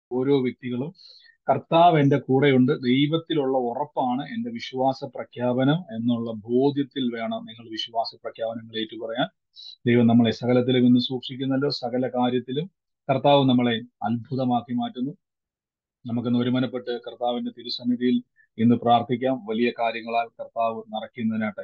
ഓരോ വ്യക്തികളും കർത്താവ് എന്റെ കൂടെയുണ്ട് ദൈവത്തിലുള്ള ഉറപ്പാണ് എന്റെ വിശ്വാസ പ്രഖ്യാപനം എന്നുള്ള ബോധ്യത്തിൽ വേണം നിങ്ങൾ വിശ്വാസ പ്രഖ്യാപനങ്ങൾ ഏറ്റുപറയാൻ ദൈവം നമ്മളെ സകലത്തിലും ഇന്ന് സൂക്ഷിക്കുന്നല്ലോ സകല കാര്യത്തിലും കർത്താവ് നമ്മളെ അത്ഭുതമാക്കി മാറ്റുന്നു നമുക്കിന്ന് ഒരുമനപ്പെട്ട് കർത്താവിന്റെ തിരുസന്നിധിയിൽ ഇന്ന് പ്രാർത്ഥിക്കാം വലിയ കാര്യങ്ങളാൽ കർത്താവ് നിറയ്ക്കുന്നതിനാട്ടെ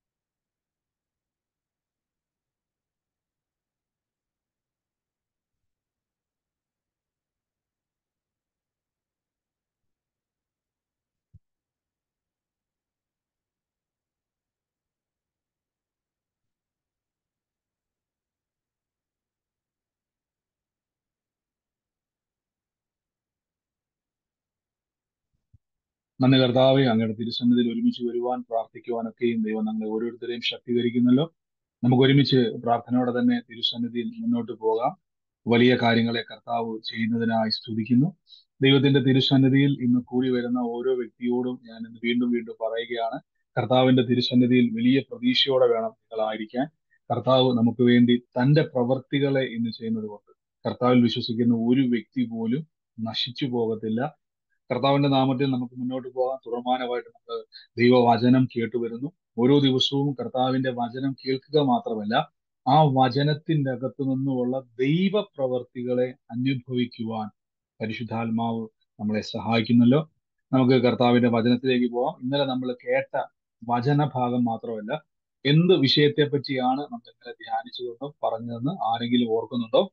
നന്ദി കർത്താവെ അങ്ങയുടെ തിരുസന്നിധിയിൽ ഒരുമിച്ച് വരുവാൻ പ്രാർത്ഥിക്കുവാനൊക്കെയും ദൈവം നമ്മളെ ഓരോരുത്തരെയും ശക്തീകരിക്കുന്നല്ലോ നമുക്ക് ഒരുമിച്ച് പ്രാർത്ഥനയോടെ തന്നെ തിരുസന്നിധിയിൽ മുന്നോട്ട് പോകാം വലിയ കാര്യങ്ങളെ കർത്താവ് ചെയ്യുന്നതിനായി സ്തുതിക്കുന്നു ദൈവത്തിന്റെ തിരുസന്നിധിയിൽ ഇന്ന് കൂടി വരുന്ന ഓരോ വ്യക്തിയോടും ഞാൻ ഇന്ന് വീണ്ടും വീണ്ടും പറയുകയാണ് കർത്താവിന്റെ തിരുസന്നിധിയിൽ വലിയ പ്രതീക്ഷയോടെ വേണം നിങ്ങളായിരിക്കാൻ കർത്താവ് നമുക്ക് വേണ്ടി തന്റെ പ്രവർത്തികളെ ഇന്ന് ചെയ്യുന്നത് കൊണ്ട് കർത്താവിൽ വിശ്വസിക്കുന്ന ഒരു വ്യക്തി പോലും നശിച്ചു പോകത്തില്ല കർത്താവിന്റെ നാമത്തിൽ നമുക്ക് മുന്നോട്ട് പോകാം തുടർമാനമായിട്ട് നമുക്ക് ദൈവവചനം കേട്ടുവരുന്നു ഓരോ ദിവസവും കർത്താവിന്റെ വചനം കേൾക്കുക മാത്രമല്ല ആ വചനത്തിന്റെ അകത്തു നിന്നുമുള്ള ദൈവ പ്രവർത്തികളെ അനുഭവിക്കുവാൻ പരിശുദ്ധാത്മാവ് നമ്മളെ സഹായിക്കുന്നല്ലോ നമുക്ക് കർത്താവിന്റെ വചനത്തിലേക്ക് പോവാം ഇന്നലെ നമ്മൾ കേട്ട വചനഭാഗം മാത്രമല്ല എന്ത് വിഷയത്തെ പറ്റിയാണ് നമ്മൾ ഇന്നലെ ധ്യാനിച്ചതെന്ന് പറഞ്ഞതെന്ന് ആരെങ്കിലും ഓർക്കുന്നുണ്ടോ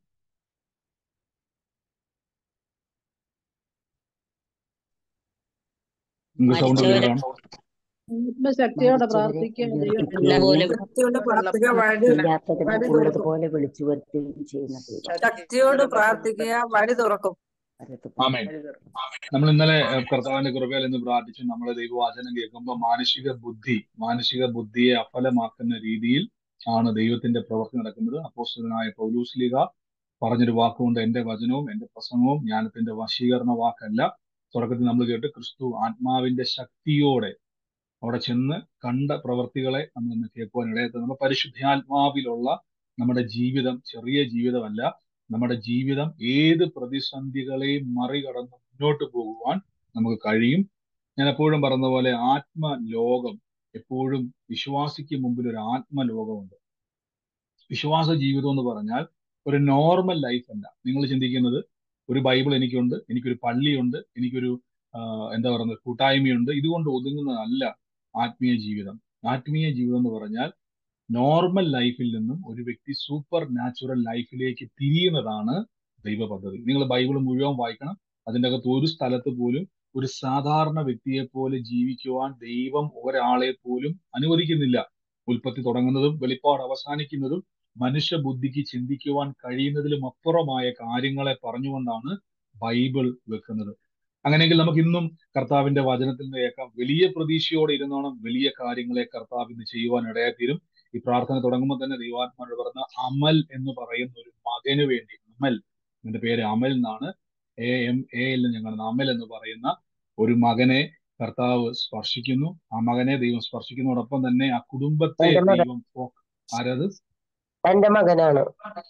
നിങ്ങൾക്ക് സൗണ്ട് ക്ലിയർ ആണ് ആത്മശക്തിയോടെ പ്രാർത്ഥിക്കുക പോലെ ശക്തിയോട് പ്രാർത്ഥിക്കുക വഴി ഇല്ലാത്തതിനെ വഴി തുറക്കും ഉള്ളതുപോലെ വിളിച്ചു വരുത്തുകയും ചെയ്യുന്ന ദൈവം ശക്തിയോട് പ്രാർത്ഥിക്കുക വഴി തുറക്കും ആമേൻ നമ്മൾ ഇന്നലെ ഏഹ്, കർത്താവിന്റെ കൃപയിൽ എന്ന് പ്രാർത്ഥിച്ചു നമ്മൾ ദൈവവചനം കേൾക്കുമ്പോൾ മാനസിക ബുദ്ധി മാനസിക ബുദ്ധിയെ അഫലമാക്കുന്ന രീതിയിൽ ആണ് ദൈവത്തിന്റെ പ്രവൃത്തി നടക്കുന്നത് അപ്പോസ്തലനായ പൗലൂസ്ലിക പറഞ്ഞൊരു വാക്കുകൊണ്ട് എന്റെ വചനവും എന്റെ പ്രസംഗവും ജ്ഞാനത്തിന്റെ വശീകരണ വാക്കല്ല തുടക്കത്തിൽ നമ്മൾ കേട്ട് ക്രിസ്തു ആത്മാവിന്റെ ശക്തിയോടെ അവിടെ ചെന്ന് കണ്ട പ്രവർത്തികളെ നമ്മൾ ഇന്ന് കേൾക്കുവാൻ ഇടയത്ത് നമ്മുടെ പരിശുദ്ധാത്മാവിലുള്ള നമ്മുടെ ജീവിതം ചെറിയ ജീവിതമല്ല നമ്മുടെ ജീവിതം ഏത് പ്രതിസന്ധികളെയും മറികടന്ന് മുന്നോട്ട് പോകുവാൻ നമുക്ക് കഴിയും ഞാൻ എപ്പോഴും പറഞ്ഞ പോലെ ആത്മലോകം എപ്പോഴും വിശ്വാസിക്ക് മുമ്പിൽ ഒരു ആത്മലോകമുണ്ട് വിശ്വാസ ജീവിതം എന്ന് പറഞ്ഞാൽ ഒരു നോർമൽ ലൈഫ് അല്ല നിങ്ങൾ ചിന്തിക്കുന്നത് ഒരു ബൈബിൾ എനിക്കുണ്ട് എനിക്കൊരു പള്ളിയുണ്ട് എനിക്കൊരു ആ, എന്താ പറയുന്നത് കൂട്ടായ്മയുണ്ട് ഇതുകൊണ്ട് ഒതുങ്ങുന്നതല്ല ആത്മീയ ജീവിതം ആത്മീയ ജീവിതം എന്ന് പറഞ്ഞാൽ നോർമൽ ലൈഫിൽ നിന്നും ഒരു വ്യക്തി സൂപ്പർ നാച്ചുറൽ ലൈഫിലേക്ക് തിരിയുന്നതാണ് ദൈവ പദ്ധതി നിങ്ങൾ ബൈബിൾ മുഴുവൻ വായിക്കണം അതിൻ്റെ അകത്ത് ഒരു സ്ഥലത്ത് പോലും ഒരു സാധാരണ വ്യക്തിയെ പോലെ ജീവിക്കുവാൻ ദൈവം ഒരാളെ പോലും അനുവദിക്കുന്നില്ല ഉൽപ്പത്തി തുടങ്ങുന്നതും വെളിപ്പാട് അവസാനിക്കുന്നതും മനുഷ്യ ബുദ്ധിക്ക് ചിന്തിക്കുവാൻ കഴിയുന്നതിലും അപ്പുറമായ കാര്യങ്ങളെ പറഞ്ഞുകൊണ്ടാണ് ബൈബിൾ വെക്കുന്നത് അങ്ങനെയെങ്കിൽ നമുക്ക് ഇന്നും കർത്താവിന്റെ വചനത്തിൽ നിന്ന് കേൾക്കാം വലിയ പ്രതീക്ഷയോടെ ഇരുന്നോണം വലിയ കാര്യങ്ങളെ കർത്താവ് ഇന്ന് ചെയ്യുവാൻ ഇടയാത്തീരും ഈ പ്രാർത്ഥന തുടങ്ങുമ്പോൾ തന്നെ ദൈവാത്മാനോട് പറഞ്ഞ അമൽ എന്ന് പറയുന്ന ഒരു മകന് വേണ്ടി അമൽ എന്റെ പേര് അമൽ എന്നാണ് എ എം എ എൽ ഞങ്ങൾ അമൽ എന്ന് പറയുന്ന ഒരു മകനെ കർത്താവ് സ്പർശിക്കുന്നു ആ മകനെ ദൈവം സ്പർശിക്കുന്നതോടൊപ്പം തന്നെ ആ കുടുംബത്തെ എന്റെ മകൻ ദൈവം ഫോ- ആരത് എന്റെ മകനാണ്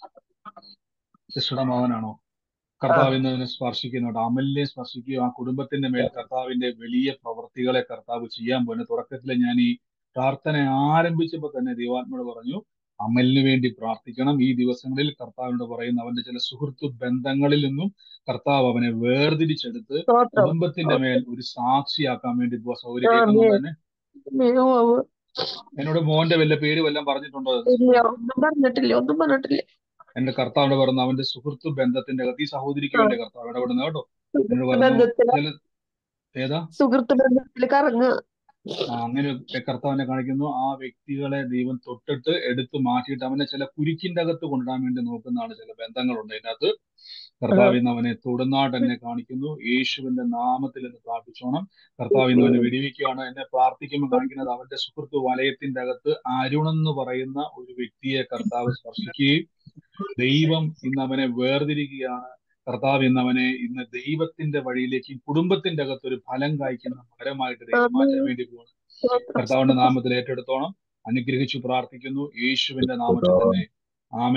സിസ്റ്ററുടെ മകനാണോ ആ കർത്താവ് ഇന്ന് അതിനെ സ്പർശിക്കുന്നുണ്ട് അമലിനെ സ്പർശിക്കുകയും ആ കുടുംബത്തിന്റെ മേൽ കർത്താവിന്റെ വലിയ പ്രവർത്തികളെ കർത്താവ് ചെയ്യാൻ പോകുന്നു തുടക്കത്തിൽ ഞാൻ ഈ പ്രാർത്ഥന ആരംഭിച്ചപ്പോൾ തന്നെ ദൈവാത്മയോട് പറഞ്ഞു അമലിന് വേണ്ടി പ്രാർത്ഥിക്കണം ഈ ദിവസങ്ങളിൽ കർത്താവിനോട് പറയുന്ന അവന്റെ ചില സുഹൃത്തു ബന്ധങ്ങളിൽ നിന്നും കർത്താവ് അവനെ വേർതിരിച്ചെടുത്ത് സ്തോത്രം കുടുംബത്തിന്റെ മേൽ ഒരു സാക്ഷിയാക്കാൻ വേണ്ടി ഇപ്പോ സൗകര്യം ആമേൻ കേൾക്കുന്നുണ്ട് തന്നെ ആമേൻ. എന്നോട് മോന്റെ വല്ല പേര് വല്ലതും പറഞ്ഞിട്ടുണ്ടോ ഇല്ല ഒന്നും പറഞ്ഞിട്ടില്ല ഒന്നും പറഞ്ഞിട്ടില്ല എന്റെ കർത്താവിനോട് പറഞ്ഞു അവന്റെ സുഹൃത്തു ബന്ധത്തിന്റെ അകത്ത് ഈ സഹോദരിക്ക് വേണ്ടി കർത്താവ് ഇടപെടുന്നത് കേട്ടോ എന്നോട് പറഞ്ഞു ബന്ധത്തില് ചില ഏതാ സുഹൃത്ത് ബന്ധത്തില് കറങ്ങുക ആ, അങ്ങനെ ഒരു കർത്താവിനെ കാണിക്കുന്നു ആ വ്യക്തികളെ ദൈവം തൊട്ടിട്ട് എടുത്ത് മാറ്റിയിട്ട് അവനെ ചില കുരുക്കിന്റെ അകത്ത് കൊണ്ടുവരാൻ വേണ്ടി നോക്കുന്നതാണ് ചില ബന്ധങ്ങളുണ്ട് അതിനകത്ത് കർത്താവ് ഇന്ന് അവനെ തൊടുന്നാട്ട് എന്നെ കാണിക്കുന്നു യേശുവിന്റെ നാമത്തിൽ എന്ന് പ്രാർത്ഥിച്ചോണം കർത്താവ് ഇന്ന് അവനെ വെടിവെക്കുകയാണ് എന്നെ പ്രാർത്ഥിക്കുമ്പോൾ കാണിക്കുന്നത് അവന്റെ സുഹൃത്ത് വലയത്തിന്റെ അകത്ത് അരുൺ എന്ന് പറയുന്ന ഒരു വ്യക്തിയെ കർത്താവ് സ്പർശിക്കുകയും ദൈവം ഇന്ന് അവനെ വേർതിരിക്കുകയാണ് കർത്താവ് ഇന്ന് അവനെ ഇന്ന് ദൈവത്തിന്റെ വഴിയിലേക്ക് കുടുംബത്തിന്റെ അകത്ത് ഒരു ഫലം കായ്ക്കുന്ന മരമായിട്ട് ദൈവം മാറ്റാൻ വേണ്ടി പോകുന്നു കർത്താവിന്റെ നാമത്തിൽ ഏറ്റെടുത്തോണം അനുഗ്രഹിച്ചു പ്രാർത്ഥിക്കുന്നു യേശുവിന്റെ നാമത്തിൽ തന്നെ ആമേൻ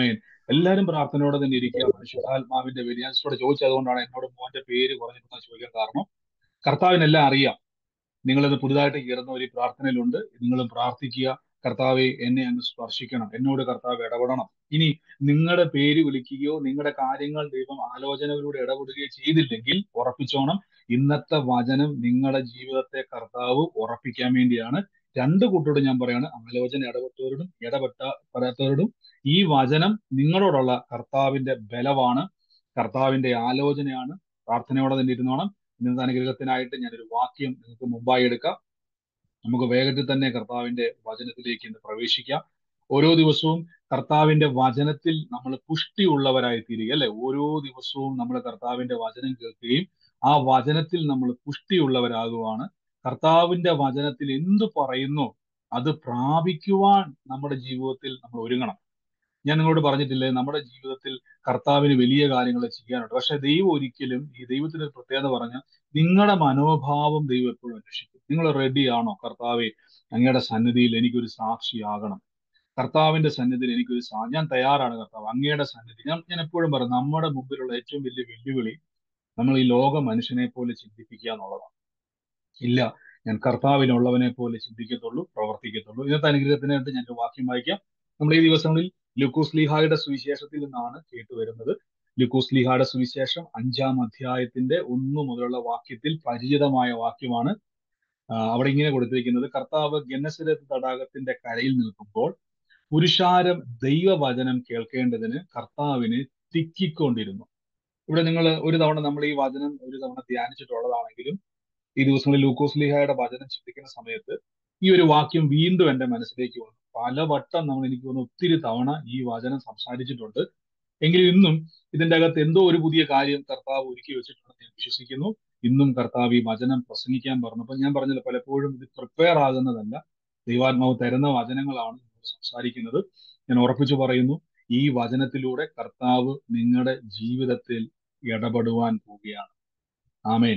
എല്ലാവരും പ്രാർത്ഥനയോടെ തന്നെ ഇരിക്കുക പരിശുദ്ധാത്മാവിന്റെ വ്യതിയാനത്തോടെ ചോദിച്ചതുകൊണ്ടാണ് എന്നോട് മോന്റെ പേര് കുറഞ്ഞിട്ടെന്ന് ചോദിക്കാൻ കാരണം കർത്താവിനെല്ലാം അറിയാം നിങ്ങളിത് പുതുതായിട്ട് കയറുന്ന ഒരു പ്രാർത്ഥനയിലുണ്ട് നിങ്ങളും പ്രാർത്ഥിക്കുക കർത്താവെ എന്നെ അങ്ങ് സ്പർശിക്കണം എന്നോട് കർത്താവ് ഇടപെടണം ഇനി നിങ്ങളുടെ പേര് വിളിക്കുകയോ നിങ്ങളുടെ കാര്യങ്ങൾ ദൈവം ആലോചനകളിലൂടെ ഇടപെടുകയോ ചെയ്തില്ലെങ്കിൽ ഉറപ്പിച്ചോണം ഇന്നത്തെ വചനം നിങ്ങളുടെ ജീവിതത്തെ കർത്താവ് ഉറപ്പിക്കാൻ വേണ്ടിയാണ് രണ്ട് കൂട്ടരോട് ഞാൻ പറയാണ് ആലോചന ഇടപെട്ടവരോടും ഇടപെട്ട പെടാത്തവരോടും ഈ വചനം നിങ്ങളോടുള്ള കർത്താവിന്റെ ബലമാണ് കർത്താവിന്റെ ആലോചനയാണ് പ്രാർത്ഥനയോടെ തന്നെ ഇരുന്നോണം ഇന്നത്തെ അനുഗ്രഹത്തിനായിട്ട് ഞാനൊരു വാക്യം നിങ്ങൾക്ക് മുമ്പായി എടുക്കാം നമുക്ക് വേഗത്തിൽ തന്നെ കർത്താവിന്റെ വചനത്തിലേക്ക് ഇന്ന് പ്രവേശിക്കാം ഓരോ ദിവസവും കർത്താവിന്റെ വചനത്തിൽ നമ്മൾ പുഷ്ടിയുള്ളവരായി തീരുക അല്ലെ ഓരോ ദിവസവും നമ്മൾ കർത്താവിന്റെ വചനം കേൾക്കുകയും ആ വചനത്തിൽ നമ്മൾ പുഷ്ടിയുള്ളവരാകുവാണ് കർത്താവിന്റെ വചനത്തിൽ എന്തു പറയുന്നു അത് പ്രാപിക്കുവാൻ നമ്മുടെ ജീവിതത്തിൽ നമ്മൾ ഒരുങ്ങണം ഞാൻ നിങ്ങളോട് പറഞ്ഞിട്ടില്ലേ നമ്മുടെ ജീവിതത്തിൽ കർത്താവിന് വലിയ കാര്യങ്ങൾ ചെയ്യാനുണ്ട് പക്ഷെ ദൈവം ഒരിക്കലും ഈ ദൈവത്തിന്റെ ഒരു പ്രത്യേകത പറഞ്ഞ നിങ്ങളുടെ മനോഭാവം ദൈവം എപ്പോഴും അന്വേഷിക്കും നിങ്ങൾ റെഡിയാണോ കർത്താവെ അങ്ങയുടെ സന്നിധിയിൽ എനിക്കൊരു സാക്ഷിയാകണം കർത്താവിന്റെ സന്നിധിയിൽ എനിക്കൊരു സാ ഞാൻ തയ്യാറാണ് കർത്താവ് അങ്ങയുടെ സന്നിധി ഞാൻ ഞാൻ എപ്പോഴും പറയും നമ്മുടെ മുമ്പിലുള്ള ഏറ്റവും വലിയ വെല്ലുവിളി നമ്മൾ ഈ ലോക മനുഷ്യനെ പോലെ ചിന്തിപ്പിക്കുക എന്നുള്ളതാണ് ഇല്ല ഞാൻ കർത്താവിനുള്ളവനെ പോലെ ചിന്തിക്കത്തുള്ളൂ പ്രവർത്തിക്കത്തുള്ളൂ ഇന്നത്തെ അനുഗ്രഹത്തിനായിട്ട് ഞാൻ ഒരു വാക്യം വായിക്കാം നമ്മൾ ഈ ദിവസങ്ങളിൽ ലുക്കോസ് ലീഹായുടെ സുവിശേഷത്തിൽ നിന്നാണ് കേട്ടുവരുന്നത് ലുക്കോസ് ലീഹായുടെ സുവിശേഷം അഞ്ചാം അധ്യായത്തിന്റെ ഒന്നു മുതലുള്ള വാക്യത്തിൽ പരിചിതമായ വാക്യമാണ് ആ, അവിടെ ഇങ്ങനെ കൊടുത്തിരിക്കുന്നത് കർത്താവ് ഗന്നസരത്ത് തടാകത്തിന്റെ കരയിൽ നിൽക്കുമ്പോൾ പുരുഷാരം ദൈവവചനം കേൾക്കേണ്ടതിന് കർത്താവിനെ തിക്കിക്കൊണ്ടിരുന്നു ഇവിടെ നിങ്ങൾ ഒരു തവണ നമ്മൾ ഈ വചനം ഒരു തവണ ധ്യാനിച്ചിട്ടുള്ളതാണെങ്കിലും ഈ ദിവസങ്ങളിൽ ലൂക്കോസ് ലീഹായുടെ വചനം ചിന്തിക്കുന്ന സമയത്ത് ഈ ഒരു വാക്യം വീണ്ടും എന്റെ മനസ്സിലേക്ക് വന്നു പലവട്ടം നമ്മൾ എനിക്ക് തോന്നുന്നു ഒത്തിരി തവണ ഈ വചനം സംസാരിച്ചിട്ടുണ്ട് എങ്കിലും ഇന്നും ഇതിന്റെ അകത്ത് എന്തോ ഒരു പുതിയ കാര്യം കർത്താവ് ഒരുക്കി വെച്ചിട്ടുണ്ടെന്ന് ഞാൻ വിശ്വസിക്കുന്നു ഇന്നും കർത്താവ് ഈ വചനം പ്രസംഗിക്കാൻ പറഞ്ഞപ്പോൾ ഞാൻ പറഞ്ഞില്ല പലപ്പോഴും ഇത് പ്രിപ്പയർ ആകുന്നതല്ല ദൈവാത്മാവ് തരുന്ന വചനങ്ങളാണ് നമ്മൾ സംസാരിക്കുന്നത് ഞാൻ ഉറപ്പിച്ചു പറയുന്നു ഈ വചനത്തിലൂടെ കർത്താവ് നിങ്ങളുടെ ജീവിതത്തിൽ ഇടപെടുവാൻ പോവുകയാണ് ആമേൻ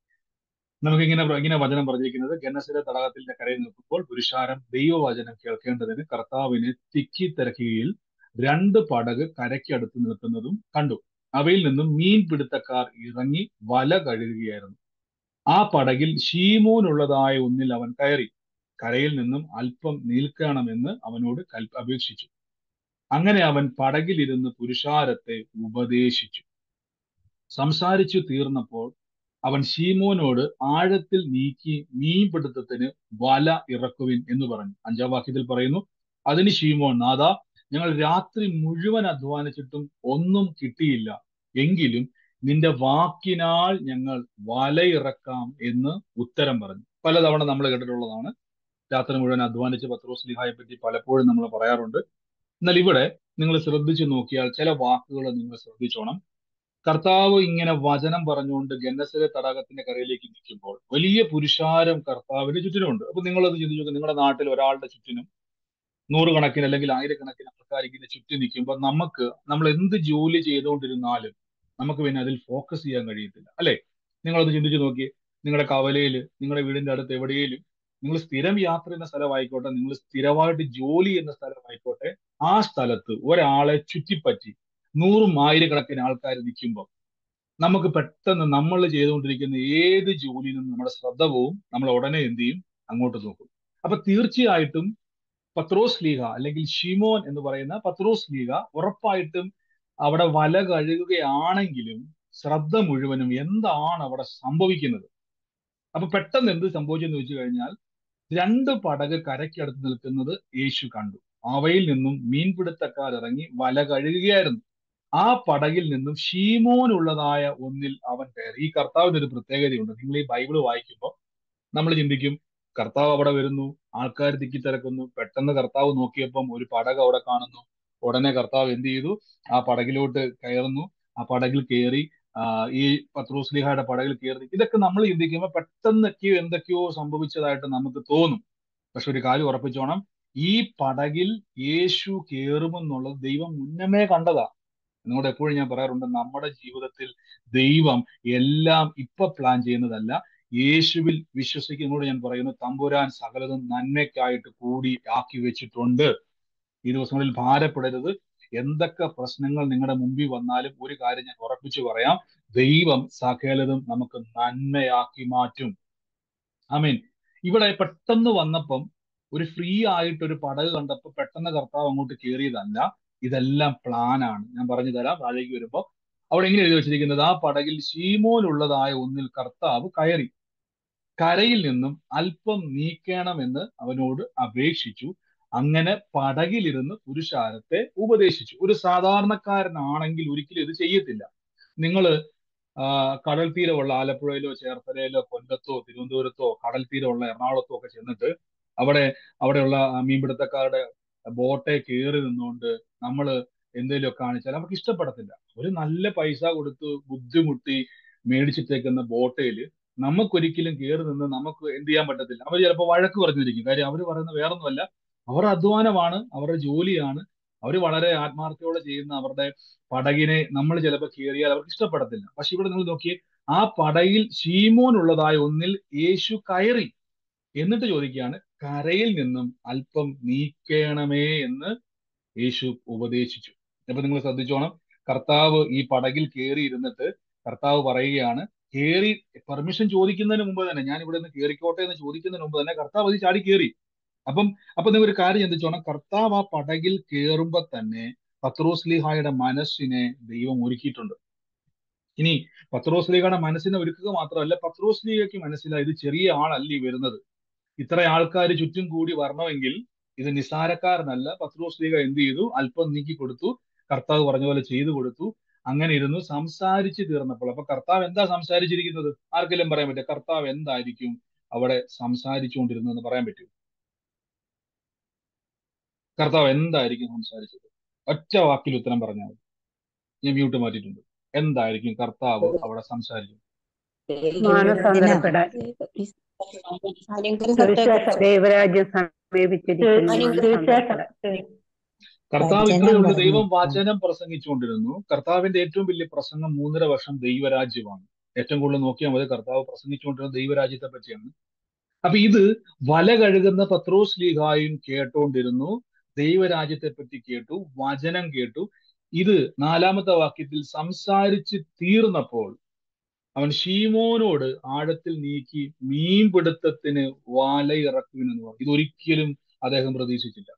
നമുക്ക് ഇങ്ങനെ ഇങ്ങനെ വചനം പറഞ്ഞിരിക്കുന്നത് ഗന്നസിലെ തടാകത്തിന്റെ കരയിൽ നിൽക്കുമ്പോൾ പുരുഷാരം ദൈവവചനം കേൾക്കേണ്ടതിന് കർത്താവിനെ തിക്കി തിരക്കുകയിൽ രണ്ട് പടക് കരയ്ക്കടുത്ത് നിൽക്കുന്നതും കണ്ടു അവയിൽ നിന്നും മീൻ പിടുത്തക്കാർ ഇറങ്ങി വല കഴുകുകയായിരുന്നു ആ പടകിൽ ഷീമോനുള്ളതായ ഒന്നിൽ അവൻ കയറി കരയിൽ നിന്നും അല്പം നിൽക്കണമെന്ന് അവനോട് കൽ അപേക്ഷിച്ചു അങ്ങനെ അവൻ പടകിലിരുന്ന് പുരുഷാരത്തെ ഉപദേശിച്ചു സംസാരിച്ചു തീർന്നപ്പോൾ അവൻ ഷീമോനോട് ആഴത്തിൽ നീക്കി മീൻപിടുത്തത്തിന് വല ഇറക്കുവിൻ എന്ന് പറഞ്ഞു അഞ്ചാം വാക്യത്തിൽ പറയുന്നു അതിന് ഷീമോൻ നാദാ ഞങ്ങൾ രാത്രി മുഴുവൻ അധ്വാനിച്ചിട്ടും ഒന്നും കിട്ടിയില്ല എങ്കിലും നിന്റെ വാക്കിനാൽ ഞങ്ങൾ വലയിറക്കാം എന്ന് ഉത്തരം പറഞ്ഞു പലതവണ നമ്മൾ കേട്ടിട്ടുള്ളതാണ് രാത്രി മുഴുവൻ അധ്വാനിച്ച് പത്രോസ് ലിഹായെ പറ്റി പലപ്പോഴും നമ്മൾ പറയാറുണ്ട് എന്നാൽ ഇവിടെ നിങ്ങൾ ശ്രദ്ധിച്ചു നോക്കിയാൽ ചില വാക്കുകൾ നിങ്ങൾ ശ്രദ്ധിച്ചോണം കർത്താവ് ഇങ്ങനെ വചനം പറഞ്ഞുകൊണ്ട് ഗന്നസരെ തടാകത്തിന്റെ കരയിലേക്ക് നിൽക്കുമ്പോൾ വലിയ പുരുഷാരം കർത്താവിന് ചുറ്റിനുമുണ്ട് അപ്പൊ നിങ്ങളത് ചിന്തിച്ചു നോക്ക് നിങ്ങളുടെ നാട്ടിൽ ഒരാളുടെ ചുറ്റിനും നൂറുകണക്കിന് അല്ലെങ്കിൽ ആയിരക്കണക്കിന് ആൾക്കാർ ഇങ്ങനെ ചുറ്റി നിൽക്കുമ്പോൾ നമുക്ക് നമ്മൾ എന്ത് ജോലി ചെയ്തുകൊണ്ടിരുന്നാലും നമുക്ക് പിന്നെ അതിൽ ഫോക്കസ് ചെയ്യാൻ കഴിയത്തില്ല അല്ലെ നിങ്ങളത് ചിന്തിച്ചു നോക്കി നിങ്ങളുടെ കവലയിൽ നിങ്ങളുടെ വീടിന്റെ അടുത്ത് എവിടെയെങ്കിലും നിങ്ങൾ സ്ഥിരം യാത്ര ചെയ്യുന്ന സ്ഥലമായിക്കോട്ടെ നിങ്ങൾ സ്ഥിരമായിട്ട് ജോലി ചെയ്യുന്ന സ്ഥലമായിക്കോട്ടെ ആ സ്ഥലത്ത് ഒരാളെ ചുറ്റിപ്പറ്റി നൂറും ആയിരക്കണക്കിന് ആൾക്കാർ നിൽക്കുമ്പോൾ നമുക്ക് പെട്ടെന്ന് നമ്മൾ ചെയ്തുകൊണ്ടിരിക്കുന്ന ഏത് ജോലിയിലും നമ്മുടെ ശ്രദ്ധ പോവും നമ്മൾ ഉടനെ എന്ത് ചെയ്യും അങ്ങോട്ട് നോക്കും അപ്പൊ തീർച്ചയായിട്ടും പത്രോസ് ലീഗ അല്ലെങ്കിൽ ഷിമോൻ എന്ന് പറയുന്ന പത്രോസ് ലീഗ ഉറപ്പായിട്ടും അവിടെ വല കഴുകുകയാണെങ്കിലും ശ്രദ്ധ മുഴുവനും എന്താണ് അവിടെ സംഭവിക്കുന്നത് അപ്പൊ പെട്ടെന്ന് എന്ത് സംഭവിച്ചെന്ന് വെച്ച് കഴിഞ്ഞാൽ രണ്ട് പടക് കരയ്ക്കടുത്ത് നിൽക്കുന്നത് യേശു കണ്ടു അവയിൽ നിന്നും മീൻപിടുത്തക്കാർ ഇറങ്ങി വല കഴുകുകയായിരുന്നു ആ പടകിൽ നിന്നും ഷീമോനുള്ളതായ ഒന്നിൽ അവൻ കയറി ഈ കർത്താവിന് ഒരു പ്രത്യേകതയുണ്ട് നിങ്ങൾ ഈ ബൈബിള് വായിക്കുമ്പോൾ നമ്മൾ ചിന്തിക്കും കർത്താവ് അവിടെ വരുന്നു ആൾക്കാർ തിക്കിത്തിരക്കുന്നു പെട്ടെന്ന് കർത്താവ് നോക്കിയപ്പം ഒരു പടക് അവിടെ കാണുന്നു ഉടനെ കർത്താവ് എന്ത് ചെയ്തു ആ പടകിലോട്ട് കയറുന്നു ആ പടകിൽ കയറി ആ, ഈ പത്രോസ്ലിഹയുടെ പടകിൽ കയറി ഇതൊക്കെ നമ്മൾ ചിന്തിക്കുമ്പോൾ പെട്ടെന്നൊക്കെയോ എന്തൊക്കെയോ സംഭവിച്ചതായിട്ട് നമുക്ക് തോന്നും പക്ഷെ ഒരു കാര്യം ഉറപ്പിച്ചോണം ഈ പടകിൽ യേശു കയറുമെന്നുള്ളത് ദൈവം മുന്നമേ കണ്ടതാ എന്നോട് എപ്പോഴും ഞാൻ പറയാറുണ്ട് നമ്മുടെ ജീവിതത്തിൽ ദൈവം എല്ലാം ഇപ്പൊ പ്ലാൻ ചെയ്യുന്നതല്ല യേശുവിൽ വിശ്വസിക്കുന്നതോട് ഞാൻ പറയുന്നു തമ്പുരാൻ സകലതും നന്മയ്ക്കായിട്ട് കൂടി ആക്കി വെച്ചിട്ടുണ്ട് ഈ ദിവസങ്ങളിൽ ഭാരപ്പെടരുത് എന്തൊക്കെ പ്രശ്നങ്ങൾ നിങ്ങളുടെ മുമ്പിൽ വന്നാലും ഒരു കാര്യം ഞാൻ ഉറപ്പിച്ചു പറയാം ദൈവം സകലതും നമുക്ക് നന്മയാക്കി മാറ്റും ആമീൻ ഇവിടെ പെട്ടെന്ന് വന്നപ്പം ഒരു ഫ്രീ ആയിട്ട് ഒരു പടക് കണ്ടപ്പോൾ പെട്ടെന്ന് കർത്താവ് അങ്ങോട്ട് കയറിയതല്ല ഇതെല്ലാം പ്ലാൻ ആണ് ഞാൻ പറഞ്ഞു തരാം താഴേക്ക് വരുമ്പോൾ അവിടെ എങ്ങനെ എഴുതി വെച്ചിരിക്കുന്നത് ആ പടകിൽ ശീമോനുള്ളതായ ഒന്നിൽ കർത്താവ് കയറി കരയിൽ നിന്നും അല്പം നീക്കണമെന്ന് അവനോട് അപേക്ഷിച്ചു അങ്ങനെ പടകിലിരുന്ന് പുരുഷാരത്തെ ഉപദേശിച്ചു ഒരു സാധാരണക്കാരനാണെങ്കിൽ ഒരിക്കലും ഇത് ചെയ്യത്തില്ല നിങ്ങൾ കടൽ തീരമുള്ള ആലപ്പുഴയിലോ ചേർത്തലയിലോ കൊല്ലത്തോ തിരുവനന്തപുരത്തോ കടൽ തീരമുള്ള എറണാകുളത്തോ ഒക്കെ ചെന്നിട്ട് അവിടെ അവിടെയുള്ള മീൻപിടുത്തക്കാരുടെ ബോട്ടെ കയറി നിന്നുകൊണ്ട് നമ്മൾ എന്തെങ്കിലുമൊക്കെ കാണിച്ചാൽ അവർക്ക് ഇഷ്ടപ്പെടത്തില്ല ഒരു നല്ല പൈസ കൊടുത്ത് ബുദ്ധിമുട്ടി മേടിച്ചിട്ടേക്കുന്ന ബോട്ടയിൽ നമുക്കൊരിക്കലും കയറി നിന്ന് നമുക്ക് എന്ത് ചെയ്യാൻ പറ്റത്തില്ല അവർ ചിലപ്പോൾ വഴക്ക് പറഞ്ഞിരിക്കും കാര്യം അവർ പറയുന്നത് വേറൊന്നുമല്ല അവരുടെ അധ്വാനമാണ് അവരുടെ ജോലിയാണ് അവർ വളരെ ആത്മാർത്ഥയോടെ ചെയ്യുന്ന അവരുടെ പടകിനെ നമ്മൾ ചിലപ്പോൾ കയറിയാൽ അവർക്ക് ഇഷ്ടപ്പെടത്തില്ല പക്ഷെ ഇവിടെ നിങ്ങൾ നോക്കിയേ ആ പടകിൽ ശീമോൻ ഉള്ളതായ ഒന്നിൽ യേശു കയറി എന്നിട്ട് ചോദിക്കുകയാണ് കരയിൽ നിന്നും അല്പം നീക്കണമേ എന്ന് യേശു ഉപദേശിച്ചു അപ്പൊ നിങ്ങൾ ശ്രദ്ധിച്ചോണം കർത്താവ് ഈ പടകിൽ കയറി ഇരുന്നിട്ട് കർത്താവ് പറയുകയാണ് കയറി പെർമിഷൻ ചോദിക്കുന്നതിന് മുമ്പ് തന്നെ ഞാൻ ഇവിടെ നിന്ന് കയറിക്കോട്ടെ എന്ന് ചോദിക്കുന്നതിന് മുമ്പ് തന്നെ കർത്താവ് അത് ചാടി കയറി അപ്പം അപ്പൊ നിങ്ങൾ ഒരു കാര്യം ചിന്തിച്ചോണം കർത്താവ് ആ പടകിൽ കയറുമ്പോ തന്നെ പത്രോസ്ലിഹായുടെ മനസ്സിനെ ദൈവം ഒരുക്കിയിട്ടുണ്ട് ഇനി പത്രോസ്ലിഹയുടെ മനസ്സിനെ ഒരുക്കുക മാത്രമല്ല പത്രോസ്ലിഹയ്ക്ക് മനസ്സിലായി ഇത് ചെറിയ ആളല്ല ഈ വരുന്നത് ഇത്ര ആൾക്കാർ ചുറ്റും കൂടി വരണമെങ്കിൽ ഇത് നിസാരക്കാരനല്ല പത്രോസ്ലിഹ എന്ത് ചെയ്തു അല്പം നീക്കി കൊടുത്തു കർത്താവ് പറഞ്ഞ പോലെ ചെയ്തു കൊടുത്തു അങ്ങനെ ഇരുന്നു സംസാരിച്ച് തീർന്നപ്പോൾ അപ്പൊ കർത്താവ് എന്താ സംസാരിച്ചിരിക്കുന്നത് ആർക്കെങ്കിലും പറയാൻ പറ്റും കർത്താവ് എന്തായിരിക്കും അവിടെ സംസാരിച്ചുകൊണ്ടിരുന്നതെന്ന് പറയാൻ പറ്റും കർത്താവ് എന്തായിരിക്കും സംസാരിച്ചത് ഒറ്റ വാക്കിൽ ഉത്തരം പറഞ്ഞാൽ മതി ഞാൻ മ്യൂട്ട് മാറ്റിയിട്ടുണ്ട് എന്തായിരിക്കും കർത്താവ് അവിടെ സംസാരിച്ചത് മാനസാന്തരപ്പെടാൻ സുവിശേഷ ദൈവരാജ്യം സമീപിച്ചിരിക്കുന്നു മാനസാന്തരപ്പെടാൻ. കർത്താവ് ഇത്രയേ ഉള്ളൂ ദൈവം വചനം പ്രസംഗിച്ചുകൊണ്ടിരുന്നു കർത്താവിന്റെ ഏറ്റവും വലിയ പ്രസംഗം മൂന്നര വർഷം ദൈവരാജ്യമാണ് ഏറ്റവും കൂടുതൽ നോക്കിയാൽ മതി കർത്താവ് പ്രസംഗിച്ചുകൊണ്ടിരുന്ന ദൈവരാജ്യത്തെ പറ്റിയാണ് അപ്പൊ ഇത് വല കഴുകുന്ന പത്രോസ് ലീഗായും കേട്ടോണ്ടിരുന്നു ദൈവരാജ്യത്തെ പറ്റി കേട്ടു വചനം കേട്ടു ഇത് നാലാമത്തെ വാക്യത്തിൽ സംസാരിച്ച് തീർന്നപ്പോൾ അവൻ ഷീമോനോട് ആഴത്തിൽ നീക്കി മീൻപിടുത്തത്തിന് വാലയിറക്കുവിനെന്ന് പറഞ്ഞു ഇതൊരിക്കലും അദ്ദേഹം പ്രതീക്ഷിച്ചില്ല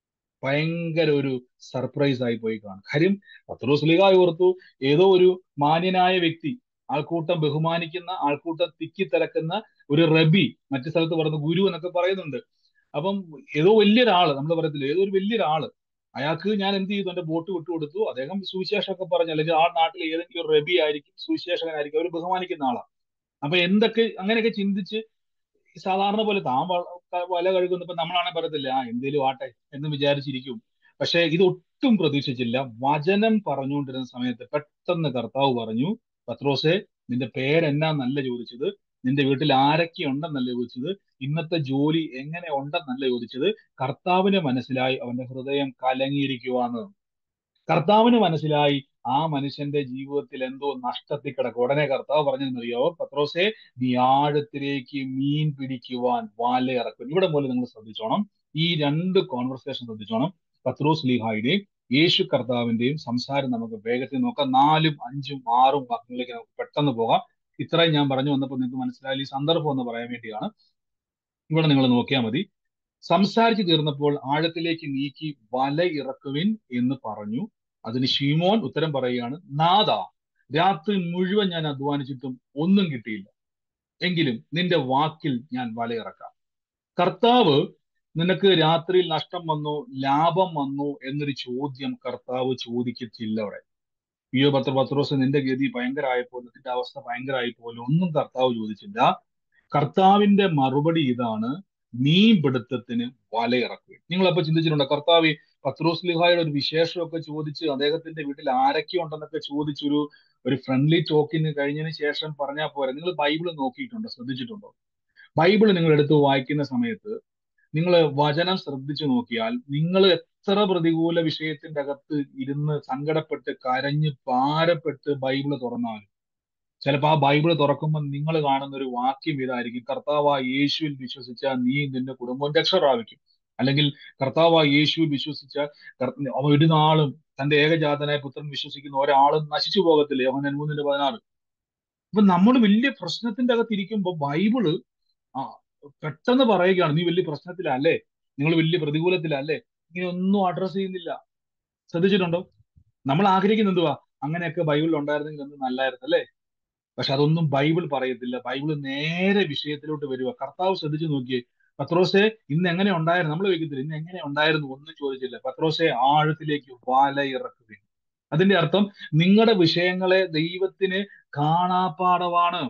ഭയങ്കര ഒരു സർപ്രൈസ് ആയി പോയി കാണും കാര്യം പത്രോസ് ലീഗായി ഓർത്തു ഏതോ ഒരു മാന്യനായ വ്യക്തി ആൾക്കൂട്ടം ബഹുമാനിക്കുന്ന ആൾക്കൂട്ടം തിക്കിത്തിരക്കുന്ന ഒരു റബി മറ്റു സ്ഥലത്ത് പറയുന്ന ഗുരു എന്നൊക്കെ പറയുന്നുണ്ട് അപ്പം ഏതോ വലിയൊരാള് നമ്മൾ പറയത്തില്ല ഏതോ ഒരു വലിയൊരാള് അയാൾക്ക് ഞാൻ എന്ത് ചെയ്തു എന്റെ ബോട്ട് വിട്ടുകൊടുത്തു അദ്ദേഹം സുവിശേഷമൊക്കെ പറഞ്ഞു അല്ലെങ്കിൽ ആ നാട്ടിലെ ഏതെങ്കിലും ഒരു റബി ആയിരിക്കും സുവിശേഷകനായിരിക്കും അവർ ബഹുമാനിക്കുന്ന ആളാ അപ്പൊ എന്തൊക്കെ അങ്ങനെയൊക്കെ ചിന്തിച്ച് സാധാരണ പോലെ താൻ വല കഴുകുന്നപ്പോ നമ്മളാണെ പറയത്തില്ല ആ എന്തേലും ആട്ടെ എന്ന് വിചാരിച്ചിരിക്കും പക്ഷെ ഇത് ഒട്ടും പ്രതീക്ഷിച്ചില്ല വചനം പറഞ്ഞുകൊണ്ടിരുന്ന സമയത്ത് പെട്ടെന്ന് കർത്താവ് പറഞ്ഞു പത്രോസെ നിന്റെ പേരെന്നാന്നല്ല ചോദിച്ചത് നിന്റെ വീട്ടിൽ ആരൊക്കെ ഉണ്ടെന്നല്ല ചോദിച്ചത് ഇന്നത്തെ ജോലി എങ്ങനെ ഉണ്ടെന്നല്ല ചോദിച്ചത് കർത്താവിന് മനസ്സിലായി അവന്റെ ഹൃദയം കലങ്ങിയിരിക്കുവാന്ന് കർത്താവിന് മനസ്സിലായി ആ മനുഷ്യന്റെ ജീവിതത്തിൽ എന്തോ നഷ്ടത്തിൽ കിടക്കും ഉടനെ കർത്താവ് പറഞ്ഞെന്നറിയോ പത്രോസെ നീ ആഴത്തിലേക്ക് മീൻ പിടിക്കുവാൻ വാല ഇറക്കും ഇവിടെ പോലെ നിങ്ങൾ ശ്രദ്ധിച്ചോണം ഈ രണ്ട് കോൺവെർസേഷൻ ശ്രദ്ധിച്ചോണം പത്രോസ് ലീഹായുടെയും യേശു കർത്താവിന്റെയും സംസാരം നമുക്ക് വേഗത്തിൽ നോക്കാം നാലും അഞ്ചും ആറും വാക്കുകളിലേക്ക് നമുക്ക് പെട്ടെന്ന് പോകാം ഇത്രയും ഞാൻ പറഞ്ഞു വന്നപ്പോൾ നിങ്ങൾക്ക് മനസ്സിലായാലും ഈ സന്ദർഭം എന്ന് പറയാൻ വേണ്ടിയാണ് ഇവിടെ നിങ്ങൾ നോക്കിയാൽ മതി സംസാരിച്ചു തീർന്നപ്പോൾ ആഴത്തിലേക്ക് നീക്കി വല ഇറക്കുവിൻ എന്ന് പറഞ്ഞു അതിന് ഷീമോൻ ഉത്തരം പറയുകയാണ് നാദ രാത്രി മുഴുവൻ ഞാൻ അധ്വാനിച്ചിട്ടും ഒന്നും കിട്ടിയില്ല എങ്കിലും നിന്റെ വാക്കിൽ ഞാൻ വലയിറക്കാം കർത്താവ് നിനക്ക് രാത്രിയിൽ നഷ്ടം വന്നോ ലാഭം വന്നോ എന്നൊരു ചോദ്യം കർത്താവ് ചോദിക്കത്തില്ല അവിടെ അയ്യോ പത്ര പത്രോസ് നിന്റെ ഗതി ഭയങ്കരമായപ്പോൾ നിന്റെ അവസ്ഥ ഭയങ്കരമായപ്പോൾ ഒന്നും കർത്താവ് ചോദിച്ചില്ല കർത്താവിന്റെ മറുപടി ഇതാണ് മീൻ പിടുത്തത്തിന് വലയിറക്കുക നിങ്ങൾ അപ്പൊ ചിന്തിച്ചിട്ടുണ്ടോ കർത്താവ് പത്രോസ് ലിഹായുടെ ഒരു വിശേഷമൊക്കെ ചോദിച്ച് അദ്ദേഹത്തിന്റെ വീട്ടിൽ ആരൊക്കെ ഉണ്ടെന്നൊക്കെ ചോദിച്ചൊരു ഒരു ഫ്രണ്ട്ലി ടോക്കിന് കഴിഞ്ഞതിന് ശേഷം പറഞ്ഞാൽ പോരെ നിങ്ങൾ ബൈബിൾ നോക്കിയിട്ടുണ്ടോ ശ്രദ്ധിച്ചിട്ടുണ്ടോ ബൈബിൾ നിങ്ങൾ എടുത്ത് വായിക്കുന്ന സമയത്ത് നിങ്ങൾ വചനം ശ്രദ്ധിച്ചു നോക്കിയാൽ നിങ്ങൾ എത്ര പ്രതികൂല വിഷയത്തിന്റെ അകത്ത് ഇരുന്ന് സങ്കടപ്പെട്ട് കരഞ്ഞ് പാരപ്പെട്ട് ബൈബിള് തുറന്നാലും ചിലപ്പോൾ ആ ബൈബിള് തുറക്കുമ്പോൾ നിങ്ങൾ കാണുന്ന ഒരു വാക്യം ഇതായിരിക്കും കർത്താവ് യേശുവിൽ വിശ്വസിച്ചാൽ നീ നിന്റെ കുടുംബം രക്ഷ പ്രാപിക്കും അല്ലെങ്കിൽ കർത്താവ് യേശുവിൽ വിശ്വസിച്ച ഒരു നാളും തന്റെ ഏകജാതനായ പുത്രൻ വിശ്വസിക്കുന്ന ഒരാളും നശിച്ചു പോകത്തില്ല യോഹന്നാൻ മൂന്നിന്റെ പതിനാറ് അപ്പൊ നമ്മൾ വലിയ പ്രശ്നത്തിന്റെ അകത്ത് ഇരിക്കുമ്പോൾ ബൈബിള് ആ പെട്ടെന്ന് പറയുകയാണ് നീ വലിയ പ്രശ്നത്തിലല്ലേ നിങ്ങൾ വലിയ പ്രതികൂലത്തിലല്ലേ ഇങ്ങനെ ഒന്നും അഡ്രസ് ചെയ്യുന്നില്ല ശ്രദ്ധിച്ചിട്ടുണ്ടോ നമ്മൾ ആഗ്രഹിക്കുന്നത് എന്തുവാ അങ്ങനെയൊക്കെ ബൈബിളിൽ ഉണ്ടായിരുന്നെങ്കിൽ ഒന്ന് നല്ലായിരുന്നു അല്ലേ പക്ഷെ അതൊന്നും ബൈബിൾ പറയത്തില്ല ബൈബിൾ നേരെ വിഷയത്തിലോട്ട് വരിക കർത്താവ് ശ്രദ്ധിച്ചു നോക്കിയേ പത്രോസെ ഇന്ന് എങ്ങനെ ഉണ്ടായിരുന്നു നമ്മൾ ചോദിക്കത്തില്ല ഇന്ന് എങ്ങനെ ഉണ്ടായിരുന്നു ഒന്നും ചോദിച്ചില്ല പത്രോസെ ആഴത്തിലേക്ക് വല ഇറക്കുകയും അതിന്റെ അർത്ഥം നിങ്ങളുടെ വിഷയങ്ങളെ ദൈവത്തിന് കാണാപ്പാടമാണ്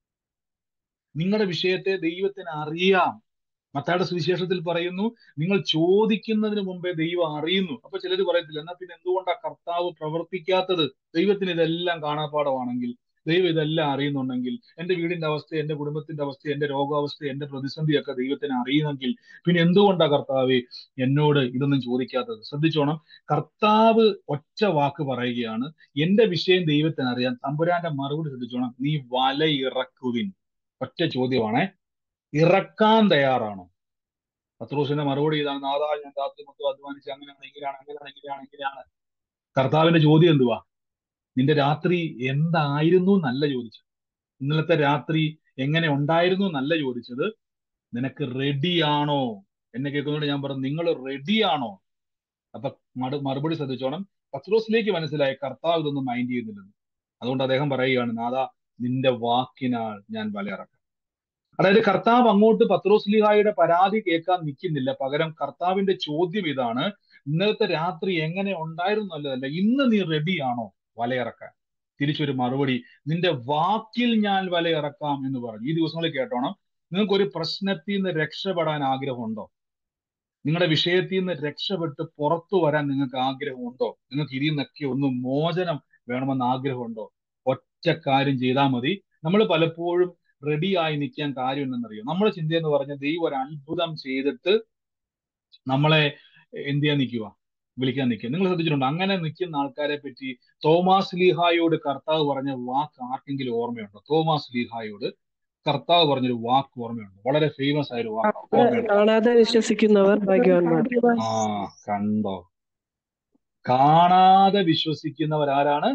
നിങ്ങളുടെ വിഷയത്തെ ദൈവത്തിന് അറിയാം മത്തായുടെ സുവിശേഷത്തിൽ പറയുന്നു നിങ്ങൾ ചോദിക്കുന്നതിന് മുമ്പേ ദൈവം അറിയുന്നു അപ്പൊ ചിലർ പറയത്തില്ല എന്നാ പിന്നെ എന്തുകൊണ്ടാ കർത്താവ് പ്രവർത്തിക്കാത്തത് ദൈവത്തിന് ഇതെല്ലാം കാണാപ്പാടമാണെങ്കിൽ ദൈവം ഇതെല്ലാം അറിയുന്നുണ്ടെങ്കിൽ എന്റെ വീടിന്റെ അവസ്ഥ എന്റെ കുടുംബത്തിന്റെ അവസ്ഥ എന്റെ രോഗാവസ്ഥ എന്റെ പ്രതിസന്ധിയൊക്കെ ദൈവത്തിന് അറിയുമെങ്കിൽ പിന്നെ എന്തുകൊണ്ടാ കർത്താവ് എന്നോട് ഇതൊന്നും ചോദിക്കാത്തത് ശ്രദ്ധിച്ചോണം കർത്താവ് ഒറ്റ വാക്ക് പറയുകയാണ് എന്റെ വിഷയം ദൈവത്തിന് അറിയാം തമ്പുരാന്റെ മറുപടി ശ്രദ്ധിച്ചോണം നീ വല ഇറക്കുവിൻ ഒറ്റ ചോദ്യമാണേ ഇറക്കാൻ തയ്യാറാണോ പത്രോസിന്റെ മറുപടി ഇതാണ് നാദാ ഞാൻ രാത്രി മൊത്തം അധ്വാനിച്ച് അങ്ങനെയാണ് ഇങ്ങനെയാണ് അങ്ങനെയാണ് ഇങ്ങനെയാണ് ഇങ്ങനെയാണ് കർത്താവിന്റെ ചോദ്യം എന്തുവാ നിന്റെ രാത്രി എന്തായിരുന്നു എന്നല്ല ചോദിച്ചത് ഇന്നലത്തെ രാത്രി എങ്ങനെ ഉണ്ടായിരുന്നു എന്നല്ല ചോദിച്ചത് നിനക്ക് റെഡിയാണോ എന്നെ കേൾക്കുന്നതുകൊണ്ട് ഞാൻ പറഞ്ഞു നിങ്ങൾ റെഡിയാണോ അപ്പൊ മറു മറുപടി ശ്രദ്ധിച്ചോണം പത്രോസിലേക്ക് മനസ്സിലായി കർത്താവ് ഇതൊന്നും മൈൻഡ് ചെയ്യുന്നില്ലെന്ന് അതുകൊണ്ട് അദ്ദേഹം പറയുകയാണ് നാദാ നിന്റെ വാക്കിനാൽ ഞാൻ വലയിറക്കാം അതായത് കർത്താവ് അങ്ങോട്ട് പത്രോസ്ലിഹായുടെ പരാതി കേൾക്കാൻ നിൽക്കുന്നില്ല പകരം കർത്താവിന്റെ ചോദ്യം ഇതാണ് ഇന്നലത്തെ രാത്രി എങ്ങനെ ഉണ്ടായിരുന്നു നല്ലതല്ല ഇന്ന് നീ റെഡിയാണോ വലയിറക്കാൻ തിരിച്ചൊരു മറുപടി നിന്റെ വാക്കിൽ ഞാൻ വലയിറക്കാം എന്ന് പറഞ്ഞു ഈ ദിവസങ്ങളിൽ കേട്ടോണം നിങ്ങൾക്ക് ഒരു പ്രശ്നത്തിൽ നിന്ന് രക്ഷപ്പെടാൻ ആഗ്രഹമുണ്ടോ നിങ്ങളുടെ വിഷയത്തിൽ നിന്ന് രക്ഷപ്പെട്ട് പുറത്തു വരാൻ നിങ്ങൾക്ക് ആഗ്രഹമുണ്ടോ നിങ്ങൾക്ക് ഇതിൽ നിന്നൊക്കെ ഒന്ന് മോചനം വേണമെന്ന് ആഗ്രഹമുണ്ടോ ഒറ്റ കാര്യം ചെയ്താൽ മതി നമ്മൾ പലപ്പോഴും റെഡി ആയി നിൽക്കാൻ കാര്യം എന്തെന്നറിയോ നമ്മുടെ ചിന്ത എന്ന് പറഞ്ഞ ദൈവം ഒരു അത്ഭുതം ചെയ്തിട്ട് നമ്മളെ എന്ത് ചെയ്യാൻ നിൽക്കുക വിളിക്കാൻ നിൽക്കുക നിങ്ങൾ ശ്രദ്ധിച്ചിട്ടുണ്ടോ അങ്ങനെ നിൽക്കുന്ന ആൾക്കാരെ പറ്റി തോമാസ് ലീഹായോട് കർത്താവ് പറഞ്ഞ വാക്ക് ആർക്കെങ്കിലും ഓർമ്മയുണ്ടോ തോമാസ് ലീഹായോട് കർത്താവ് പറഞ്ഞൊരു വാക്ക് ഓർമ്മയുണ്ട് വളരെ ഫേമസ് ആയ ഒരു വാക്ക് ഓർമ്മയുണ്ട് കാണാതെ വിശ്വസിക്കുന്നവർ ഭാഗ്യവാന്മാർ ആ കണ്ടോ കാണാതെ വിശ്വസിക്കുന്നവർ ആരാണ്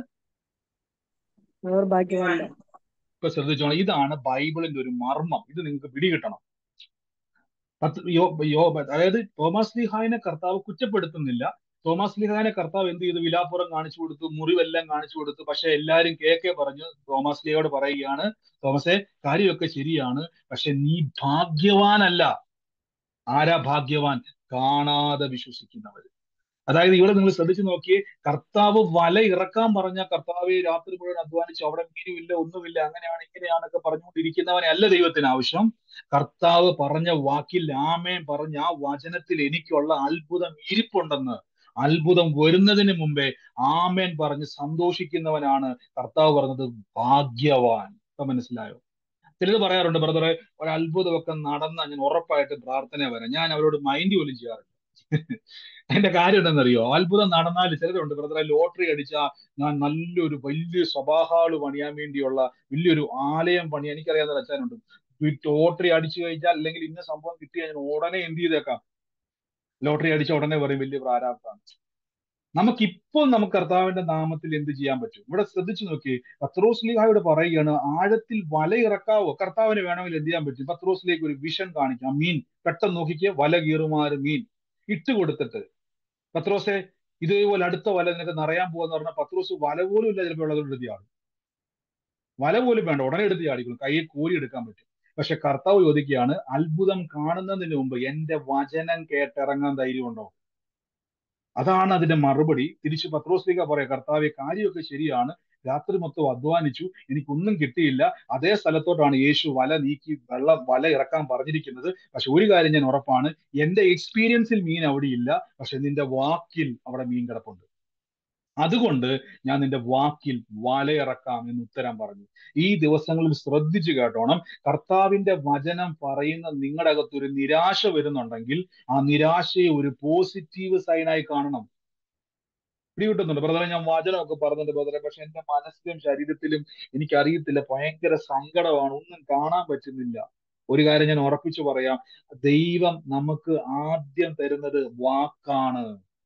അവർ ഭാഗ്യവാന്മാർ ഇപ്പൊ ശ്രദ്ധിച്ചോണം ഇതാണ് ബൈബിളിന്റെ ഒരു മർമ്മം ഇത് നിങ്ങൾക്ക് പിടികിട്ടണം പത്ത് യോ യോ അതായത് തോമസ് ലിഹായിനെ കർത്താവ് കുറ്റപ്പെടുത്തുന്നില്ല തോമസ് ലിഹാനെ കർത്താവ് എന്ത് ചെയ്തു വിലാപ്പുറം കാണിച്ചു കൊടുത്തു മുറിവെല്ലാം കാണിച്ചു കൊടുത്തു പക്ഷെ എല്ലാരും കേക്കെ പറഞ്ഞു തോമസ് ലിയോട് പറയുകയാണ് തോമസെ കാര്യമൊക്കെ ശരിയാണ് പക്ഷെ നീ ഭാഗ്യവാനല്ല ആരാ ഭാഗ്യവാൻ കാണാതെ വിശ്വസിക്കുന്നവർ അതായത് ഇവിടെ നിങ്ങൾ ശ്രദ്ധിച്ചു നോക്കിയേ കർത്താവ് വല ഇറക്കാൻ പറഞ്ഞ കർത്താവ് രാത്രി മുഴുവൻ അധ്വാനിച്ചു അവിടെ മീനുമില്ല ഒന്നുമില്ല അങ്ങനെയാണ് ഇങ്ങനെയാണൊക്കെ പറഞ്ഞുകൊണ്ടിരിക്കുന്നവനെ അല്ല ദൈവത്തിന് ആവശ്യം കർത്താവ് പറഞ്ഞ വാക്കിൽ ആമേൻ പറഞ്ഞ ആ വചനത്തിൽ എനിക്കുള്ള അത്ഭുതം ഇരിപ്പുണ്ടെന്ന് അത്ഭുതം വരുന്നതിന് മുമ്പേ ആമേൻ പറഞ്ഞ് സന്തോഷിക്കുന്നവനാണ് കർത്താവ് പറഞ്ഞത് ഭാഗ്യവാൻ ഇപ്പൊ മനസ്സിലായോ ചിലത് പറയാറുണ്ട് ബ്രദറെ ഒരു അത്ഭുതമൊക്കെ നടന്ന ഞാൻ ഉറപ്പായിട്ട് പ്രാർത്ഥന വരാം ഞാൻ അവരോട് മൈൻഡ് പോലും ചെയ്യാറില്ല അതിന്റെ കാര്യം എന്താണെന്നറിയോ അത്ഭുതം നടന്നാൽ ചിലരുണ്ട് ബ്രദറെ ലോട്ടറി അടിച്ചാൽ ഞാൻ നല്ലൊരു വലിയ സഭാഹാള് പണിയാൻ വേണ്ടിയുള്ള വലിയൊരു ആലയം പണിയാൻ എനിക്കറിയാവുന്ന അച്ഛനുണ്ട് ലോട്ടറി അടിച്ചു കഴിഞ്ഞാൽ അല്ലെങ്കിൽ ഇന്ന സംഭവം കിട്ടിയാൽ ഞാൻ ഉടനെ എന്ത് ചെയ്തേക്കാം ലോട്ടറി അടിച്ച ഉടനെ പറയും വലിയ പ്രാരാബ്ദമാണ് നമുക്കിപ്പോൾ നമുക്ക് കർത്താവിന്റെ നാമത്തിൽ എന്ത് ചെയ്യാൻ പറ്റും ഇവിടെ ശ്രദ്ധിച്ചു നോക്കി പത്രോസ്ലിഹായോട് പറയുകയാണ് ആഴത്തിൽ വല ഇറക്കാവോ കർത്താവിന് വേണമെങ്കിൽ എന്ത് ചെയ്യാൻ പറ്റും പത്രോസിലേക്ക് ഒരു വിഷൻ കാണിക്കാം മീൻ പെട്ടെന്ന് നോക്കിക്കുക വല കീറുമാറ് മീൻ ഇട്ട് കൊടുത്തിട്ട് പത്രോസെ ഇതേപോലെ അടുത്ത വല നിനക്ക് നിറയാൻ പോകാന്ന് പറഞ്ഞാൽ പത്രോസ് വല പോലും ഇല്ല ചിലപ്പോൾ ഉള്ളത് എടുത്ത് ചാടും വല പോലും വേണ്ട ഉടനെ എടുത്ത് ചാടിക്കും കയ്യിൽ കോരി എടുക്കാൻ പറ്റും പക്ഷെ കർത്താവ് ചോദിക്കുകയാണ് അത്ഭുതം കാണുന്നതിന് മുമ്പ് എന്റെ വചനം കേട്ടിറങ്ങാൻ ധൈര്യമുണ്ടോ അതാണ് അതിന്റെ മറുപടി തിരിച്ച് പത്രോസ്ലിക പറയാം കർത്താവെ കാര്യമൊക്കെ ശരിയാണ് രാത്രി മൊത്തം അധ്വാനിച്ചു എനിക്കൊന്നും കിട്ടിയില്ല അതേ സ്ഥലത്തോട്ടാണ് യേശു വല നീക്കി വെള്ളം വല ഇറക്കാൻ പറഞ്ഞിരിക്കുന്നത് പക്ഷെ ഒരു കാര്യം ഞാൻ ഉറപ്പാണ് എന്റെ എക്സ്പീരിയൻസിൽ മീൻ അവിടെ ഇല്ല പക്ഷെ നിന്റെ വാക്കിൽ അവിടെ മീൻ കിടപ്പുണ്ട് അതുകൊണ്ട് ഞാൻ നിന്റെ വാക്കിൽ വലയിറക്കാം എന്ന് ഉത്തരം പറഞ്ഞു ഈ ദിവസങ്ങളിൽ ശ്രദ്ധിച്ചു കേട്ടോണം കർത്താവിന്റെ വചനം പറയുന്ന നിങ്ങളുടെ അകത്ത് ഒരു നിരാശ വരുന്നുണ്ടെങ്കിൽ ആ നിരാശയെ ഒരു പോസിറ്റീവ് സൈനായി കാണണം പിടികിട്ടുന്നുണ്ട് ബ്രദറെ ഞാൻ വചനമൊക്കെ പറഞ്ഞിട്ടുണ്ട് ബ്രദറെ പക്ഷെ എന്റെ മനസ്സിലും ശരീരത്തിലും എനിക്കറിയത്തില്ല ഭയങ്കര സങ്കടമാണ് ഒന്നും കാണാൻ പറ്റുന്നില്ല ഒരു കാര്യം ഞാൻ ഉറപ്പിച്ചു പറയാം ദൈവം നമുക്ക് ആദ്യം തരുന്നത് വാക്കാണ്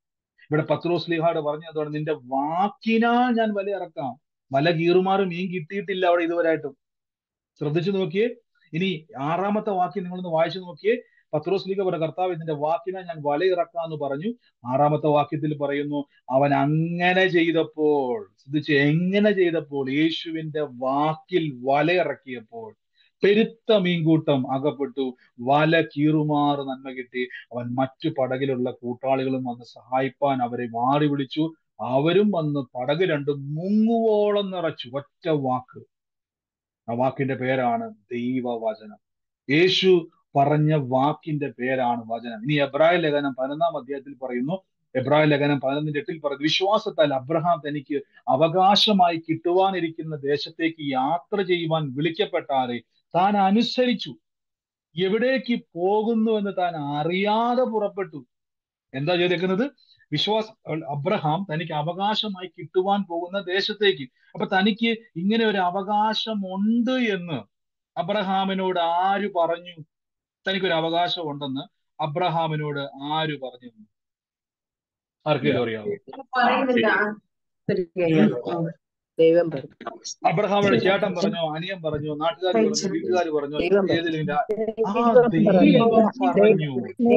ഇവിടെ പത്രോസ് ലീഹാട് പറഞ്ഞു എന്താണ് നിന്റെ വാക്കിനാൽ ഞാൻ വല ഇറക്കാം വല കീറുമാറ് മീൻ കിട്ടിയിട്ടില്ല അവിടെ ഇതുവരെയായിട്ടും ശ്രദ്ധിച്ചു നോക്കിയേ ഇനി ആറാമത്തെ വാക്യം നിങ്ങളൊന്ന് വായിച്ചു നോക്കിയേ പത്രോസ് ലീഗ പറഞ്ഞ കർത്താവ് ഇതിന്റെ വാക്കിനാൽ ഞാൻ വല ഇറക്കാന്ന് പറഞ്ഞു ആറാമത്തെ വാക്യത്തിൽ പറയുന്നു അവൻ അങ്ങനെ ചെയ്തപ്പോൾ ശ്രദ്ധിച്ച് എങ്ങനെ ചെയ്തപ്പോൾ യേശുവിന്റെ വാക്കിൽ വല ഇറക്കിയപ്പോൾ പെരുത്ത മീൻകൂട്ടം അകപ്പെട്ടു വല കീറുമാറ് നന്മ കിട്ടി അവൻ മറ്റു പടകിലുള്ള കൂട്ടാളികളും വന്ന് സഹായിപ്പാൻ അവരെ മാറി വിളിച്ചു അവരും വന്ന് പടക് രണ്ടും മുങ്ങുവോളം നിറച്ചു ഒറ്റ വാക്ക് ആ വാക്കിന്റെ പേരാണ് ദൈവവചനം യേശു പറഞ്ഞ വാക്കിന്റെ പേരാണ് വചനം ഇനി എബ്രായ ലേഖനം പതിനൊന്നാം അധ്യായത്തിൽ പറയുന്നു എബ്രായ ലേഖനം പതിനൊന്നിന്റെ എട്ടിൽ പറയുന്നു വിശ്വാസത്താൽ അബ്രഹാം തനിക്ക് അവകാശമായി കിട്ടുവാനിരിക്കുന്ന ദേശത്തേക്ക് യാത്ര ചെയ്യുവാൻ വിളിക്കപ്പെട്ടാറെ താൻ അനുസരിച്ചു എവിടേക്ക് പോകുന്നു എന്ന് താൻ അറിയാതെ പുറപ്പെട്ടു എന്താ ചെയ്തേക്കുന്നത് വിശ്വാസ അബ്രഹാം തനിക്ക് അവകാശമായി കിട്ടുവാൻ പോകുന്ന ദേശത്തേക്ക് അപ്പൊ തനിക്ക് ഇങ്ങനെ ഒരു അവകാശമുണ്ട് എന്ന് അബ്രഹാമിനോട് ആര് പറഞ്ഞു തനിക്കൊരു അവകാശം ഉണ്ടെന്ന് അബ്രഹാമിനോട് ആര് പറഞ്ഞു ആർക്കെങ്കിലും അറിയാവോ ദൈവം പറഞ്ഞു അബ്രഹാമിനോട് ചേട്ടൻ പറഞ്ഞോ അനിയൻ പറഞ്ഞോ നാട്ടുകാർ പറഞ്ഞു വീട്ടുകാർ പറഞ്ഞോ ദൈവം പറഞ്ഞു. ഏതിലും ഇല്ല. ആ ദൈവം ദൈവം പറഞ്ഞു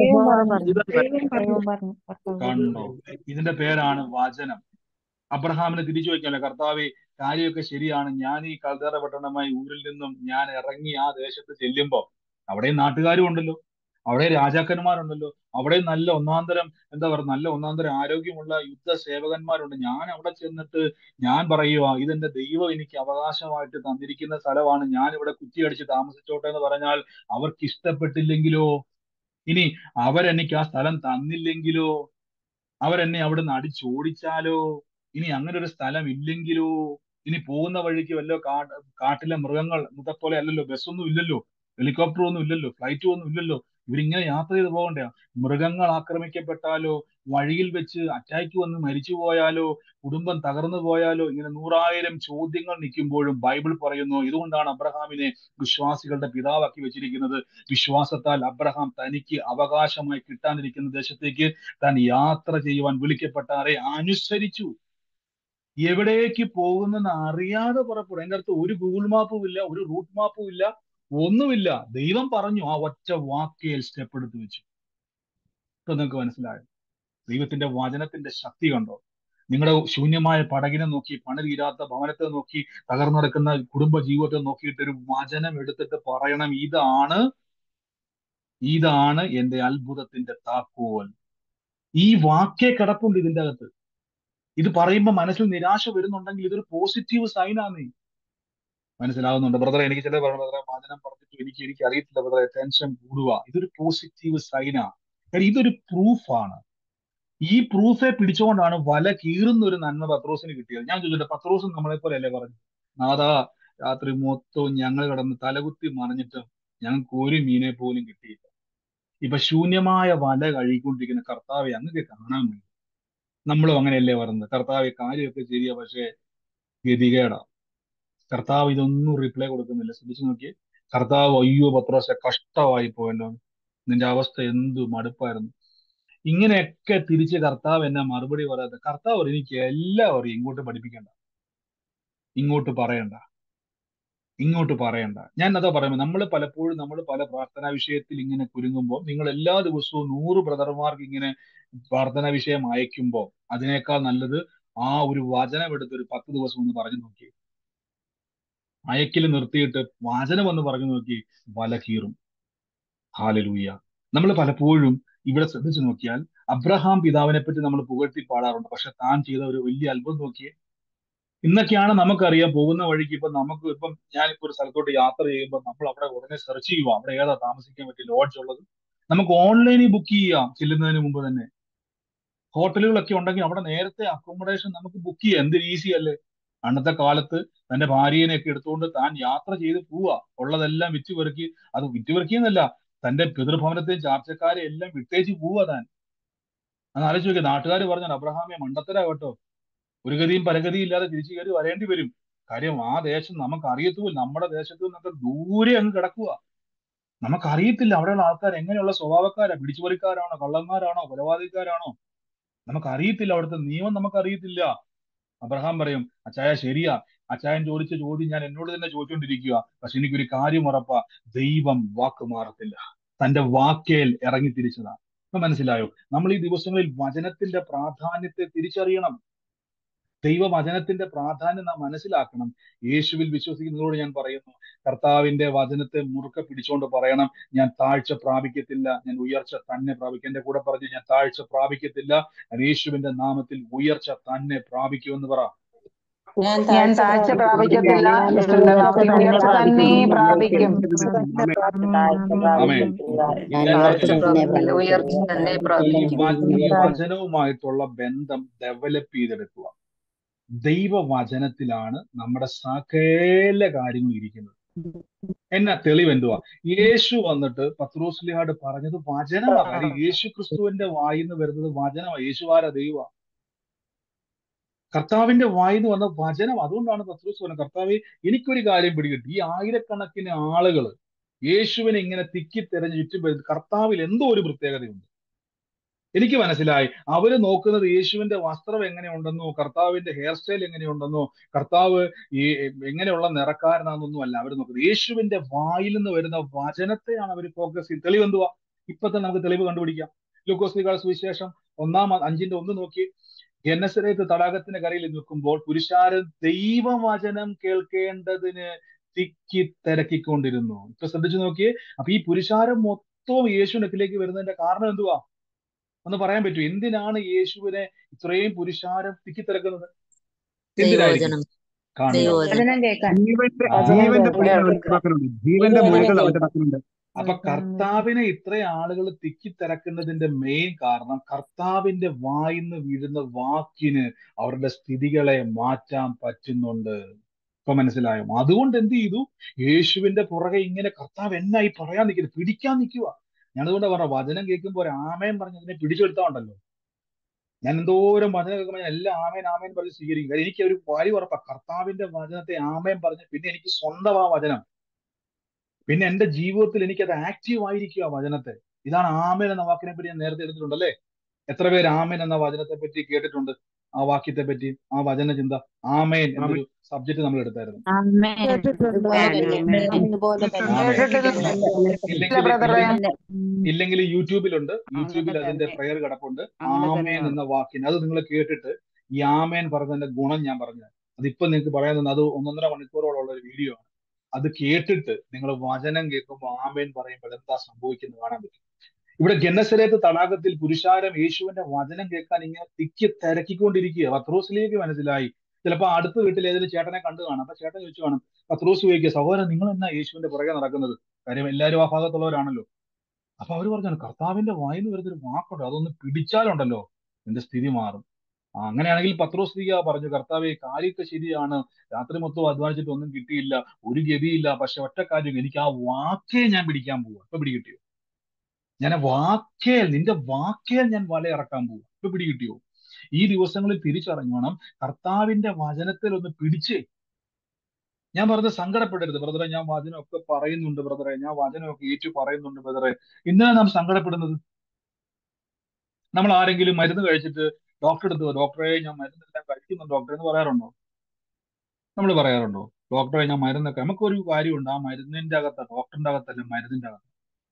ദൈവം പറഞ്ഞു കണ്ടോ ഇതിന്റെ പേരാണ് വചനം അബ്രഹാമിനെ തിരിച്ചു വയ്ക്കാനല്ലോ കർത്താവെ കാര്യമൊക്കെ ശരിയാണ് ഞാൻ ഈ കൽദേറ പട്ടണമായി ഊരിൽ നിന്നും ഞാൻ ഇറങ്ങി ആ ദേശത്ത് ചെല്ലുമ്പോ അവിടെ നാട്ടുകാരും ഉണ്ടല്ലോ അവിടെ രാജാക്കന്മാരുണ്ടല്ലോ അവിടെ നല്ല ഒന്നാന്തരം എന്താ പറയുക നല്ല ഒന്നാന്തരം ആരോഗ്യമുള്ള യുദ്ധ സേവകന്മാരുണ്ട് ഞാൻ അവിടെ ചെന്നിട്ട് ഞാൻ പറയുക ഇതെന്റെ ദൈവം എനിക്ക് അവകാശമായിട്ട് തന്നിരിക്കുന്ന സ്ഥലമാണ് ഞാൻ ഇവിടെ കുറ്റിയടിച്ച് താമസിച്ചോട്ടെ എന്ന് പറഞ്ഞാൽ അവർക്ക് ഇഷ്ടപ്പെട്ടില്ലെങ്കിലോ ഇനി അവരെനിക്ക് ആ സ്ഥലം തന്നില്ലെങ്കിലോ അവരെന്നെ അവിടുന്ന് അടിച്ചോടിച്ചാലോ ഇനി അങ്ങനെ ഒരു സ്ഥലം ഇല്ലെങ്കിലോ ഇനി പോകുന്ന വഴിക്ക് വല്ലോ കാ കാട്ടിലെ മൃഗങ്ങൾ ഇന്നത്തെ പോലെ അല്ലല്ലോ ബസ്സൊന്നും ഇല്ലല്ലോ ഹെലികോപ്റ്റർ ഒന്നും ഇല്ലല്ലോ ഫ്ലൈറ്റ് ഒന്നും ഇല്ലല്ലോ ഇവരിങ്ങനെ യാത്ര ചെയ്ത് പോകണ്ടേ മൃഗങ്ങൾ ആക്രമിക്കപ്പെട്ടാലോ വഴിയിൽ വെച്ച് അറ്റാക്ക് വന്ന് മരിച്ചു പോയാലോ കുടുംബം തകർന്നു പോയാലോ ഇങ്ങനെ നൂറായിരം ചോദ്യങ്ങൾ നിൽക്കുമ്പോഴും ബൈബിൾ പറയുന്നു ഇതുകൊണ്ടാണ് അബ്രഹാമിനെ വിശ്വാസികളുടെ പിതാവാക്കി വെച്ചിരിക്കുന്നത് വിശ്വാസത്താൽ അബ്രഹാം തനിക്ക് അവകാശമായി കിട്ടാനിരിക്കുന്ന ദേശത്തേക്ക് താൻ യാത്ര ചെയ്യുവാൻ വിളിക്കപ്പെട്ടാറെ അനുസരിച്ചു എവിടേക്ക് പോകുന്നെന്ന് അറിയാതെ പുറപ്പെടും അതിന്റെ അടുത്ത് ഒരു ഗൂഗിൾ മാപ്പും ഇല്ല ഒരു റൂട്ട് മാപ്പും ഇല്ല ഒന്നുമില്ല ദൈവം പറഞ്ഞു ആ ഒറ്റ വാക്കയിൽ സ്റ്റെപ്പ് എടുത്ത് വെച്ചു ഇപ്പൊ നിങ്ങൾക്ക് മനസ്സിലായോ ദൈവത്തിന്റെ വചനത്തിന്റെ ശക്തി കണ്ടോ നിങ്ങളുടെ ശൂന്യമായ പടകിനെ നോക്കി പണി തീരാത്ത ഭവനത്തെ നോക്കി തകർന്നു നടക്കുന്ന കുടുംബ ജീവിതത്തെ നോക്കിയിട്ട് ഒരു വചനം എടുത്തിട്ട് പറയണം ഇതാണ് ഇതാണ് എന്റെ അത്ഭുതത്തിന്റെ താക്കോൽ ഈ വാക്കേ കിടപ്പുണ്ട് ഇതിന്റെ അകത്ത് ഇത് പറയുമ്പോൾ മനസ്സിൽ നിരാശ വരുന്നുണ്ടെങ്കിൽ ഇതൊരു പോസിറ്റീവ് സൈൻ ആണ് മനസ്സിലാവുന്നുണ്ട് ബ്രദറെ എനിക്ക് ചില പറഞ്ഞു ബ്രദറെ വചനം പറഞ്ഞിട്ട് എനിക്ക് എനിക്ക് അറിയത്തില്ല ബ്രദറെ ടെൻഷൻ കൂടുക ഇതൊരു പോസിറ്റീവ് സൈനാ കാര്യം ഇതൊരു പ്രൂഫാണ് ഈ പ്രൂഫെ പിടിച്ചുകൊണ്ടാണ് വല കീറുന്ന ഒരു നന്മ പത്രോസിന് കിട്ടിയത് ഞാൻ ചോദിച്ചോട്ടെ പത്രോസും നമ്മളെ പോലെ അല്ലേ പറഞ്ഞു നാദാ രാത്രി മൊത്തവും ഞങ്ങൾ കിടന്ന് തലകുത്തി മറിഞ്ഞിട്ടും ഞങ്ങൾക്ക് ഒരു മീനെ പോലും കിട്ടിയില്ല ഇപ്പൊ ശൂന്യമായ വല കഴുകിക്കൊണ്ടിരിക്കുന്ന കർത്താവെ അങ്ങക്ക് കാണാൻ വേണ്ടി നമ്മളും അങ്ങനെയല്ലേ പറയുന്നത് കർത്താവെ കാര്യമൊക്കെ ശരിയാ പക്ഷേ ഗതികേടാ കർത്താവ് ഇതൊന്നും റിപ്ലൈ കൊടുക്കുന്നില്ല ശ്രദ്ധിച്ചു നോക്കിയേ കർത്താവ് അയ്യോ പത്രോസെ കഷ്ടമായി പോയല്ലോ നിന്റെ അവസ്ഥ എന്തു മടുപ്പായിരുന്നു ഇങ്ങനെയൊക്കെ തിരിച്ച് കർത്താവ് എന്നെ മറുപടി പറയാതെ കർത്താവ് പറയും, എനിക്ക് എല്ലാം അറിയും ഇങ്ങോട്ട് പഠിപ്പിക്കണ്ട ഇങ്ങോട്ട് പറയണ്ട ഇങ്ങോട്ട് പറയണ്ട ഞാൻ അതാ പറയുമ്പോൾ നമ്മൾ പലപ്പോഴും നമ്മൾ പല പ്രാർത്ഥനാ വിഷയത്തിൽ ഇങ്ങനെ കുരുങ്ങുമ്പോൾ നിങ്ങൾ എല്ലാ ദിവസവും നൂറ് ബ്രദർമാർക്ക് ഇങ്ങനെ പ്രാർത്ഥനാ വിഷയം അയക്കുമ്പോൾ അതിനേക്കാൾ നല്ലത് ആ ഒരു വചനം എടുത്ത് ഒരു പത്ത് ദിവസം ഒന്ന് പറഞ്ഞു നോക്കി അയക്കിൽ നിർത്തിയിട്ട് വചനം എന്ന് പറഞ്ഞു നോക്കി വല കീറും ഹാലലൂയ നമ്മൾ പലപ്പോഴും ഇവിടെ ശ്രദ്ധിച്ചു നോക്കിയാൽ അബ്രഹാം പിതാവിനെ പറ്റി നമ്മൾ പുകഴ്ത്തി പാടാറുണ്ട് പക്ഷെ താൻ ചെയ്ത ഒരു വലിയ അത്ഭുതം നോക്കിയേ ഇന്നൊക്കെയാണ് നമുക്കറിയാം പോകുന്ന വഴിക്ക് ഇപ്പൊ നമുക്ക് ഇപ്പം ഞാനിപ്പോ ഒരു സ്ഥലത്തോട്ട് യാത്ര ചെയ്യുമ്പോൾ നമ്മൾ അവിടെ ഉടനെ സെർച്ച് ചെയ്യുക അവിടെ ഏതാ താമസിക്കാൻ പറ്റിയ ലോഡ്ജ് ഉള്ളത് നമുക്ക് ഓൺലൈനിൽ ബുക്ക് ചെയ്യാം ചെല്ലുന്നതിന് മുമ്പ് തന്നെ ഹോട്ടലുകളൊക്കെ ഉണ്ടെങ്കിൽ അവിടെ നേരത്തെ അക്കോമഡേഷൻ നമുക്ക് ബുക്ക് ചെയ്യാം എന്ത് ഈസി അല്ലേ അന്നത്തെ കാലത്ത് തന്റെ ഭാര്യനെയൊക്കെ എടുത്തുകൊണ്ട് താൻ യാത്ര ചെയ്ത് പോവുക ഉള്ളതെല്ലാം വിറ്റ് പെറുക്കി അത് വിറ്റ് പെറുക്കിയെന്നല്ല തന്റെ പിതൃഭവനത്തെയും ചാർച്ചക്കാരെ എല്ലാം വിട്ടേച്ച് പോവുക താൻ അത് ആലോചിച്ച് നോക്കിയ നാട്ടുകാർ പറഞ്ഞാൽ അബ്രഹാമെ മണ്ടത്തരാ കേട്ടോ ഒരു ഗതിയും പരഗതിയും ഇല്ലാതെ തിരിച്ചു കയറി വരേണ്ടി വരും കാര്യം ആ ദേശം നമുക്ക് അറിയത്തുമില്ല നമ്മുടെ ദേശത്ത് നിന്നൊക്കെ ദൂരെ അങ്ങ് കിടക്കുക നമുക്കറിയത്തില്ല അവിടെയുള്ള ആൾക്കാർ എങ്ങനെയുള്ള സ്വഭാവക്കാരാ പിടിച്ചുപറിക്കാരാണോ കള്ളന്മാരാണോ കൊലപാതകക്കാരാണോ നമുക്ക് അറിയത്തില്ല അവിടുത്തെ നിയമം നമുക്ക് അറിയത്തില്ല അബ്രഹാം പറയും അച്ചായ ശരിയാ അച്ചായൻ ചോദിച്ച ചോദ്യം ഞാൻ എന്നോട് തന്നെ ചോദിച്ചുകൊണ്ടിരിക്കുക പക്ഷെ എനിക്കൊരു കാര്യം ഉറപ്പാ ദൈവം വാക്ക് മാറത്തില്ല തന്റെ വാക്കേൽ ഇറങ്ങി തിരിച്ചതാണ് ഇപ്പൊ മനസ്സിലായോ നമ്മൾ ഈ ദിവസങ്ങളിൽ വചനത്തിന്റെ പ്രാധാന്യത്തെ തിരിച്ചറിയണം ദൈവവചനത്തിന്റെ പ്രാധാന്യം നാം മനസ്സിലാക്കണം യേശുവിൽ വിശ്വസിക്കുന്നതോട് ഞാൻ പറയുന്നു കർത്താവിന്റെ വചനത്തെ മുറുക്കെ പിടിച്ചുകൊണ്ട് പറയണം ഞാൻ താഴ്ച പ്രാപിക്കത്തില്ല ഞാൻ ഉയർച്ച തന്നെ പ്രാപിക്കും എന്റെ കൂടെ പറഞ്ഞു ഞാൻ താഴ്ച പ്രാപിക്കത്തില്ല ഞാൻ യേശുവിന്റെ നാമത്തിൽ ഉയർച്ച തന്നെ പ്രാപിക്കുമെന്ന് പറ ഞാൻ താഴ്ച പ്രാപിക്കത്തില്ല യേശുവിന്റെ നാമത്തിൽ ഉയർച്ച തന്നെ പ്രാപിക്കും ആമേൻ ഞാൻ ഞാൻ താഴ്ച പ്രാപിക്കില്ല, ഉയർച്ച തന്നെ ഈ പ്രാപിക്കും വ- ഈ വചനവുമായിട്ടുള്ള ബന്ധം ഡെവലപ്പ് ചെയ്തെടുക്കുക ദൈവവചനത്തിലാണ് നമ്മുടെ സകല കാര്യങ്ങളും ഇരിക്കുന്നത് എന്നാ തെളിവ് എന്തുവാ യേശു വന്നിട്ട് പത്രോസ്ലിഹാട് പറഞ്ഞത് വചനമാണ് കാര്യം യേശു ക്രിസ്തുവിന്റെ വായിന്ന് വരുന്നത് വചനമാണ് യേശുവാര ദൈവ കർത്താവിന്റെ വായിന്ന് വന്ന വചനം അതുകൊണ്ടാണ് പത്രോസ് പറഞ്ഞത് കർത്താവെ എനിക്കൊരു കാര്യം പിടികിട്ടി ഈ ആയിരക്കണക്കിന് ആളുകൾ യേശുവിനെ ഇങ്ങനെ തിക്കി തെരഞ്ഞ് ചുറ്റും വരുന്നത് കർത്താവിൽ എന്തോ ഒരു പ്രത്യേകതയുണ്ട് എനിക്ക് മനസ്സിലായി അവര് നോക്കുന്നത് യേശുവിന്റെ വസ്ത്രം എങ്ങനെയുണ്ടെന്നോ കർത്താവിന്റെ ഹെയർ സ്റ്റൈൽ എങ്ങനെയുണ്ടെന്നോ കർത്താവ് ഈ എങ്ങനെയുള്ള നിറക്കാരനാണെന്നൊന്നും അല്ല അവർ നോക്കുന്നത് യേശുവിന്റെ വായിൽ നിന്ന് വരുന്ന വചനത്തെയാണ് അവർ ഫോക്കസ് ചെയ്ത് തെളിവ് എന്തുവാ ഇപ്പൊ തന്നെ നമുക്ക് തെളിവ് കണ്ടുപിടിക്കാം ലൂക്കോസ്ലികാൾ സുവിശേഷം ഒന്നാം അഞ്ചിന്റെ ഒന്ന് നോക്കി ഗന്നസരേത്ത് തടാകത്തിന് കരയിൽ നിൽക്കുമ്പോൾ പുരുഷാരൻ ദൈവവചനം കേൾക്കേണ്ടതിന് തിക്കി തിരക്കിക്കൊണ്ടിരുന്നു ഇപ്പൊ ശ്രദ്ധിച്ചു നോക്കിയേ അപ്പൊ ഈ പുരുഷാരം മൊത്തവും യേശുവിനക്കിലേക്ക് വരുന്നതിന്റെ കാരണം എന്തുവാ ഒന്ന് പറയാൻ പറ്റൂ എന്തിനാണ് യേശുവിനെ ഇത്രയും പുരുഷാരം തിക്കിത്തിരക്കുന്നത് എന്തിനായിരിക്കും ദൈവവചനം കാണുക ദൈവവചനം ജീവന്റെ ആ. ജീവന്റെ മൊഴികൾ അവന്റെ നാക്കിലുണ്ട് ജീവന്റെ മൊഴികൾ അവന്റെ നാക്കിലുണ്ട് അപ്പൊ കർത്താവിനെ ഇത്ര ആളുകൾ തിക്കിത്തിരക്കുന്നതിന്റെ മെയിൻ കാരണം കർത്താവിന്റെ വായിന്ന് വീഴുന്ന വാക്കിന് അവരുടെ സ്ഥിതികളെ മാറ്റാൻ പറ്റുന്നുണ്ട് ഇപ്പൊ മനസ്സിലായോ അതുകൊണ്ട് എന്ത് ചെയ്തു യേശുവിന്റെ പുറകെ ഇങ്ങനെ കർത്താവ് എന്നായി പറയാൻ നിൽക്കുന്നത് പിടിക്കാൻ നിൽക്കുക ഞാനതുകൊണ്ട് പറഞ്ഞ വചനം കേൾക്കുമ്പോൾ ഒരു ആമയം പറഞ്ഞ് അതിനെ പിടിച്ചെടുത്താ ഉണ്ടല്ലോ ഞാൻ എന്തോരം വചനം കേൾക്കുമ്പോൾ ഞാൻ എല്ലാം ആമേൻ ആമേൻ പറഞ്ഞ് സ്വീകരിക്കും കാര്യം എനിക്ക് ഒരു കാര്യം ഉറപ്പാ കർത്താവിന്റെ വചനത്തെ ആമേൻ പറഞ്ഞ് പിന്നെ എനിക്ക് സ്വന്തം ആ വചനം പിന്നെ എന്റെ ജീവിതത്തിൽ എനിക്ക് അത് ആക്റ്റീവ് ആയിരിക്കും ആ വചനത്തെ ഇതാണ് ആമേൻ എന്ന വാക്കിനെ പറ്റി ഞാൻ നേരത്തെ എടുത്തിട്ടുണ്ടല്ലേ എത്ര പേര് ആമേൻ എന്ന വചനത്തെ പറ്റി കേട്ടിട്ടുണ്ട് ആ വാക്യത്തെ പറ്റി ആ വചന ചിന്ത ആമേൻ എന്നൊരു സബ്ജക്ട് നമ്മൾ എടുത്തായിരുന്നു ഇതുപോലെ തന്നെ ആമേൻ ഇല്ലെങ്കിൽ ബ്രദറെ ഇല്ലെങ്കിൽ യൂട്യൂബിലുണ്ട് യൂട്യൂബിൽ അതിന്റെ പ്രയർ കിടപ്പുണ്ട് ആമേൻ എന്ന വാക്കിന് അത് നിങ്ങൾ കേട്ടിട്ട് ഈ ആമേൻ പറഞ്ഞതിന്റെ ഗുണം ഞാൻ പറഞ്ഞു അതിപ്പോ നിങ്ങൾക്ക് പറയാൻ തന്നെ അത് ഒന്നൊന്നര മണിക്കൂറോളം ഉള്ള ഒരു വീഡിയോ ആണ് അത് കേട്ടിട്ട് നിങ്ങൾ വചനം കേൾക്കുമ്പോൾ ആമേൻ പറയുമ്പോൾ എന്താ സംഭവിക്കുന്നത് കാണാൻ പറ്റും ഇവിടെ ഗന്നസരേത്ത് തടാകത്തിൽ പുരുഷാരം യേശുവിന്റെ വചനം കേൾക്കാൻ ഇങ്ങനെ തിക്കി തിരക്കിക്കൊണ്ടിരിക്കുക പത്രോസിലേക്ക് മനസ്സിലായി ചിലപ്പോ അടുത്ത വീട്ടിൽ ഏതെങ്കിലും ചേട്ടനെ കണ്ടു കാണാം അപ്പൊ ചേട്ടൻ ചോദിച്ചു കാണും പത്രോസ് ചോദിക്കുക സഹോദരൻ നിങ്ങൾ എന്നാ യേശുവിന്റെ പുറകെ നടക്കുന്നത് കാര്യം എല്ലാവരും ആ ഭാഗത്തുള്ളവരാണല്ലോ അപ്പൊ അവര് പറഞ്ഞു കർത്താവിന്റെ വായിന്ന് വരുന്നൊരു വാക്കുണ്ട് അതൊന്ന് പിടിച്ചാലുണ്ടല്ലോ എന്റെ സ്ഥിതി മാറും ആ, അങ്ങനെയാണെങ്കിൽ പത്രോസ് ലീഗ പറഞ്ഞു കർത്താവെ കാര്യമൊക്കെ ശരിയാണ് രാത്രി മൊത്തം അധ്വാനിച്ചിട്ട് ഒന്നും കിട്ടിയില്ല ഒരു ഗതിയില്ല പക്ഷെ ഒറ്റ കാര്യം എനിക്ക് ആ വാക്കേ ഞാൻ പിടിക്കാൻ പോവാ ഇപ്പൊ പിടികിട്ടിയോ ഞാൻ ആ വാക്കേൽ നിന്റെ വാക്കേൽ ഞാൻ വല ഇറക്കാൻ പോവാ ഇപ്പൊ പിടികിട്ടിയോ ഈ ദിവസങ്ങളിൽ തിരിച്ചറിഞ്ഞോണം കർത്താവിന്റെ വചനത്തിൽ ഒന്ന് പിടിച്ചേ ഞാൻ പറഞ്ഞത് സങ്കടപ്പെടരുത് ബ്രദറെ ഞാൻ വചനമൊക്കെ പറയുന്നുണ്ട് ബ്രദറെ ഞാൻ വചനമൊക്കെ ഏറ്റു പറയുന്നുണ്ട് ബ്രദറെ എന്തിനാണ് നാം സങ്കടപ്പെടുന്നത് നമ്മൾ ആരെങ്കിലും മരുന്ന് കഴിച്ചിട്ട് ഡോക്ടറെ അടുത്ത് ഡോക്ടറെ ഞാൻ മരുന്നെല്ലാം കഴിക്കുന്നുണ്ട് ഡോക്ടറെ എന്ന് പറയാറുണ്ടോ നമ്മൾ പറയാറുണ്ടോ ഡോക്ടറെ ഞാൻ മരുന്നൊക്കെ നമുക്കൊരു കാര്യമുണ്ട് ആ മരുന്നിന്റെ അകത്ത് ഡോക്ടറിന്റെ അകത്തല്ല മരുന്നിന്റെ അകത്ത്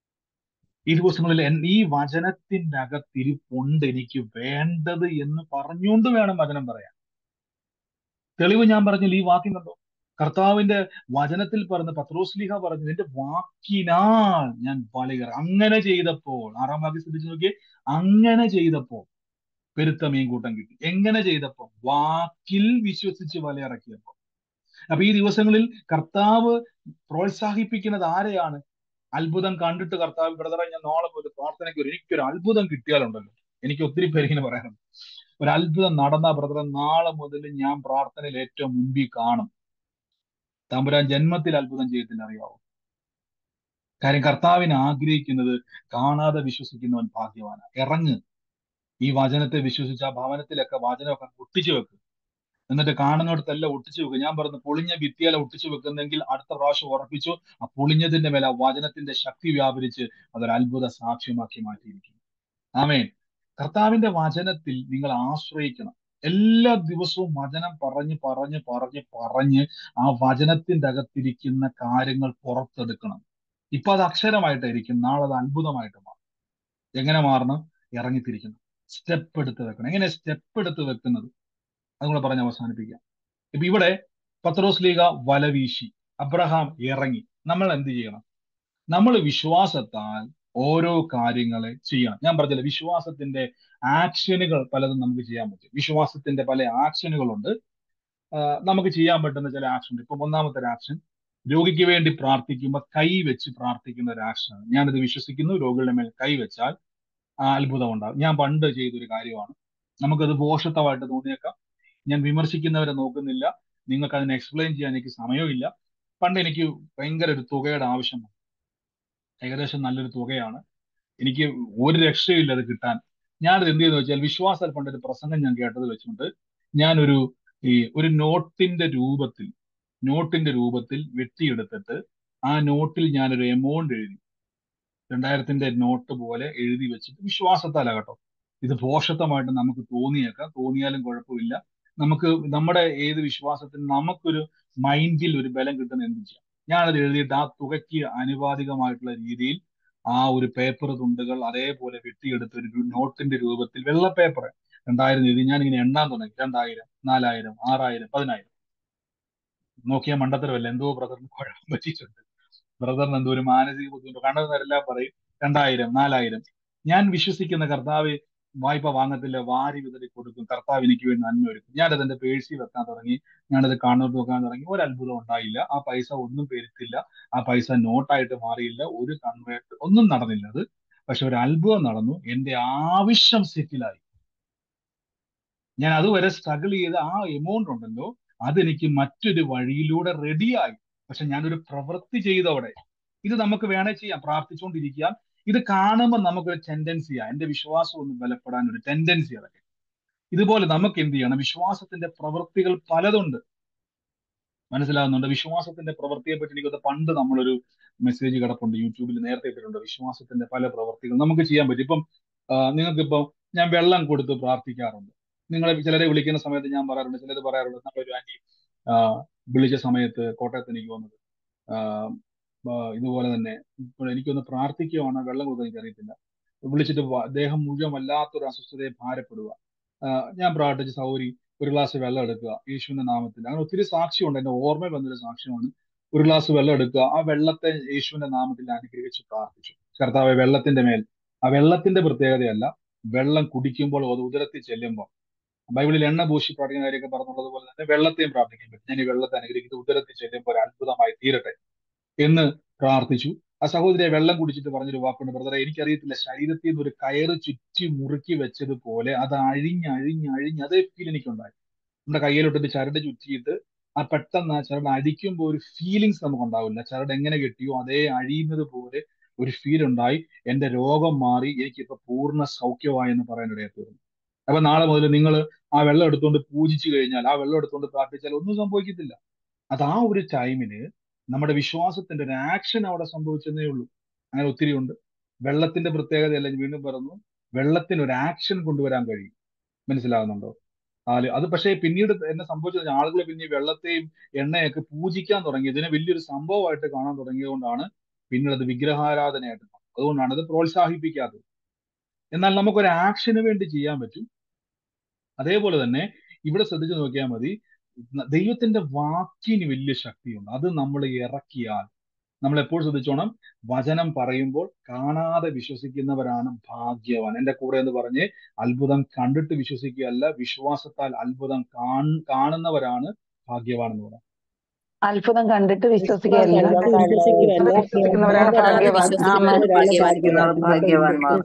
ഈ ദിവസങ്ങളിൽ എൻ- ഈ വചനത്തിന്റെ അകത്തിരിപ്പുണ്ട് എനിക്ക് വേണ്ടത് എന്ന് പറഞ്ഞുകൊണ്ട് വേണം വചനം പറയാൻ തെളിവ് ഞാൻ പറഞ്ഞില്ല ഈ വാക്യം കണ്ടോ കർത്താവിന്റെ വചനത്തിൽ പറഞ്ഞ പത്രോസ്ലിഹ പറഞ്ഞു നിന്റെ വാക്കിനാൽ ഞാൻ വലകർ അങ്ങനെ ചെയ്തപ്പോൾ ആറാം വാക്യം ശ്രദ്ധിച്ചു നോക്കിയേ അങ്ങനെ ചെയ്തപ്പോൾ പെരുത്ത മീൻകൂട്ടം കിട്ടി എങ്ങനെ ചെയ്തപ്പോ വാക്കിൽ വിശ്വസിച്ച് വലയിറക്കിയപ്പോ അപ്പൊ ഈ ദിവസങ്ങളിൽ കർത്താവ് പ്രോത്സാഹിപ്പിക്കുന്നത് ആരെയാണ് അത്ഭുതം കണ്ടിട്ട് കർത്താവ് ബ്രദറെ ഞാൻ നാളെ ഒരു പ്രാർത്ഥനയ്ക്ക് വരും എനിക്കൊരു അത്ഭുതം കിട്ടിയാലുണ്ടല്ലോ എനിക്ക് ഒത്തിരി പേര് ഇങ്ങനെ പറയാനുണ്ട് ഒരു അത്ഭുതം നടന്ന ബ്രദറെ നാളെ മുതൽ ഞാൻ പ്രാർത്ഥനയിൽ ഏറ്റവും മുമ്പിൽ കാണും തമ്പുരാൻ ജന്മത്തിൽ അത്ഭുതം ചെയ്യത്തില്ല അറിയാവോ കാര്യം കർത്താവിനെ ആഗ്രഹിക്കുന്നത് കാണാതെ വിശ്വസിക്കുന്നവൻ ഭാഗ്യവാനാണ് ഇറങ്ങ് ഈ വചനത്തെ വിശ്വസിച്ച് ആ ഭവനത്തിലൊക്കെ വചനമൊക്കെ ഒട്ടിച്ചു വെക്ക് എന്നിട്ട് കാണുന്നിടത്തെല്ലാം ഒട്ടിച്ചു വെക്കുക ഞാൻ പറഞ്ഞു പൊളിഞ്ഞ ഭിത്തിയല ഒട്ടിച്ചു വെക്കുന്നെങ്കിൽ അടുത്ത പ്രാവശ്യം ഉറപ്പിച്ചു ആ പൊളിഞ്ഞതിന്റെ മേലെ ആ വചനത്തിന്റെ ശക്തി വ്യാപരിച്ച് അതൊരു അത്ഭുത സാക്ഷ്യമാക്കി മാറ്റിയിരിക്കും ആമേൻ കർത്താവിന്റെ വചനത്തിൽ നിങ്ങൾ ആശ്രയിക്കണം എല്ലാ ദിവസവും വചനം പറഞ്ഞ് പറഞ്ഞ് പറഞ്ഞ് പറഞ്ഞ് ആ വചനത്തിന്റെ അകത്തിരിക്കുന്ന കാര്യങ്ങൾ പുറത്തെടുക്കണം ഇപ്പൊ അത് അക്ഷരമായിട്ടായിരിക്കും നാളെ അത് അത്ഭുതമായിട്ട് മാറും എങ്ങനെ മാറണം ഇറങ്ങിത്തിരിക്കണം സ്റ്റെപ്പ് എടുത്ത് വെക്കണം എങ്ങനെ സ്റ്റെപ്പ് എടുത്ത് വെക്കുന്നത് അതുകൂടെ പറഞ്ഞ് അവസാനിപ്പിക്കാം ഇപ്പൊ ഇവിടെ പത്രോസ് ലീഗ വല വീശി അബ്രഹാം ഇറങ്ങി നമ്മൾ എന്ത് ചെയ്യണം നമ്മൾ വിശ്വാസത്താൽ ഓരോ കാര്യങ്ങളെ ചെയ്യണം ഞാൻ പറഞ്ഞില്ല വിശ്വാസത്തിന്റെ ആക്ഷനുകൾ പലതും നമുക്ക് ചെയ്യാൻ പറ്റും വിശ്വാസത്തിന്റെ പല ആക്ഷനുകളുണ്ട് ആഹ് നമുക്ക് ചെയ്യാൻ പറ്റുന്ന ചില ആക്ഷൻ ഉണ്ട് ഇപ്പൊ ഒന്നാമത്തെ ഒരു ആക്ഷൻ രോഗിക്ക് വേണ്ടി പ്രാർത്ഥിക്കുമ്പോൾ കൈ വെച്ച് പ്രാർത്ഥിക്കുന്ന ഒരു ആക്ഷനാണ് ഞാനത് വിശ്വസിക്കുന്നു രോഗികളുടെ മേൽ കൈ വെച്ചാൽ ആ അത്ഭുതം ഉണ്ടാകും ഞാൻ പണ്ട് ചെയ്തൊരു കാര്യമാണ് നമുക്കത് പോഷത്വമായിട്ട് തോന്നിയേക്കാം ഞാൻ വിമർശിക്കുന്നവരെ നോക്കുന്നില്ല നിങ്ങൾക്ക് അതിനെ എക്സ്പ്ലെയിൻ ചെയ്യാൻ എനിക്ക് സമയമില്ല പണ്ട് എനിക്ക് ഭയങ്കര ഒരു തുകയുടെ ആവശ്യമാണ് ഏകദേശം നല്ലൊരു തുകയാണ് എനിക്ക് ഒരു രക്ഷയില്ല അത് കിട്ടാൻ ഞാനത് എന്ത് ചെയ്തെന്ന് വെച്ചാൽ വിശ്വാസാൽ പണ്ട് ഒരു പ്രസംഗം ഞാൻ കേട്ടത് വെച്ചുകൊണ്ട് ഞാനൊരു ഈ ഒരു നോട്ടിന്റെ രൂപത്തിൽ നോട്ടിന്റെ രൂപത്തിൽ വെട്ടിയെടുത്തിട്ട് ആ നോട്ടിൽ ഞാനൊരു എമൗണ്ട് എഴുതി രണ്ടായിരത്തിന്റെ നോട്ട് പോലെ എഴുതി വെച്ചിട്ട് വിശ്വാസത്താലാ കേട്ടോ ഇത് പോഷത്വമായിട്ട് നമുക്ക് തോന്നിയേക്കാം തോന്നിയാലും കുഴപ്പമില്ല നമുക്ക് നമ്മുടെ ഏത് വിശ്വാസത്തിന് നമുക്കൊരു മൈൻഡിൽ ഒരു ബലം കിട്ടുന്ന എന്ത് ചെയ്യാം ഞാനത് എഴുതിയിട്ട് ആ തുകയ്ക്ക് ആനുപാതികമായിട്ടുള്ള രീതിയിൽ ആ ഒരു പേപ്പർ തുണ്ടുകൾ അതേപോലെ വെട്ടിയെടുത്ത് ഒരു നോട്ടിന്റെ രൂപത്തിൽ വെള്ള പേപ്പർ രണ്ടായിരം എഴുതി ഞാൻ ഇങ്ങനെ എണ്ണാൻ തുടങ്ങി രണ്ടായിരം നാലായിരം ആറായിരം പതിനായിരം നോക്കിയ മണ്ടത്തരമല്ല എന്തോ ബ്രദറിന് കുഴപ്പം പറ്റിയിട്ടുണ്ട് ബ്രദറിന് എന്തോ ഒരു മാനസിക ബുദ്ധിമുട്ട് കണ്ടതെല്ലാം പറയും രണ്ടായിരം നാലായിരം ഞാൻ വിശ്വസിക്കുന്ന കർത്താവ് വായ്പ വാങ്ങത്തില്ല വാരി വിതറി കൊടുക്കും കർത്താവ് എനിക്ക് വേണ്ടി നന്മ ഒരുക്കും ഞാനത് എന്റെ പേഴ്സി വെക്കാൻ തുടങ്ങി ഞാനത് കാണോട്ട് നോക്കാൻ തുടങ്ങി ഒരു അത്ഭുതം ഉണ്ടായില്ല ആ പൈസ ഒന്നും പെരുത്തില്ല ആ പൈസ നോട്ടായിട്ട് മാറിയില്ല ഒരു കൺവേർട്ട് ഒന്നും നടന്നില്ല അത് പക്ഷെ ഒരു അത്ഭുതം നടന്നു എന്റെ ആവശ്യം സെറ്റിലായി ഞാൻ അതുവരെ സ്ട്രഗിൾ ചെയ്ത ആ എമൗണ്ട് ഉണ്ടല്ലോ അതെനിക്ക് മറ്റൊരു വഴിയിലൂടെ റെഡിയായി പക്ഷെ ഞാനൊരു പ്രവൃത്തി ചെയ്തവിടെ ഇത് നമുക്ക് വേണേ ചെയ്യാം പ്രാർത്ഥിച്ചുകൊണ്ടിരിക്കാം ഇത് കാണുമ്പോൾ നമുക്കൊരു ടെൻഡൻസിയാ എന്റെ വിശ്വാസം ഒന്ന് ബലപ്പെടാൻ ഒരു ടെൻഡൻസി അതൊക്കെ ഇതുപോലെ നമുക്ക് എന്ത് ചെയ്യണം വിശ്വാസത്തിന്റെ പ്രവൃത്തികൾ പലതുണ്ട് മനസ്സിലാകുന്നുണ്ട് വിശ്വാസത്തിന്റെ പ്രവൃത്തിയെ പറ്റി എനിക്കത് പണ്ട് നമ്മളൊരു മെസ്സേജ് കിടപ്പുണ്ട് യൂട്യൂബിൽ നേരത്തെ ഇട്ടിട്ടുണ്ട് വിശ്വാസത്തിന്റെ പല പ്രവൃത്തികൾ നമുക്ക് ചെയ്യാൻ പറ്റും ഇപ്പം നിങ്ങൾക്ക് ഇപ്പം ഞാൻ വെള്ളം കൊടുത്ത് പ്രാർത്ഥിക്കാറുണ്ട് നിങ്ങളെ ചിലരെ വിളിക്കുന്ന സമയത്ത് ഞാൻ പറയാറുണ്ട് ചിലർ പറയാറുണ്ട് നമ്മളൊരു ആന്റി വിളിച്ച സമയത്ത് കോട്ടയത്ത് എനിക്ക് വന്നത് ഇതുപോലെ തന്നെ ഇപ്പോൾ എനിക്കൊന്ന് പ്രാർത്ഥിക്കുവാണ് വെള്ളം കൊടുക്കാൻ എനിക്കറിയത്തില്ല വിളിച്ചിട്ട് അദ്ദേഹം മുഴുവൻ വല്ലാത്തൊരു അസ്വസ്ഥതയെ ഭാരപ്പെടുക ഞാൻ പ്രാർത്ഥിച്ച് സൗരി ഒരു ഗ്ലാസ് വെള്ളം എടുക്കുക യേശുവിന്റെ നാമത്തിൽ അങ്ങനെ ഒത്തിരി സാക്ഷ്യമുണ്ട് എന്റെ ഓർമ്മയിൽ വന്നൊരു സാക്ഷ്യമാണ് ഒരു ഗ്ലാസ് വെള്ളം എടുക്കുക ആ വെള്ളത്തെ യേശുവിന്റെ നാമത്തിൽ അനുഗ്രഹിച്ച് പ്രാർത്ഥിച്ചു കർത്താവ് വെള്ളത്തിന്റെ മേൽ ആ വെള്ളത്തിന്റെ പ്രത്യേകതയല്ല വെള്ളം കുടിക്കുമ്പോൾ അത് ഉദരത്തിൽ ചെല്ലുമ്പോൾ ബൈബിളിൽ എണ്ണ പൂശി പ്രാർത്ഥിക്കുന്ന കാര്യമൊക്കെ പറഞ്ഞുള്ളത് പോലെ തന്നെ വെള്ളത്തെയും പ്രാർത്ഥിക്കാൻ പറ്റും ഞാൻ ഈ വെള്ളത്തെ അനുഗ്രഹിക്കുന്നത് ഉദരത്തിൽ ചെല്ലുമ്പോൾ ഒരു അത്ഭുതമായി തീരട്ടെ എന്ന് പ്രാർത്ഥിച്ചു ആ സഹോദരിയെ വെള്ളം കുടിച്ചിട്ട് പറഞ്ഞൊരു വാക്കുണ്ട് ബ്രദറെ എനിക്കറിയത്തില്ല ശരീരത്തിൽ നിന്ന് ഒരു കയറ് ചുറ്റി മുറുക്കി വെച്ചതുപോലെ അത് അഴിഞ്ഞ് അഴിഞ്ഞ് അഴിഞ്ഞ് അതേ ഫീൽ എനിക്കുണ്ടായി നമ്മുടെ കയ്യിലോട്ടിട്ട് ചരട് ചുറ്റിയിട്ട് ആ പെട്ടെന്ന് ആ ചരട് അടിക്കുമ്പോൾ ഒരു ഫീലിങ്സ് നമുക്ക് ഉണ്ടാവില്ല ചരട് എങ്ങനെ കെട്ടിയോ അതേ അഴിയുന്നത് പോലെ ഒരു ഫീൽ ഉണ്ടായി എന്റെ രോഗം മാറി എനിക്കിപ്പോ പൂർണ്ണ സൗഖ്യമായി എന്ന് പറയാൻ ഇടയാത്തീർന്നു അപ്പൊ നാളെ മുതൽ നിങ്ങൾ ആ വെള്ളം എടുത്തുകൊണ്ട് പൂജിച്ചു കഴിഞ്ഞാൽ ആ വെള്ളം എടുത്തുകൊണ്ട് പ്രാർത്ഥിച്ചാൽ ഒന്നും സംഭവിക്കത്തില്ല അത് ആ ഒരു ടൈമിന് നമ്മുടെ വിശ്വാസത്തിന്റെ ഒരു ആക്ഷൻ അവിടെ സംഭവിച്ചതേ ഉള്ളൂ അങ്ങനെ ഒത്തിരി ഉണ്ട് വെള്ളത്തിന്റെ പ്രത്യേകതയല്ല വീണ്ടും പറഞ്ഞു വെള്ളത്തിന് ഒരു ആക്ഷൻ കൊണ്ടുവരാൻ കഴിയും മനസ്സിലാകുന്നുണ്ടോ ആല് അത് പക്ഷേ പിന്നീട് എന്നെ സംഭവിച്ചത് ആളുകൾ പിന്നെ വെള്ളത്തെയും എണ്ണയൊക്കെ പൂജിക്കാൻ തുടങ്ങി ഇതിനെ വലിയൊരു സംഭവമായിട്ട് കാണാൻ തുടങ്ങിയതുകൊണ്ടാണ് പിന്നീട് അത് വിഗ്രഹാരാധനയായിട്ട് അതുകൊണ്ടാണ് അത് പ്രോത്സാഹിപ്പിക്കാത്തത് എന്നാൽ നമുക്കൊരു ആക്ഷന് വേണ്ടി ചെയ്യാൻ പറ്റും അതേപോലെ തന്നെ ഇവിടെ ശ്രദ്ധിച്ചു നോക്കിയാൽ മതി ദൈവത്തിന്റെ വാക്കിന് വലിയ ശക്തിയുണ്ട് അത് നമ്മൾ ഇറക്കിയാൽ നമ്മൾ എപ്പോൾ ശ്രദ്ധിച്ചോണം വചനം പറയുമ്പോൾ കാണാതെ വിശ്വസിക്കുന്നവരാണ് ഭാഗ്യവാൻ എന്റെ കൂടെ എന്ന് പറഞ്ഞ് അത്ഭുതം കണ്ടിട്ട് വിശ്വസിക്കുകയല്ല വിശ്വാസത്താൽ അത്ഭുതം കാണുന്നവരാണ് ഭാഗ്യവാൻ എന്ന് പറയുന്നത് അത്ഭുതം കണ്ടിട്ട് വിശ്വസിക്കുകയല്ല വിശ്വസിക്കുന്നവരാണ് ഭാഗ്യവാൻ ഭാഗ്യവാന്മാർ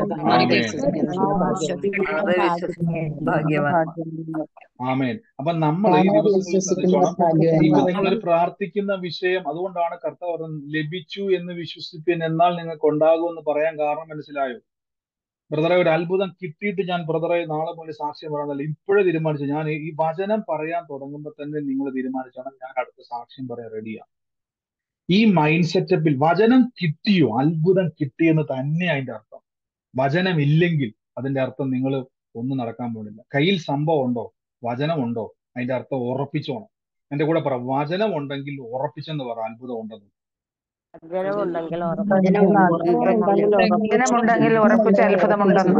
ആമേൻ അപ്പൊ നമ്മൾ ഈ ദിവസങ്ങളിൽ നിങ്ങൾ പ്രാർത്ഥിക്കുന്ന വിഷയം അതുകൊണ്ടാണ് കർത്താവ് പറഞ്ഞത് ലഭിച്ചു എന്ന് വിശ്വസിപ്പിൻ എന്നാൽ നിങ്ങൾക്ക് ഉണ്ടാകുമെന്ന് പറയാൻ കാരണം മനസ്സിലായോ ബ്രദറെ ഒരു അത്ഭുതം കിട്ടിയിട്ട് ഞാൻ ബ്രദറെ നാളെ മുതൽ സാക്ഷ്യം പറയാനല്ല ഇപ്പോഴേ തീരുമാനിച്ചു ഞാൻ ഈ വചനം പറയാൻ തുടങ്ങുമ്പോൾ തന്നെ നിങ്ങൾ തീരുമാനിച്ചാണ് ഞാൻ അടുത്ത സാക്ഷ്യം പറയാൻ റെഡിയാണ് ഈ മൈൻഡ് സെറ്റപ്പിൽ വചനം കിട്ടിയോ അത്ഭുതം കിട്ടിയെന്ന് തന്നെ അതിന്റെ അർത്ഥം വചനം ഇല്ലെങ്കിൽ അതിന്റെ അർത്ഥം നിങ്ങൾ ഒന്നും നടക്കാൻ പോകുന്നില്ല കയ്യിൽ സംഭവം ഉണ്ടോ വചനമുണ്ടോ അതിന്റെ അർത്ഥം ഉറപ്പിച്ചോണം എന്റെ കൂടെ പറ വചനം ഉണ്ടെങ്കിൽ ഉറപ്പിച്ചെന്ന് പറ അത്ഭുതം ഉണ്ടെന്ന് വചനമുണ്ടെങ്കിൽ ഉറപ്പിച്ച അത്ഭുതമുണ്ടെന്ന്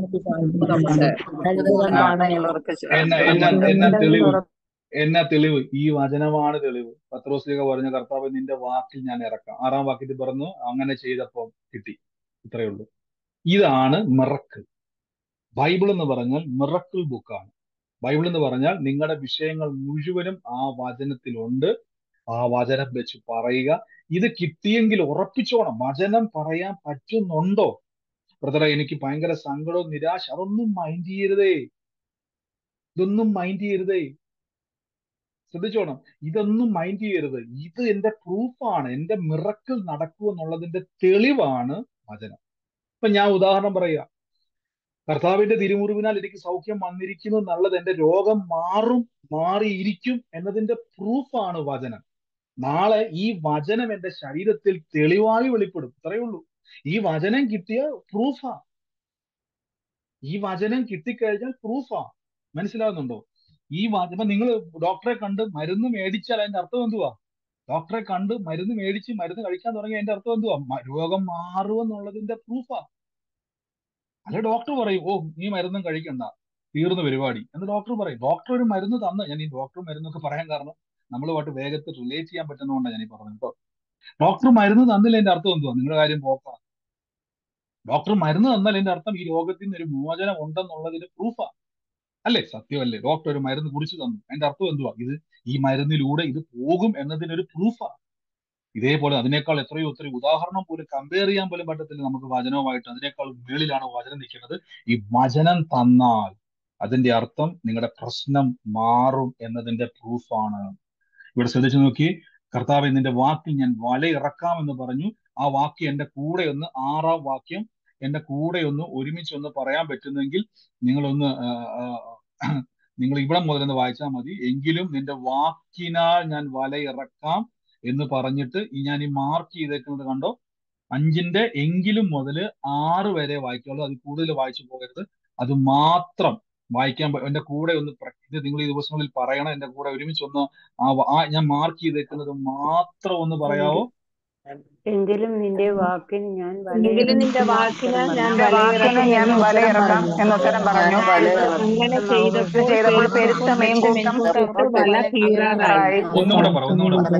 എന്നാ എന്നാ എന്നാ തെളിവ് എന്നാ തെളിവ് ഈ വചനമാണ് തെളിവ് പത്രോസ്ലിക പറഞ്ഞ കർത്താവ് നിന്റെ വാക്കിൽ ഞാൻ ഇറക്കാം ആറാം വാക്യത്തിൽ പറഞ്ഞു അങ്ങനെ ചെയ്തപ്പോൾ കിട്ടി ഇത്രയേ ഉള്ളൂ ഇതാണ് മിറക്കിൾ ബൈബിൾ എന്ന് പറഞ്ഞാൽ മിറക്കിൾ ബുക്കാണ് ബൈബിൾ എന്ന് പറഞ്ഞാൽ നിങ്ങളുടെ വിഷയങ്ങൾ മുഴുവനും ആ വചനത്തിലുണ്ട് ആ വചനം വെച്ച് പറയുക ഇത് കിട്ടിയെങ്കിൽ ഉറപ്പിച്ചോണം വചനം പറയാൻ പറ്റുന്നുണ്ടോ ബ്രദറെ എനിക്ക് ഭയങ്കര സങ്കടവും നിരാശ അതൊന്നും മൈൻഡ് ചെയ്യരുതേ ഇതൊന്നും മൈൻഡ് ചെയ്യരുതേ ശ്രദ്ധിച്ചോണം ഇതൊന്നും മൈൻഡ് ചെയ്യരുത് ഇത് എന്റെ പ്രൂഫാണ് എന്റെ മിറക്കിൾ നടക്കൂ എന്നുള്ളതിന്റെ തെളിവാണ് വചനം ഇപ്പൊ ഞാൻ ഉദാഹരണം പറയാ കർത്താവിന്റെ തിരുമുറിവിനാൽ എനിക്ക് സൗഖ്യം വന്നിരിക്കുന്നു എന്നുള്ളത് എന്റെ രോഗം മാറും മാറിയിരിക്കും എന്നതിന്റെ പ്രൂഫാണ് വചനം നാളെ ഈ വചനം എന്റെ ശരീരത്തിൽ തെളിവായി വെളിപ്പെടും ഇത്രയേ ഉള്ളൂ ഈ വചനം കിട്ടിയ പ്രൂഫാ ഈ വചനം കിട്ടിക്കഴിഞ്ഞാൽ പ്രൂഫാ മനസ്സിലാകുന്നുണ്ടോ ഈ വചനം നിങ്ങൾ ഡോക്ടറെ കണ്ട് മരുന്ന് മേടിച്ചാൽ അതിന്റെ അർത്ഥം എന്തുവാ ഡോക്ടറെ കണ്ട് മരുന്ന് മേടിച്ച് മരുന്ന് കഴിക്കാൻ തുടങ്ങി അതിന്റെ അർത്ഥം എന്തുവാ മ- രോഗം മാറുമെന്നുള്ളതിന്റെ പ്രൂഫാ അല്ല ഡോക്ടർ പറയും ഓ നീ മരുന്നും കഴിക്കണ്ട തീർന്ന പരിപാടി എന്ന് ഡോക്ടർ പറയും ഡോക്ടർ ഒരു മരുന്ന് തന്ന് ഞാൻ ഈ ഡോക്ടർ മരുന്നൊക്കെ പറയാൻ കാരണം നമ്മളുമായിട്ട് വേഗത്തിൽ റിലേറ്റ് ചെയ്യാൻ പറ്റുന്നതുകൊണ്ടാണ് ഞാൻ ഈ പറഞ്ഞത് കേട്ടോ ഡോക്ടർ മരുന്ന് തന്നില്ല എന്റെ അർത്ഥം എന്തുവാ നിങ്ങളുടെ കാര്യം പോക്കാ ഡോക്ടർ മരുന്ന് തന്നാൽ എന്റെ അർത്ഥം ഈ രോഗത്തിൽ നിന്ന് ഒരു മോചനം ഉണ്ടെന്നുള്ളതിന്റെ പ്രൂഫാ അല്ലേ സത്യമല്ലേ ഡോക്ടർ ഒരു മരുന്ന് കുറിച്ച് തന്നു അതിന്റെ അർത്ഥം എന്തുവാ ഇത് ഈ മരുന്നിലൂടെ ഇത് പോകും എന്നതിനൊരു പ്രൂഫാ ഇതേപോലെ അതിനേക്കാൾ എത്രയോ എത്രയോ ഉദാഹരണം പോലും കമ്പയർ ചെയ്യാൻ പോലും പറ്റത്തില്ല നമുക്ക് വചനവുമായിട്ട് അതിനേക്കാൾ മേളിലാണ് വചനം നിൽക്കുന്നത് ഈ വചനം തന്നാൽ അതിന്റെ അർത്ഥം നിങ്ങളുടെ പ്രശ്നം മാറും എന്നതിന്റെ പ്രൂഫാണ് ഇവിടെ ശ്രദ്ധിച്ചു നോക്കി കർത്താവ് നിന്റെ വാക്കിൽ ഞാൻ വല ഇറക്കാമെന്ന് പറഞ്ഞു ആ വാക്യം എന്റെ കൂടെ ഒന്ന് ആറാം വാക്യം എന്റെ കൂടെ ഒന്ന് ഒരുമിച്ച് ഒന്ന് പറയാൻ പറ്റുന്നെങ്കിൽ നിങ്ങളൊന്ന് ആ, ആ, നിങ്ങൾ ഇവിടെ മുതൽ ഒന്ന് വായിച്ചാൽ മതി എങ്കിലും നിന്റെ വാക്കിനാൽ ഞാൻ വല ഇറക്കാം എന്ന് പറഞ്ഞിട്ട് ഈ ഞാൻ ഈ മാർക്ക് ചെയ്തേക്കുന്നത് കണ്ടോ അഞ്ചിന്റെ എങ്കിലും മുതൽ ആറ് വരെ വായിക്കുള്ളൂ അത് കൂടുതൽ വായിച്ചു പോകരുത് അത് മാത്രം വായിക്കാൻ പ- എന്റെ കൂടെ ഒന്ന് പ്ര- ഇത് നിങ്ങൾ ഈ ദിവസങ്ങളിൽ പറയണം എന്റെ കൂടെ ഒരുമിച്ച് ഒന്ന് ആ വ- ആ ഞാൻ മാർക്ക് ചെയ്തേക്കുന്നത് മാത്രം ഒന്ന് പറയാവോ എങ്കിലും നിന്റെ വാക്കിന് ഞാൻ എങ്കിലും നിന്റെ വാക്കിനാൽ ഞാൻ നിന്റെ വാക്കിന് ഞാൻ വലയിറക്കാം എന്നുത്തരം പറഞ്ഞു അങ്ങനെ ചെയ്തപ്പോൾ ഇത് ചെയ്തപ്പോൾ പെരുത്ത മീൻകൂട്ടം തൊട്ട് വല കീറാറായി ഒന്നുകൂടെ പറ ഒന്നുകൂടെ പറ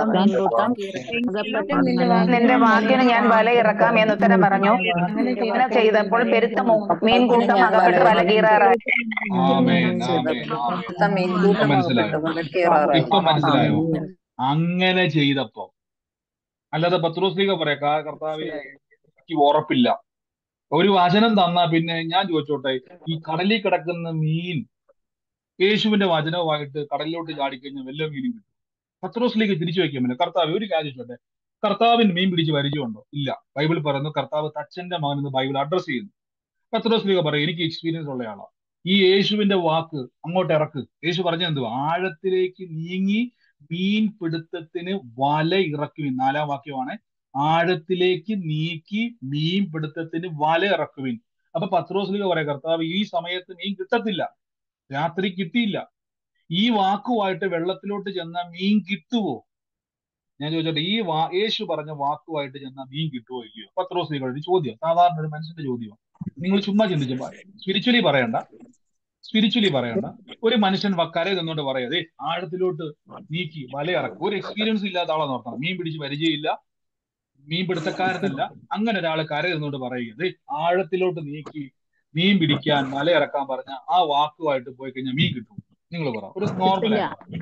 നിന്റെ വാക്കിന് ഞാൻ വലയിറക്കാം എന്നുത്തരം പറഞ്ഞു അങ്ങനെ ചെയ്തപ്പോൾ പെരുത്ത മു- മീൻകൂട്ടം അകപ്പെട്ട് വല കീറാറായി ആമേൻ ആമേൻ ആമേൻ ഇപ്പൊ മനസ്സിലായോ ഇപ്പൊ മനസ്സിലായോ അങ്ങനെ ചെയ്തപ്പോ അല്ലാതെ പത്രോസ്ലിക പറയാ "കാ- കർത്താവേ എനിക്ക് ഉറപ്പില്ല ഒരു വചനം തന്നാ പിന്നെ ഞാൻ ചോദിച്ചോട്ടെ ഈ കടലിൽ കിടക്കുന്ന മീൻ യേശുവിന്റെ വചനവുമായിട്ട് കടലിലോട്ട് ചാടിക്കഴിഞ്ഞാൽ വല്ല മീനും കിട്ടും പത്രോസ്ലിക്ക് തിരിച്ചു വെക്കാൻ പറ്റില്ല കർത്താവ് ഒരു കാര്യം ചോട്ടെ കർത്താവിന് മീൻ പിടിച്ച് പരിചയമുണ്ടോ ഇല്ല ബൈബിൾ പറയുന്നു കർത്താവ് തച്ചന്റെ മകൻ എന്ന് ബൈബിൾ അഡ്രസ് ചെയ്യുന്നു പത്രോസ്ലിക പറയും എനിക്ക് എക്സ്പീരിയൻസ് ഉള്ള ആളാ ഈ യേശുവിന്റെ വാക്ക് അങ്ങോട്ട് ഇറക്ക് യേശു പറഞ്ഞ എന്തുവാ ആഴത്തിലേക്ക് നീങ്ങി മീൻ പിടുത്തത്തിന് വല ഇറക്കുവിൻ നാലാം വാക്യമാണ് ആഴത്തിലേക്ക് നീക്കി മീൻ പിടുത്തത്തിന് വല ഇറക്കുവിൻ അപ്പൊ പത്രോസ്ലിക പറയാം കർത്താവ് ഈ സമയത്ത് മീൻ കിട്ടത്തില്ല രാത്രി കിട്ടിയില്ല ഈ വാക്കുമായിട്ട് വെള്ളത്തിലോട്ട് ചെന്ന മീൻ കിട്ടുവോ ഞാൻ ചോദിച്ചോട്ടെ ഈ വാ യേശു പറഞ്ഞ വാക്കുമായിട്ട് ചെന്ന മീൻ കിട്ടുവോ ഇല്ലയോ പത്രോസ്ലികളുടെ ഒരു ചോദ്യം സാധാരണ ഒരു മനുഷ്യന്റെ ചോദ്യം നിങ്ങൾ ചുമ്മാ ചിന്തിച്ചു സ്പിരിച്വലി പറയണ്ട സ്പിരിച്വലി പറയണ്ട ഒരു മനുഷ്യൻ കരയിൽ നിന്നോണ്ട് പറയാതെ ആഴത്തിലോട്ട് നീക്കി വലയിറക്കും ഒരു എക്സ്പീരിയൻസ് ഇല്ലാത്ത ആളാന്ന് ഓർക്കണം മീൻ പിടിച്ച് പരിചയമില്ല മീൻ പിടുത്തക്കാരനല്ല അങ്ങനെ ഒരാൾ കരയിൽ നിന്നോണ്ട് പറയുക ആഴത്തിലോട്ട് നീക്കി മീൻ പിടിക്കാൻ വലയിറക്കാൻ പറഞ്ഞ ആ വാക്കുമായിട്ട് പോയി കഴിഞ്ഞാൽ മീൻ കിട്ടും നിങ്ങൾ പറ ഒരു നോർമൽ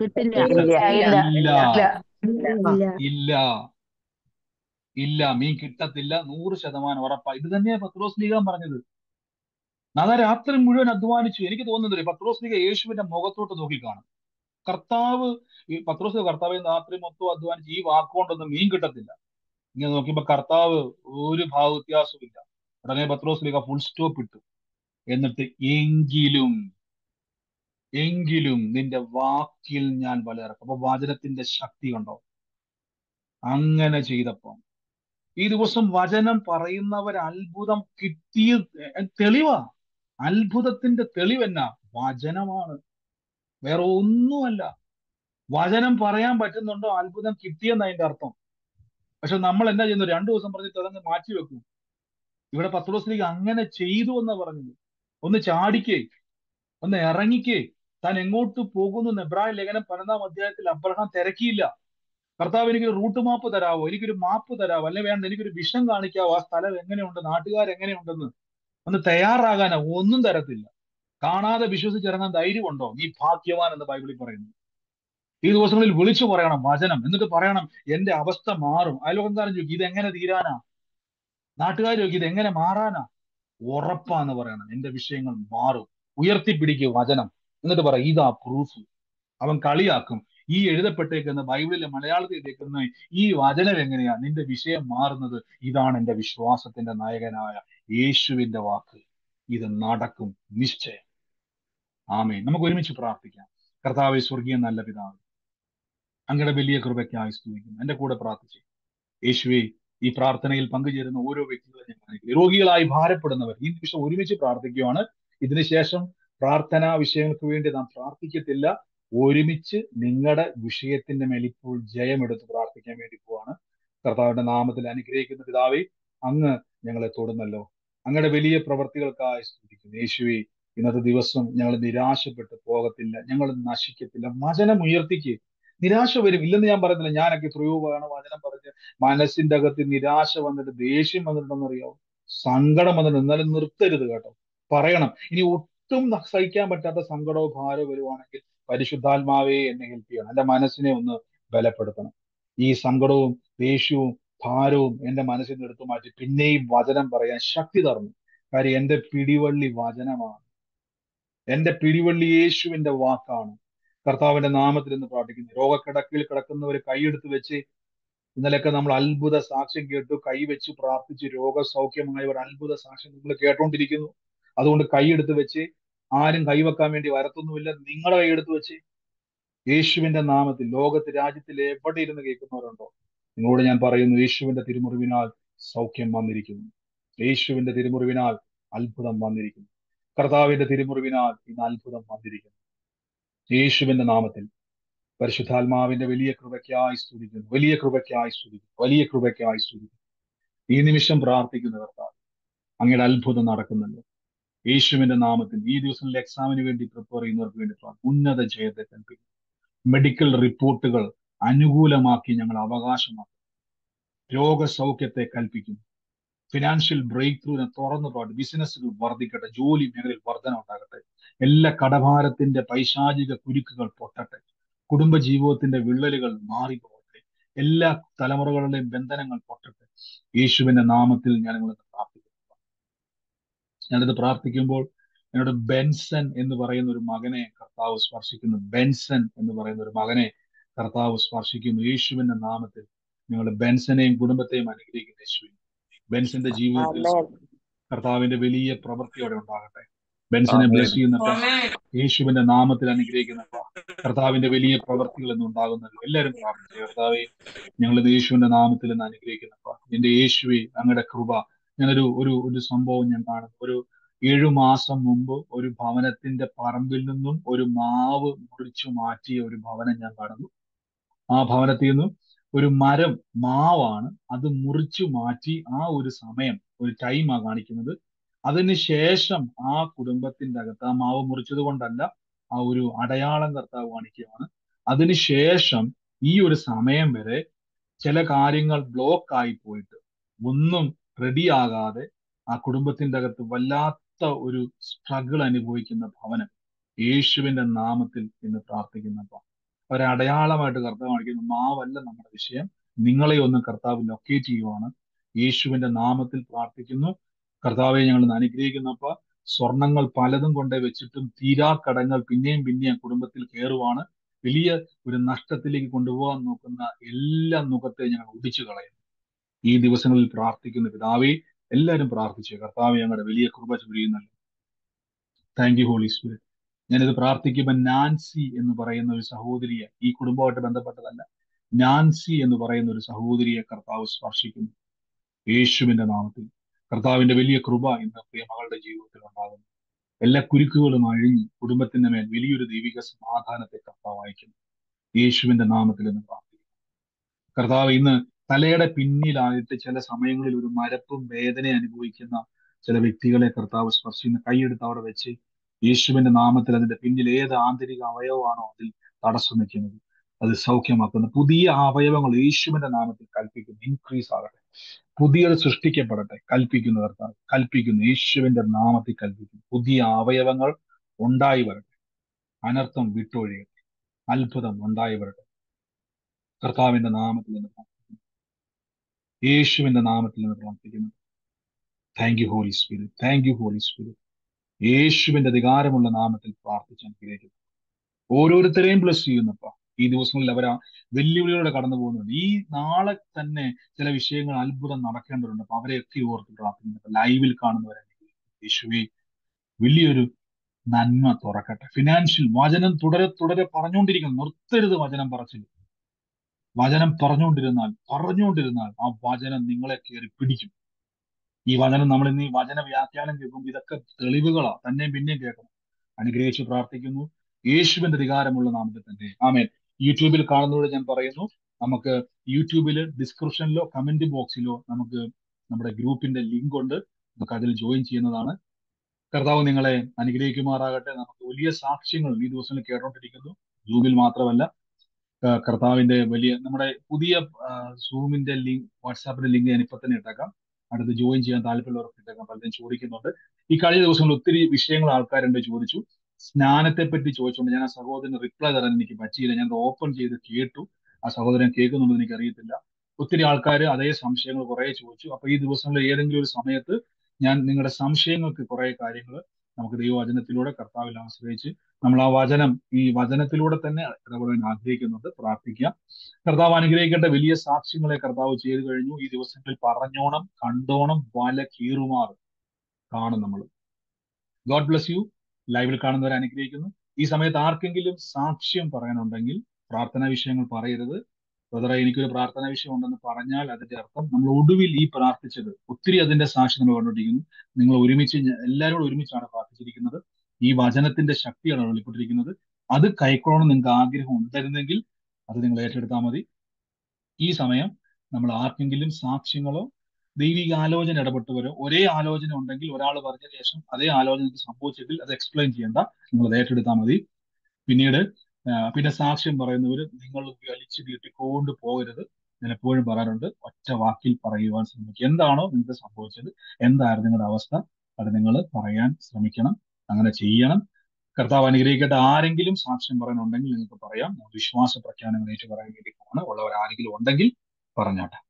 ഇല്ല ഇല്ല ഇല്ല മീൻ കിട്ടത്തില്ല നൂറ് ശതമാനം ഉറപ്പാ ഇത് തന്നെയാ പത്രോസ് ലീഗാൻ പറഞ്ഞത് നാളെ രാത്രി മുഴുവൻ അധ്വാനിച്ചു എനിക്ക് തോന്നുന്നില്ല പത്രോസ് ലീഗ യേശുവിന്റെ മുഖത്തോട്ട് നോക്കി കാണും കർത്താവ് ഈ പത്രോസ് കർത്താവ് രാത്രി മൊത്തം അധ്വാനിച്ച് ഈ വാക്കുകൊണ്ടൊന്നും മീൻ കിട്ടത്തില്ല ഇങ്ങനെ നോക്കിയപ്പോ കർത്താവ് ഒരു ഭാവ വ്യത്യാസവും ഇല്ല ഉടനെ പത്രോസ് ലീഗ ഫുൾ സ്റ്റോപ്പ് ഇട്ടു എന്നിട്ട് എങ്കിലും എങ്കിലും നിന്റെ വാക്കിൽ ഞാൻ വലയിറക്കും അപ്പൊ വചനത്തിന്റെ ശക്തി കണ്ടോ അങ്ങനെ ചെയ്തപ്പം ഈ ദിവസം വചനം പറയുന്നവർ അത്ഭുതം കിട്ടിയ തെളിവാ അത്ഭുതത്തിന്റെ തെളിവെന്നാ വചനമാണ് വേറെ ഒന്നുമല്ല വചനം പറയാൻ പറ്റുന്നുണ്ടോ അത്ഭുതം കിട്ടിയെന്ന് അതിന്റെ അർത്ഥം പക്ഷെ നമ്മൾ എന്നാ ചെയ്യുന്നു രണ്ടു ദിവസം പറഞ്ഞിട്ട് അതങ്ങ് മാറ്റി വെക്കും ഇവിടെ പത്രോസ്ലിക്ക് അങ്ങനെ ചെയ്തു എന്നാ പറഞ്ഞത് ഒന്ന് ചാടിക്കേ ഒന്ന് ഇറങ്ങിക്കേ താൻ എങ്ങോട്ട് പോകുന്നു എന്ന് എബ്രാഹിം ലേഖനം പതിനൊന്നാം അധ്യായത്തിൽ അബ്രഹാം തിരക്കിയില്ല കർത്താവ് എനിക്കൊരു റൂട്ട് മാപ്പ് തരാവോ എനിക്കൊരു മാപ്പ് തരാവോ അല്ലെ വേണ്ട എനിക്കൊരു വിഷം കാണിക്കാവോ ആ സ്ഥലം എങ്ങനെയുണ്ട് നാട്ടുകാർ എങ്ങനെയുണ്ടെന്ന് ഒന്ന് തയ്യാറാകാനോ ഒന്നും തരത്തില്ല കാണാതെ വിശ്വസിച്ചിറങ്ങാൻ ധൈര്യമുണ്ടോ നീ ഭാഗ്യവാൻ എന്ന് ബൈബിളിൽ പറയുന്നു ഈ ദിവസങ്ങളിൽ വിളിച്ചു പറയണം വചനം എന്നിട്ട് പറയണം എന്റെ അവസ്ഥ മാറും അയൽവക്കംകാരൻ ചോദിക്കും ഇത് എങ്ങനെ തീരാനാ നാട്ടുകാർ ചോദിക്കും ഇത് എങ്ങനെ മാറാനാ ഉറപ്പാന്ന് പറയണം എന്റെ വിഷയങ്ങൾ മാറും ഉയർത്തിപ്പിടിക്കുക വചനം എന്നിട്ട് പറ ഇതാ പ്രൂഫ് അവൻ കളിയാക്കും ഈ എഴുതപ്പെട്ടേക്കുന്ന ബൈബിളിലെ മലയാളത്തിൽ എഴുതിയേക്കുന്ന ഈ വചനം എങ്ങനെയാ നിന്റെ വിഷയം മാറുന്നത് ഇതാണ് എന്റെ വിശ്വാസത്തിന്റെ നായകനായ യേശുവിന്റെ വാക്ക് ഇത് നടക്കും നിശ്ചയം ആമേ നമുക്ക് ഒരുമിച്ച് പ്രാർത്ഥിക്കാം കർത്താവെ സ്വർഗീയ നല്ല പിതാവ് അങ്ങയുടെ വലിയ കൃപയ്ക്കായി സ്തുതിക്കുന്നു എന്റെ കൂടെ പ്രാർത്ഥിച്ചു യേശുവെ ഈ പ്രാർത്ഥനയിൽ പങ്കുചേരുന്ന ഓരോ വ്യക്തികളെ ഞാൻ കാണിക്കുന്നു രോഗികളായി ഭാരപ്പെടുന്നവർ ഈ നിമിഷം ഒരുമിച്ച് പ്രാർത്ഥിക്കുകയാണ് ഇതിനുശേഷം പ്രാർത്ഥനാ വിഷയങ്ങൾക്ക് വേണ്ടി നാം പ്രാർത്ഥിക്കത്തില്ല ഒരുമിച്ച് നിങ്ങളുടെ വിഷയത്തിന്റെ മേൽ ഇപ്പോൾ ജയമെടുത്ത് പ്രാർത്ഥിക്കാൻ വേണ്ടി പോവാണ് കർത്താവിന്റെ നാമത്തിൽ അനുഗ്രഹിക്കുന്ന പിതാവേ അങ്ങ് ഞങ്ങളെ തൊടുന്നല്ലോ അങ്ങയുടെ വലിയ പ്രവർത്തികൾക്കായി സ്തുതിക്കുന്നു യേശുവെ ഇന്നത്തെ ദിവസം ഞങ്ങൾ നിരാശപ്പെട്ട് പോകത്തില്ല ഞങ്ങൾ നശിക്കത്തില്ല വചനം ഉയർത്തിക്ക് നിരാശ വരും ഇല്ലെന്ന് ഞാൻ പറയുന്നില്ല ഞാനൊക്കെ എത്രയോ വേണം വചനം പറഞ്ഞ് മനസ്സിന്റെ അകത്ത് നിരാശ വന്നിട്ട് ദേഷ്യം വന്നിട്ടുണ്ടെന്ന് അറിയാവോ സങ്കടം വന്നിട്ട് എന്നാലും നിർത്തരുത് കേട്ടോ പറയണം ഇനി ഒട്ടും സഹിക്കാൻ പറ്റാത്ത സങ്കടമോ ഭാരമോ വരുവാണെങ്കിൽ പരിശുദ്ധാത്മാവേ എന്നെ ഹെൽപ്പ് ചെയ്യണം എന്റെ മനസ്സിനെ ഒന്ന് ബലപ്പെടുത്തണം ഈ സങ്കടവും ദേഷ്യവും ഭാരവും എന്റെ മനസ്സിൽ നിന്ന് എടുത്തു മാറ്റി പിന്നെയും വചനം പറയാൻ ശക്തി തറന്നു കാര്യം എന്റെ പിടിവള്ളി വചനമാണ് എന്റെ പിടിവള്ളി യേശുവിന്റെ വാക്കാണ് കർത്താവിന്റെ നാമത്തിൽ എന്ന് പ്രാർത്ഥിക്കുന്നു രോഗക്കിടക്കിൽ കിടക്കുന്നവർ കൈയെടുത്ത് വെച്ച് ഇന്നലെയൊക്കെ നമ്മൾ അത്ഭുത സാക്ഷ്യം കേട്ടു കൈവച്ച് പ്രാർത്ഥിച്ച് രോഗസൗഖ്യമായവർ അത്ഭുത സാക്ഷ്യം നിങ്ങൾ കേട്ടോണ്ടിരിക്കുന്നു അതുകൊണ്ട് കൈയെടുത്ത് വെച്ച് ആരും കൈവെക്കാൻ വേണ്ടി വരത്തൊന്നുമില്ല നിങ്ങളുടെ കൈയെടുത്ത് വെച്ച് യേശുവിന്റെ നാമത്തിൽ ലോകത്ത് രാജ്യത്തിൽ എവിടെ ഇരുന്ന് കേൾക്കുന്നവരുണ്ടോ നിങ്ങളോട് ഞാൻ പറയുന്നു യേശുവിന്റെ തിരുമുറിവിനാൽ സൗഖ്യം വന്നിരിക്കുന്നു യേശുവിന്റെ തിരുമുറിവിനാൽ അത്ഭുതം വന്നിരിക്കുന്നു കർത്താവിന്റെ തിരുമുറിവിനാൽ ഇന്ന് അത്ഭുതം വന്നിരിക്കുന്നു യേശുവിന്റെ നാമത്തിൽ പരിശുദ്ധാത്മാവിന്റെ വലിയ കൃപയ്ക്കായി സ്തുതിക്കുന്നു വലിയ കൃപയ്ക്കായി സ്തുതിക്കുന്നു വലിയ കൃപയ്ക്കായി സ്തുതിക്കുന്നു ഈ നിമിഷം പ്രാർത്ഥിക്കുന്ന കർത്താവ് അങ്ങയുടെ അത്ഭുതം നടക്കുന്നുണ്ട് യേശുവിന്റെ നാമത്തിൽ ഈ ദിവസങ്ങളിൽ എക്സാമിന് വേണ്ടി പ്രിപ്പയർ ചെയ്യുന്നവർക്ക് വേണ്ടി പ്രാർത്ഥിക്കുന്നു. ഉന്നത ജയത്തെ കൽപ്പിക്കുന്നു മെഡിക്കൽ റിപ്പോർട്ടുകൾ അനുകൂലമാക്കി ഞങ്ങൾ അവകാശമാക്കും രോഗസൗഖ്യത്തെ കൽപ്പിക്കുന്നു ഫിനാൻഷ്യൽ ബ്രേക്ക് ത്രൂവിനെ തുറന്നു പാട്ട് ബിസിനസ്സുകൾ വർദ്ധിക്കട്ടെ ജോലി മേഖലയിൽ വർധന ഉണ്ടാകട്ടെ എല്ലാ കടഭാരത്തിന്റെ പൈശാചിക കുരുക്കുകൾ പൊട്ടട്ടെ കുടുംബ ജീവിതത്തിന്റെ വിള്ളലുകൾ മാറിപ്പോകട്ടെ എല്ലാ തലമുറകളുടെയും ബന്ധനങ്ങൾ പൊട്ടട്ടെ യേശുവിന്റെ നാമത്തിൽ ഞാൻ നിങ്ങളെ പ്രാർത്ഥിക്കുന്നു ഞാനിത് പ്രാർത്ഥിക്കുമ്പോൾ എന്നോട് ബെൻസൺ എന്ന് പറയുന്ന ഒരു മകനെ കർത്താവ് സ്പർശിക്കുന്നു ബെൻസൺ എന്ന് പറയുന്ന ഒരു മകനെ കർത്താവ് സ്പർശിക്കുന്നു യേശുവിന്റെ നാമത്തിൽ നിങ്ങൾ ബെൻസനെയും കുടുംബത്തെയും അനുഗ്രഹിക്കുന്ന യേശുവിൻ ബെൻസന്റെ ജീവിതത്തിൽ കർത്താവിന്റെ വലിയ പ്രവൃത്തി അവിടെ ഉണ്ടാകട്ടെ ബെൻസനെ ബ്ലസ് ചെയ്യുന്നപ്പോ യേശുവിന്റെ നാമത്തിൽ അനുഗ്രഹിക്കുന്നപ്പോ കർത്താവിന്റെ വലിയ പ്രവൃത്തികൾ എന്ന് ഉണ്ടാകുന്നല്ലോ എല്ലാവരും പ്രാർത്ഥിച്ചു കർത്താവെ ഞങ്ങൾ യേശുവിന്റെ നാമത്തിൽ എന്ന് അനുഗ്രഹിക്കുന്നപ്പോ എന്റെ യേശുവെ അങ്ങയുടെ കൃപ ഞാനൊരു ഒരു ഒരു സംഭവം ഞാൻ കാണുന്നു ഒരു ഏഴു മാസം മുമ്പ് ഒരു ഭവനത്തിന്റെ പറമ്പിൽ നിന്നും ഒരു മാവ് മുറിച്ചു മാറ്റിയ ഒരു ഭവനം ഞാൻ കാണുന്നു ആ ഭവനത്തിൽ നിന്നും ഒരു മരം മാവാണ് അത് മുറിച്ചു മാറ്റി ആ ഒരു സമയം ഒരു ടൈമാ കാണിക്കുന്നത് അതിന് ശേഷം ആ കുടുംബത്തിന്റെ അകത്ത് ആ മാവ് മുറിച്ചത് കൊണ്ടല്ല ആ ഒരു അടയാളം കർത്താവ് കാണിക്കുകയാണ് അതിനുശേഷം ഈ ഒരു സമയം വരെ ചില കാര്യങ്ങൾ ബ്ലോക്ക് ആയി പോയിട്ട് ഒന്നും റെഡിയാകാതെ ആ കുടുംബത്തിന്റെ അകത്ത് വല്ലാത്ത ഒരു സ്ട്രഗിൾ അനുഭവിക്കുന്ന ഭവനം യേശുവിന്റെ നാമത്തിൽ ഇന്ന് പ്രാർത്ഥിക്കുന്നപ്പോ ഒരടയാളമായിട്ട് കർത്താവ് കാണിക്കുന്നു മാവല്ല നമ്മുടെ വിഷയം നിങ്ങളെ ഒന്ന് കർത്താവ് ലൊക്കേറ്റ് ചെയ്യുവാണ് യേശുവിന്റെ നാമത്തിൽ പ്രാർത്ഥിക്കുന്നു കർത്താവെ ഞങ്ങൾ ഇന്ന് അനുഗ്രഹിക്കുന്നപ്പോ സ്വർണങ്ങൾ പലതും കൊണ്ടേ വെച്ചിട്ടും തീരാ കടങ്ങൾ പിന്നെയും പിന്നെയും കുടുംബത്തിൽ കയറുവാണ് വലിയ ഒരു നഷ്ടത്തിലേക്ക് കൊണ്ടുപോകാൻ നോക്കുന്ന എല്ലാ മുഖത്തെ ഞങ്ങൾ ഒടിച്ചു കളയുന്നു ഈ ദിവസങ്ങളിൽ പ്രാർത്ഥിക്കുന്ന പിതാവേ എല്ലാവരും പ്രാർത്ഥിച്ചു കർത്താവ് ഞങ്ങളുടെ വലിയ കൃപ ചൊരിയുന്നല്ലോ താങ്ക് യു ഹോളി സ്പിരിറ്റ് ഞാനിത് പ്രാർത്ഥിക്കുമ്പോൾ നാൻസി എന്ന് പറയുന്ന ഒരു സഹോദരിയെ ഈ കുടുംബമായിട്ട് ബന്ധപ്പെട്ടതല്ല നാൻസി എന്ന് പറയുന്ന ഒരു സഹോദരിയെ കർത്താവ് സ്പർശിക്കുന്നു യേശുവിന്റെ നാമത്തിൽ കർത്താവിന്റെ വലിയ കൃപ ഇന്ന് പ്രിയ മകളുടെ ജീവിതത്തിൽ ഉണ്ടാകുന്നു എല്ലാ കുരുക്കുകളും അഴിഞ്ഞ് കുടുംബത്തിന്റെ മേൽ വലിയൊരു ദൈവിക സമാധാനത്തെ കർത്താവ് അയക്കുന്നു യേശുവിന്റെ നാമത്തിൽ എന്ന് പ്രാർത്ഥിക്കുന്നു കർത്താവ് ഇന്ന് തലയുടെ പിന്നിലായിട്ട് ചില സമയങ്ങളിൽ ഒരു മരപ്പും വേദന അനുഭവിക്കുന്ന ചില വ്യക്തികളെ കർത്താവ് സ്പർശിക്കുന്ന കൈയെടുത്ത് അവിടെ വെച്ച് യേശുവിന്റെ നാമത്തിൽ അതിന്റെ പിന്നിൽ ഏത് ആന്തരിക അവയവമാണോ അതിൽ തടസ്സം നിൽക്കുന്നത് അത് സൗഖ്യമാക്കുന്ന പുതിയ അവയവങ്ങൾ യേശുവിന്റെ നാമത്തിൽ കൽപ്പിക്കുന്നു ഇൻക്രീസ് ആകട്ടെ പുതിയത് സൃഷ്ടിക്കപ്പെടട്ടെ കൽപ്പിക്കുന്ന കർത്താവ് കൽപ്പിക്കുന്നു യേശുവിന്റെ നാമത്തിൽ കൽപ്പിക്കുന്നു പുതിയ അവയവങ്ങൾ ഉണ്ടായി വരട്ടെ അനർത്ഥം വിട്ടൊഴിയട്ടെ അത്ഭുതം ഉണ്ടായി വരട്ടെ കർത്താവിന്റെ നാമത്തിൽ നിന്ന് പ്രാർത്ഥിക്കുന്നു യേശുവിന്റെ നാമത്തിൽ നിന്ന് പ്രാർത്ഥിക്കുന്നു thank you holy spirit thank you holy spirit യേശുവിന്റെ അധികാരമുള്ള നാമത്തിൽ പ്രാർത്ഥിച്ച് അനുഗ്രഹിക്കുന്നു ഓരോരുത്തരെയും ബ്ലസ് ചെയ്യുന്നപ്പ ഈ ദിവസങ്ങളിൽ അവർ ആ വെല്ലുവിളികളോടെ കടന്നു പോകുന്നുണ്ട് ഈ നാളെ തന്നെ ചില വിഷയങ്ങൾ അത്ഭുതം നടക്കേണ്ടതുണ്ട് അപ്പൊ അവരെയൊക്കെ ഓർത്ത് പ്രാർത്ഥിക്കുന്നു ലൈവിൽ കാണുന്നവരെ യേശുവെ വലിയൊരു നന്മ തുറക്കട്ടെ ഫിനാൻഷ്യൽ വചനം തുടരെ തുടരെ പറഞ്ഞുകൊണ്ടിരിക്കുന്നു നിർത്തരുത് വചനം പറച്ചിൽ വചനം പറഞ്ഞുകൊണ്ടിരുന്നാൽ പറഞ്ഞുകൊണ്ടിരുന്നാൽ ആ വചനം നിങ്ങളെ കയറി പിടിക്കും ഈ വചനം നമ്മൾ ഇന്ന് ഈ വചന വ്യാഖ്യാനം കേൾക്കുമ്പോൾ ഇതൊക്കെ തെളിവുകളാ തന്നെയും പിന്നെയും കേൾക്കണം അനുഗ്രഹിച്ച് പ്രാർത്ഥിക്കുന്നു യേശുവിന്റെ അധികാരമുള്ള നാമത്തിൽ തന്നെ ആമേൻ യൂട്യൂബിൽ കാണുന്നതോട് ഞാൻ പറയുന്നു നമുക്ക് യൂട്യൂബിൽ ഡിസ്ക്രിപ്ഷനിലോ കമന്റ് ബോക്സിലോ നമുക്ക് നമ്മുടെ ഗ്രൂപ്പിന്റെ ലിങ്ക് ഉണ്ട് നമുക്ക് അതിൽ ജോയിൻ ചെയ്യുന്നതാണ് കർത്താവ് നിങ്ങളെ അനുഗ്രഹിക്കുമാറാകട്ടെ നമുക്ക് വലിയ സാക്ഷ്യങ്ങൾ ഈ ദിവസങ്ങളിൽ കേട്ടോണ്ടിരിക്കുന്നു സൂമിൽ മാത്രമല്ല ആ, കർത്താവിന്റെ വലിയ നമ്മുടെ പുതിയ സൂമിന്റെ ലിങ്ക് വാട്സാപ്പിന്റെ ലിങ്ക് ഞാൻ ഇപ്പൊ തന്നെ ഇട്ടേക്കാം അടുത്ത് ജോയിൻ ചെയ്യാൻ താല്പര്യമുള്ളവർക്ക് ഇട്ടേക്കാം പലരും ചോദിക്കുന്നുണ്ട് ഈ കഴിഞ്ഞ ദിവസങ്ങളിൽ ഒത്തിരി വിഷയങ്ങൾ ആൾക്കാരുണ്ട് ചോദിച്ചു സ്നാനത്തെ പറ്റി ചോദിച്ചുകൊണ്ട് ഞാൻ ആ സഹോദരന് റിപ്ലൈ തരാൻ എനിക്ക് പറ്റിയില്ല ഞാൻ ഓപ്പൺ ചെയ്ത് കേട്ടു ആ സഹോദരൻ കേൾക്കുന്നുണ്ടോ എനിക്ക് അറിയത്തില്ല ഒത്തിരി ആൾക്കാർ അതേ സംശയങ്ങൾ കുറെ ചോദിച്ചു അപ്പൊ ഈ ദിവസങ്ങളിൽ ഏതെങ്കിലും ഒരു സമയത്ത് ഞാൻ നിങ്ങളുടെ സംശയങ്ങൾക്ക് കുറെ കാര്യങ്ങൾ നമുക്ക് ദൈവവചനത്തിലൂടെ കർത്താവിൽ ആശ്രയിച്ച് നമ്മൾ ആ വചനം ഈ വചനത്തിലൂടെ തന്നെ ഇടപെടാൻ ആഗ്രഹിക്കുന്നുണ്ട് പ്രാർത്ഥിക്കാം കർത്താവ് അനുഗ്രഹിക്കേണ്ട വലിയ സാക്ഷ്യങ്ങളെ കർത്താവ് ചെയ്തു കഴിഞ്ഞു ഈ ദിവസങ്ങളിൽ പറഞ്ഞോണം കണ്ടോണം വല കീറുമാറ് കാണും നമ്മൾ ഗോഡ് ബ്ലസ് യു ലൈവിൽ കാണുന്നവരെ അനുഗ്രഹിക്കുന്നു ഈ സമയത്ത് ആർക്കെങ്കിലും സാക്ഷ്യം പറയാനുണ്ടെങ്കിൽ പ്രാർത്ഥനാ വിഷയങ്ങൾ പറയരുത് ബ്രദറെ എനിക്കൊരു പ്രാർത്ഥനാ വിഷയം ഉണ്ടെന്ന് പറഞ്ഞാൽ അതിന്റെ അർത്ഥം നമ്മൾ ഒടുവിൽ ഈ പ്രാർത്ഥിച്ചത് ഒത്തിരി അതിന്റെ സാക്ഷി നമ്മൾ കണ്ടുകൊണ്ടിരിക്കുന്നു നിങ്ങൾ ഒരുമിച്ച് ഞ- എല്ലാവരും കൂടെ ഒരുമിച്ചാണ് പ്രാർത്ഥിച്ചിരിക്കുന്നത് ഈ വചനത്തിന്റെ ശക്തിയാണ് വെളിപ്പെട്ടിരിക്കുന്നത് അത് കൈക്കൊള്ളണം നിങ്ങൾക്ക് ആഗ്രഹം ഉണ്ടായിരുന്നെങ്കിൽ അത് നിങ്ങൾ ഏറ്റെടുത്താൽ മതി ഈ സമയം നമ്മൾ ആർക്കെങ്കിലും സാക്ഷ്യങ്ങളോ ദൈവിക ആലോചന ഇടപെട്ടവരോ ഒരേ ആലോചന ഉണ്ടെങ്കിൽ ഒരാൾ പറഞ്ഞ ശേഷം അതേ ആലോചന നിങ്ങൾക്ക് സംഭവിച്ചെങ്കിൽ അത് എക്സ്പ്ലെയിൻ ചെയ്യേണ്ട നിങ്ങൾ അത് ഏറ്റെടുത്താൽ മതി പിന്നീട് ആ, പിന്നെ സാക്ഷ്യം പറയുന്നവർ നിങ്ങൾ വലിച്ചു നീട്ടിക്കൊണ്ട് പോകരുത് ഞാൻ എപ്പോഴും പറയാറുണ്ട് ഒറ്റ വാക്കിൽ പറയുവാൻ ശ്രമിക്കുക എന്താണോ നിങ്ങൾക്ക് സംഭവിച്ചത് എന്തായിരുന്നു നിങ്ങളുടെ അവസ്ഥ അത് നിങ്ങൾ പറയാൻ ശ്രമിക്കണം അങ്ങനെ ചെയ്യണം കർത്താവ് അനുഗ്രഹിക്കട്ടെ ആരെങ്കിലും സാക്ഷ്യം പറയാനുണ്ടെങ്കിൽ നിങ്ങൾക്ക് പറയാം ഞാൻ വിശ്വാസ പ്രഖ്യാപനങ്ങൾ ഏറ്റു പറയാൻ വേണ്ടി പോകണം ഉള്ളവർ ആരെങ്കിലും ഉണ്ടെങ്കിൽ പറഞ്ഞോട്ടെ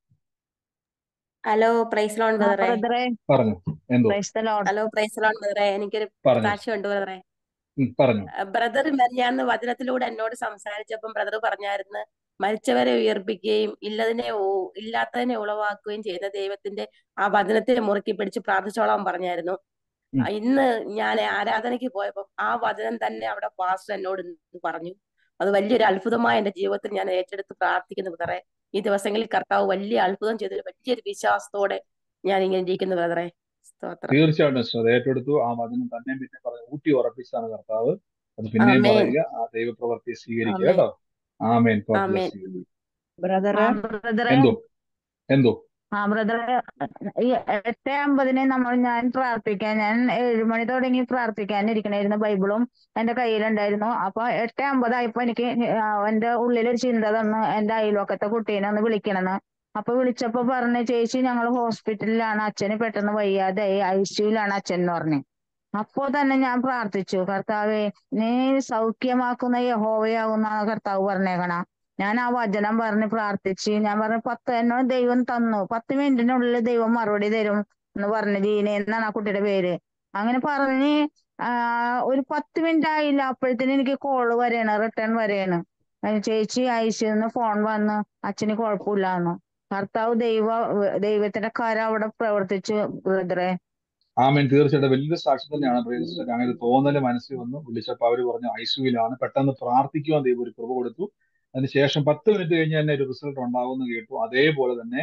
ഹലോ പ്രൈസ് ലോൺ ആ ബ്രദറെ ബ്രദറെ പറഞ്ഞു എന്തോ praise the lord hello praise lord ബ്രദറെ എനിക്കൊരു പറഞ്ഞു സാക്ഷ്യമുണ്ട് ബ്രദറെ ഉം, പറഞ്ഞു ബ്രദർ മെറിയാന്ന് വചനത്തിലൂടെ എന്നോട് സംസാരിച്ചപ്പം ബ്രദർ പറഞ്ഞായിരുന്നു മരിച്ചവരെ ഉയർപ്പിക്കുകയും ഇല്ലതിനെ ഉ- ഇല്ലാത്തതിനെ ഉളവാക്കുകയും ചെയ്യുന്ന ദൈവത്തിന്റെ ആ വചനത്തെ മുറുക്കി പിടിച്ച് പ്രാർത്ഥിച്ചോളാൻ പറഞ്ഞായിരുന്നു ഉം. ആ, ഇന്ന് ഞാൻ ആരാധനയ്ക്ക് പോയപ്പോ ആ വചനം തന്നെ അവിടെ പാസ്റ്റർ എന്നോട് ഇന്ന് പറഞ്ഞു അത് വലിയൊരു അത്ഭുതമായി എന്റെ ജീവിതത്തിൽ ഞാൻ ഏറ്റെടുത്ത് പ്രാർത്ഥിക്കുന്നു ബ്രദറെ ഈ ദിവസങ്ങളിൽ കർത്താവ് വലിയ അത്ഭുതം ചെയ്തൊരു വലിയൊരു വിശ്വാസത്തോടെ ഞാൻ ഇങ്ങനെ ഇരിക്കുന്നു ബ്രദറെ സ്തോത്രം തീർച്ചയായിട്ടും ശ്രദ്ധ ഏറ്റെടുത്തു ആ വചനം തന്നെ പിന്നെ പറഞ്ഞു ഊട്ടി ഉറപ്പിച്ചാണ് കർത്താവ് അത് പിന്നെയും ആമേൻ പറയുക ആ ദൈവപ്രവൃത്തി സ്വീകരിക്കുക ആമേൻ കേട്ടോ ആമേൻ God ആമേൻ bless you. ബ്രദറെ ആ ബ്രദറെ എന്തോ എന്തോ ആ ബ്രദറെ ഈ എട്ട് അമ്പതിന് നമ്മൾ ഞാൻ പ്രാർത്ഥിക്കാൻ ഞാൻ ഏഴ് മണി തുടങ്ങി പ്രാർത്ഥിക്കാൻ ഇരിക്കണായിരുന്നു ബൈബിളും എന്റെ കയ്യിലുണ്ടായിരുന്നു അപ്പൊ എട്ട് അമ്പതായപ്പോ എനിക്ക് ആ എന്റെ ഉള്ളിലൊരു ചിന്ത തന്നു എന്റെ അയൽവക്കത്തെ കുട്ടീനെ ഒന്ന് വിളിക്കണമെന്ന് അപ്പൊ വിളിച്ചപ്പോ പറഞ്ഞു ചേച്ചി ഞങ്ങൾ ഹോസ്പിറ്റലിലാണ് അച്ഛന് പെട്ടെന്ന് വയ്യാതായി ഐ സിയുലാണ് അച്ഛൻ എന്ന് പറഞ്ഞു അപ്പോ തന്നെ ഞാൻ പ്രാർത്ഥിച്ചു കർത്താവെ നീ സൗഖ്യമാക്കുന്ന യഹോവയാകുന്ന കർത്താവ് പറഞ്ഞേക്കണ ഞാൻ ആ വചനം പറഞ്ഞ് പ്രാർത്ഥിച്ച് ഞാൻ പറഞ്ഞു പത്ത് എന്നോട് ദൈവം തന്നു പത്ത് മിനിറ്റിനുള്ളിൽ ദൈവം മറുപടി തരും എന്ന് പറഞ്ഞു ജീന എന്നാണ് ആ കുട്ടിയുടെ പേര് അങ്ങനെ പറഞ്ഞ് ആ ഒരു പത്ത് മിനിറ്റ് ആയില്ല അപ്പോഴത്തേന് എനിക്ക് കോള് വരെയാണ് റിട്ടേൺ വരെയാണ് അതിന് ചേച്ചി ഐസിന്ന് ഫോൺ വന്ന് അച്ഛന് കുഴപ്പമില്ലാന്ന് കർത്താവ് ദൈവ ദൈവത്തിന്റെ കരം അവിടെ പ്രവർത്തിച്ചു ബ്രദറെ ആമേൻ തീർച്ചയായിട്ടും വലിയ സാക്ഷി തന്നെയാണ് പ്രിയസിസ്റ്റർ അങ്ങനെ ഒരു തോന്നല് മനസ്സിൽ വന്നു വിളിച്ചപ്പോൾ അവര് പറഞ്ഞു ഐസിയുലാണ് പെട്ടെന്ന് പ്രാർത്ഥിക്കുവാൻ ദൈവം ഒരു കൃപ കൊടുത്തു അതിനുശേഷം പത്ത് മിനിറ്റ് കഴിഞ്ഞ് തന്നെ ഒരു റിസൾട്ട് ഉണ്ടാവുമെന്ന് കേട്ടു അതേപോലെ തന്നെ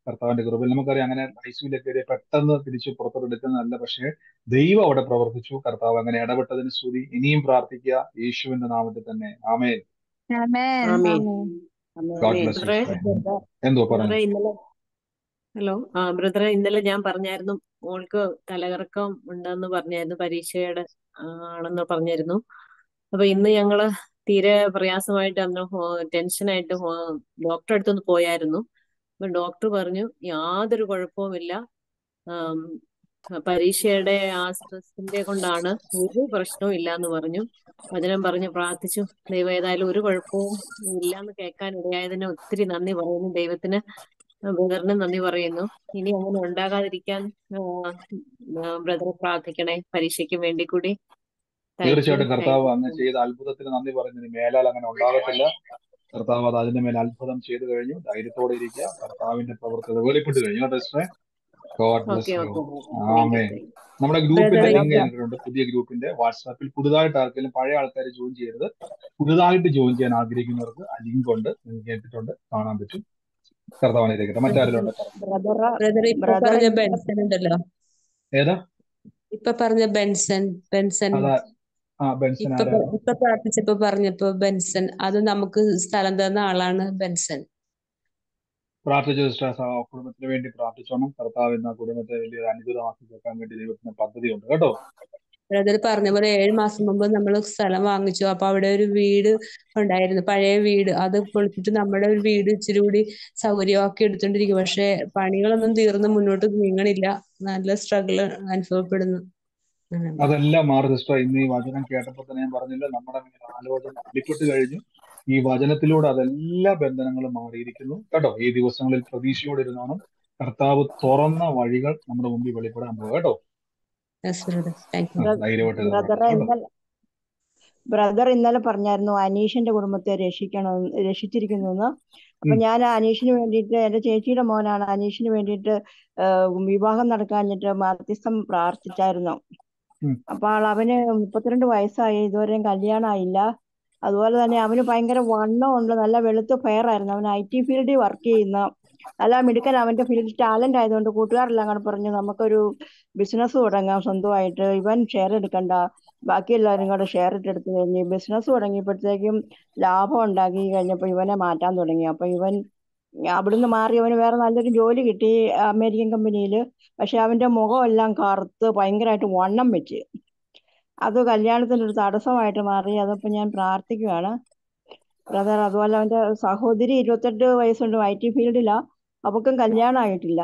കർത്താവിന്റെ കൃപയിൽ നമുക്കറിയാം അങ്ങനെ ഐസിയിലേക്ക് കയറി പെട്ടെന്ന് തിരിച്ചു പുറത്തോട്ടെടുക്കുന്നതല്ല പക്ഷേ ദൈവം അവിടെ പ്രവർത്തിച്ചു കർത്താവ് അങ്ങനെ ഇടപെട്ടതിന് സ്തുതി ഇനിയും പ്രാർത്ഥിക്കുക യേശുവിന്റെ നാമത്തിൽ തന്നെ ആമേൻ ആമേൻ ആമീൻ ഗോഡ് ബ്ലസ് യു ബ്രദറെ എന്തോ ബ്രദറെ പറഞ്ഞു ഇന്നലെ ഹലോ ആ ബ്രദറെ ഇന്നലെ ഞാൻ പറഞ്ഞായിരുന്നു മോൾക്ക് തലകറക്കം ഉണ്ടെന്ന് പറഞ്ഞായിരുന്നു പരീക്ഷയുടെ ആ, ആണെന്ന് പറഞ്ഞായിരുന്നു അപ്പൊ ഇന്ന് ഞങ്ങള് തീരെ പ്രയാസമായിട്ട് അന്ന് ടെൻഷനായിട്ട് ഡോക്ടറെ അടുത്തൊന്ന് പോയായിരുന്നു അപ്പൊ ഡോക്ടർ പറഞ്ഞു യാതൊരു കുഴപ്പവുമില്ല ആം, പരീക്ഷയുടെ ആ സ്ട്രെസ്സിന്റെ കൊണ്ടാണ് ഒരു പ്രശ്നവും ഇല്ല എന്ന് പറഞ്ഞു വചനം പറഞ്ഞ് പ്രാർത്ഥിച്ചു ദൈവം ഏതായാലും ഒരു കുഴപ്പവും ഇല്ലാന്ന് കേൾക്കാൻ ഇടയായതിന് ഒത്തിരി നന്ദി പറയുന്നു ദൈവത്തിന് ബ്രദറിന് നന്ദി പറയുന്നു ഇനി അങ്ങനെ ഉണ്ടാകാതിരിക്കാൻ ബ്രദർ പ്രാർത്ഥിക്കണേ പരീക്ഷയ്ക്ക് വേണ്ടി കൂടി താങ്ക് യു തീർച്ചയായിട്ടും താങ്ക് കർത്താവ് യു അങ്ങ് ചെയ്ത അത്ഭുതത്തിന് നന്ദി പറഞ്ഞതിന് മേലാൽ അങ്ങനെ ഉണ്ടാകത്തില്ല കർത്താവ് അത് അതിന്റെ മേൽ അത്ഭുതം ചെയ്തു കഴിഞ്ഞു ധൈര്യത്തോടെ ഇരിക്കുക കർത്താവിന്റെ പ്രവർത്തകത വെളിപ്പെട്ട് കഴിഞ്ഞു കേട്ടോ സിസ്റ്ററെ god bless okay you okay thank you ആമേ താങ്ക് യു നമ്മുടെ ഗ്രൂപ്പിന്റെ ബ്രദറെ ലിങ്ക് ഞങ്ങൾക്കുണ്ട് പുതിയ ഗ്രൂപ്പിന്റെ വാട്സാപ്പിൽ പുതുതായിട്ട് ആർക്കെങ്കിലും പഴയ ആൾക്കാർ ജോയിൻ ചെയ്യരുത് പുതുതായിട്ട് ജോയിൻ ചെയ്യാൻ ആഗ്രഹിക്കുന്നവർക്ക് ആ ലിങ്ക് ഉണ്ട് നിങ്ങൾക്ക് കേട്ടിട്ടുണ്ട് കാണാൻ പറ്റും കർത്താവിനെ ഇരിക്കട്ടെ മറ്റാരെങ്കിലും ഉണ്ട് പറഞ്ഞു ബ്രദർ ബ്രദർ ഇപ്പൊ ബ്രദർ പറഞ്ഞ ഇന്നലെ ബെൻസൺ ഉണ്ടല്ലോ ഏതാ ഇപ്പൊ പറഞ്ഞ ബെൻസൺ ബെൻസൺ അതാ ആ ബെൻസൺ ഇപ്പൊ ആരാ പ- ഇപ്പൊ പ്രാർത്ഥിച്ചപ്പോ പറഞ്ഞപ്പോ ബെൻസൺ അത് നമുക്ക് സ്ഥലം തന്ന ആളാണ് ബെൻസൺ പ്രാർത്ഥിച്ച സിസ്റ്റേഴ്സ് ആ കുടുംബത്തിന് വേണ്ടി പ്രാർത്ഥിച്ചോണം കർത്താവ് എന്ന കുടുംബത്തെ വലിയൊരു അനുഗ്രഹമാക്കി തീർക്കാൻ വേണ്ടി ദൈവത്തിന് പദ്ധതിയുണ്ട് കേട്ടോ ബ്രദർ പറഞ്ഞ പോലെ ഏഴ് മാസം മുമ്പ് നമ്മൾ സ്ഥലം വാങ്ങിച്ചു അപ്പൊ അവിടെ ഒരു വീട് ഉണ്ടായിരുന്നു പഴയ വീട് അത് പൊളിച്ചിട്ട് നമ്മുടെ ഒരു വീട് ഇച്ചിരി കൂടി സൗകര്യമാക്കി എടുത്തോണ്ടിരിക്കും പക്ഷെ പണികളൊന്നും തീർന്ന് മുന്നോട്ട് നീങ്ങണില്ല നല്ല സ്ട്രഗിൾ അനുഭവപ്പെടുന്നു അങ്ങനെ അതെല്ലാം മാറി സിസ്റ്റർ ഇന്ന് ഈ വചനം കേട്ടപ്പോൾ തന്നെ ഞാൻ പറഞ്ഞില്ല നമ്മുടെ മേൽ ആലോചന വെളിപ്പെട്ട് കഴിഞ്ഞു ഈ വചനത്തിലൂടെ അതെല്ലാ ബന്ധനങ്ങളും മാറിയിരിക്കുന്നു കേട്ടോ ഈ ദിവസങ്ങളിൽ പ്രതീക്ഷയോടെ ഇരുന്നോണം കർത്താവ് തുറന്ന വഴികൾ നമ്മുടെ മുമ്പിൽ വെളിപ്പെടാൻ പോകും കേട്ടോ യെസ് ബ്രദർ താങ്ക് യു ആ, ധൈര്യമായിട്ട് ഇരുന്നോട്ടെ ബ്രദറെ കേട്ടോ ഇന്നലെ ബ്രദർ ഇന്നലെ പറഞ്ഞായിരുന്നു അനീഷിന്റെ കുടുംബത്തെ രക്ഷിക്കണം രക്ഷിച്ചിരിക്കുന്നു എന്ന് അപ്പൊ ഉം, ഞാൻ അനീഷിന് വേണ്ടിയിട്ട് എന്റെ ചേച്ചിയുടെ മോനാണ് അനീഷിന് വേണ്ടിയിട്ട് ആഹ് വിവാഹം നടക്കാഞ്ഞിട്ട് മധ്യസ്ഥം പ്രാർത്ഥിച്ചായിരുന്നു ഉം. അപ്പോൾ അവന് മുപ്പത്തിരണ്ട് വയസ്സായി ഇതുവരെയും കല്യാണം ആയില്ല അതുപോലെ തന്നെ അവന് ഭയങ്കര വണ്ണമുണ്ട് നല്ല വെളുത്ത ഫെയർ ആയിരുന്നു അവൻ ഐ ടി ഫീൽഡിൽ വർക്ക് ചെയ്യുന്ന നല്ല മിടുക്കൻ അവന്റെ ഫീൽഡ് ടാലന്റ് ആയതുകൊണ്ട് കൂട്ടുകാരെല്ലാം കൂടെ പറഞ്ഞു നമുക്കൊരു ബിസിനസ് തുടങ്ങാം സ്വന്തമായിട്ട് ഇവൻ ഷെയർ എടുക്കണ്ട ബാക്കി എല്ലാവരും കൂടെ ഷെയർ ഇട്ടെടുത്ത് കഴിഞ്ഞ് ബിസിനസ് തുടങ്ങിയപ്പോഴത്തേക്കും ലാഭം ഉണ്ടാക്കി കഴിഞ്ഞപ്പോൾ ഇവനെ മാറ്റാൻ തുടങ്ങി അപ്പൊ ഇവൻ അവിടുന്ന് മാറി അവന് വേറെ നല്ലൊരു ജോലി കിട്ടി അമേരിക്കൻ കമ്പനിയിൽ പക്ഷെ അവന്റെ മുഖമെല്ലാം കറുത്ത് ഭയങ്കരമായിട്ട് വണ്ണം വെച്ച് അത് കല്യാണത്തിന് ഒരു തടസ്സമായിട്ട് മാറി അതപ്പോ ഞാൻ പ്രാർത്ഥിക്കുകയാണ് ബ്രദർ അതുപോലെ അവന്റെ സഹോദരി ഇരുപത്തെട്ട് വയസ്സുണ്ട് ഐ ടി ഫീൽഡിലാ അവക്കും കല്യാണം ആയിട്ടില്ല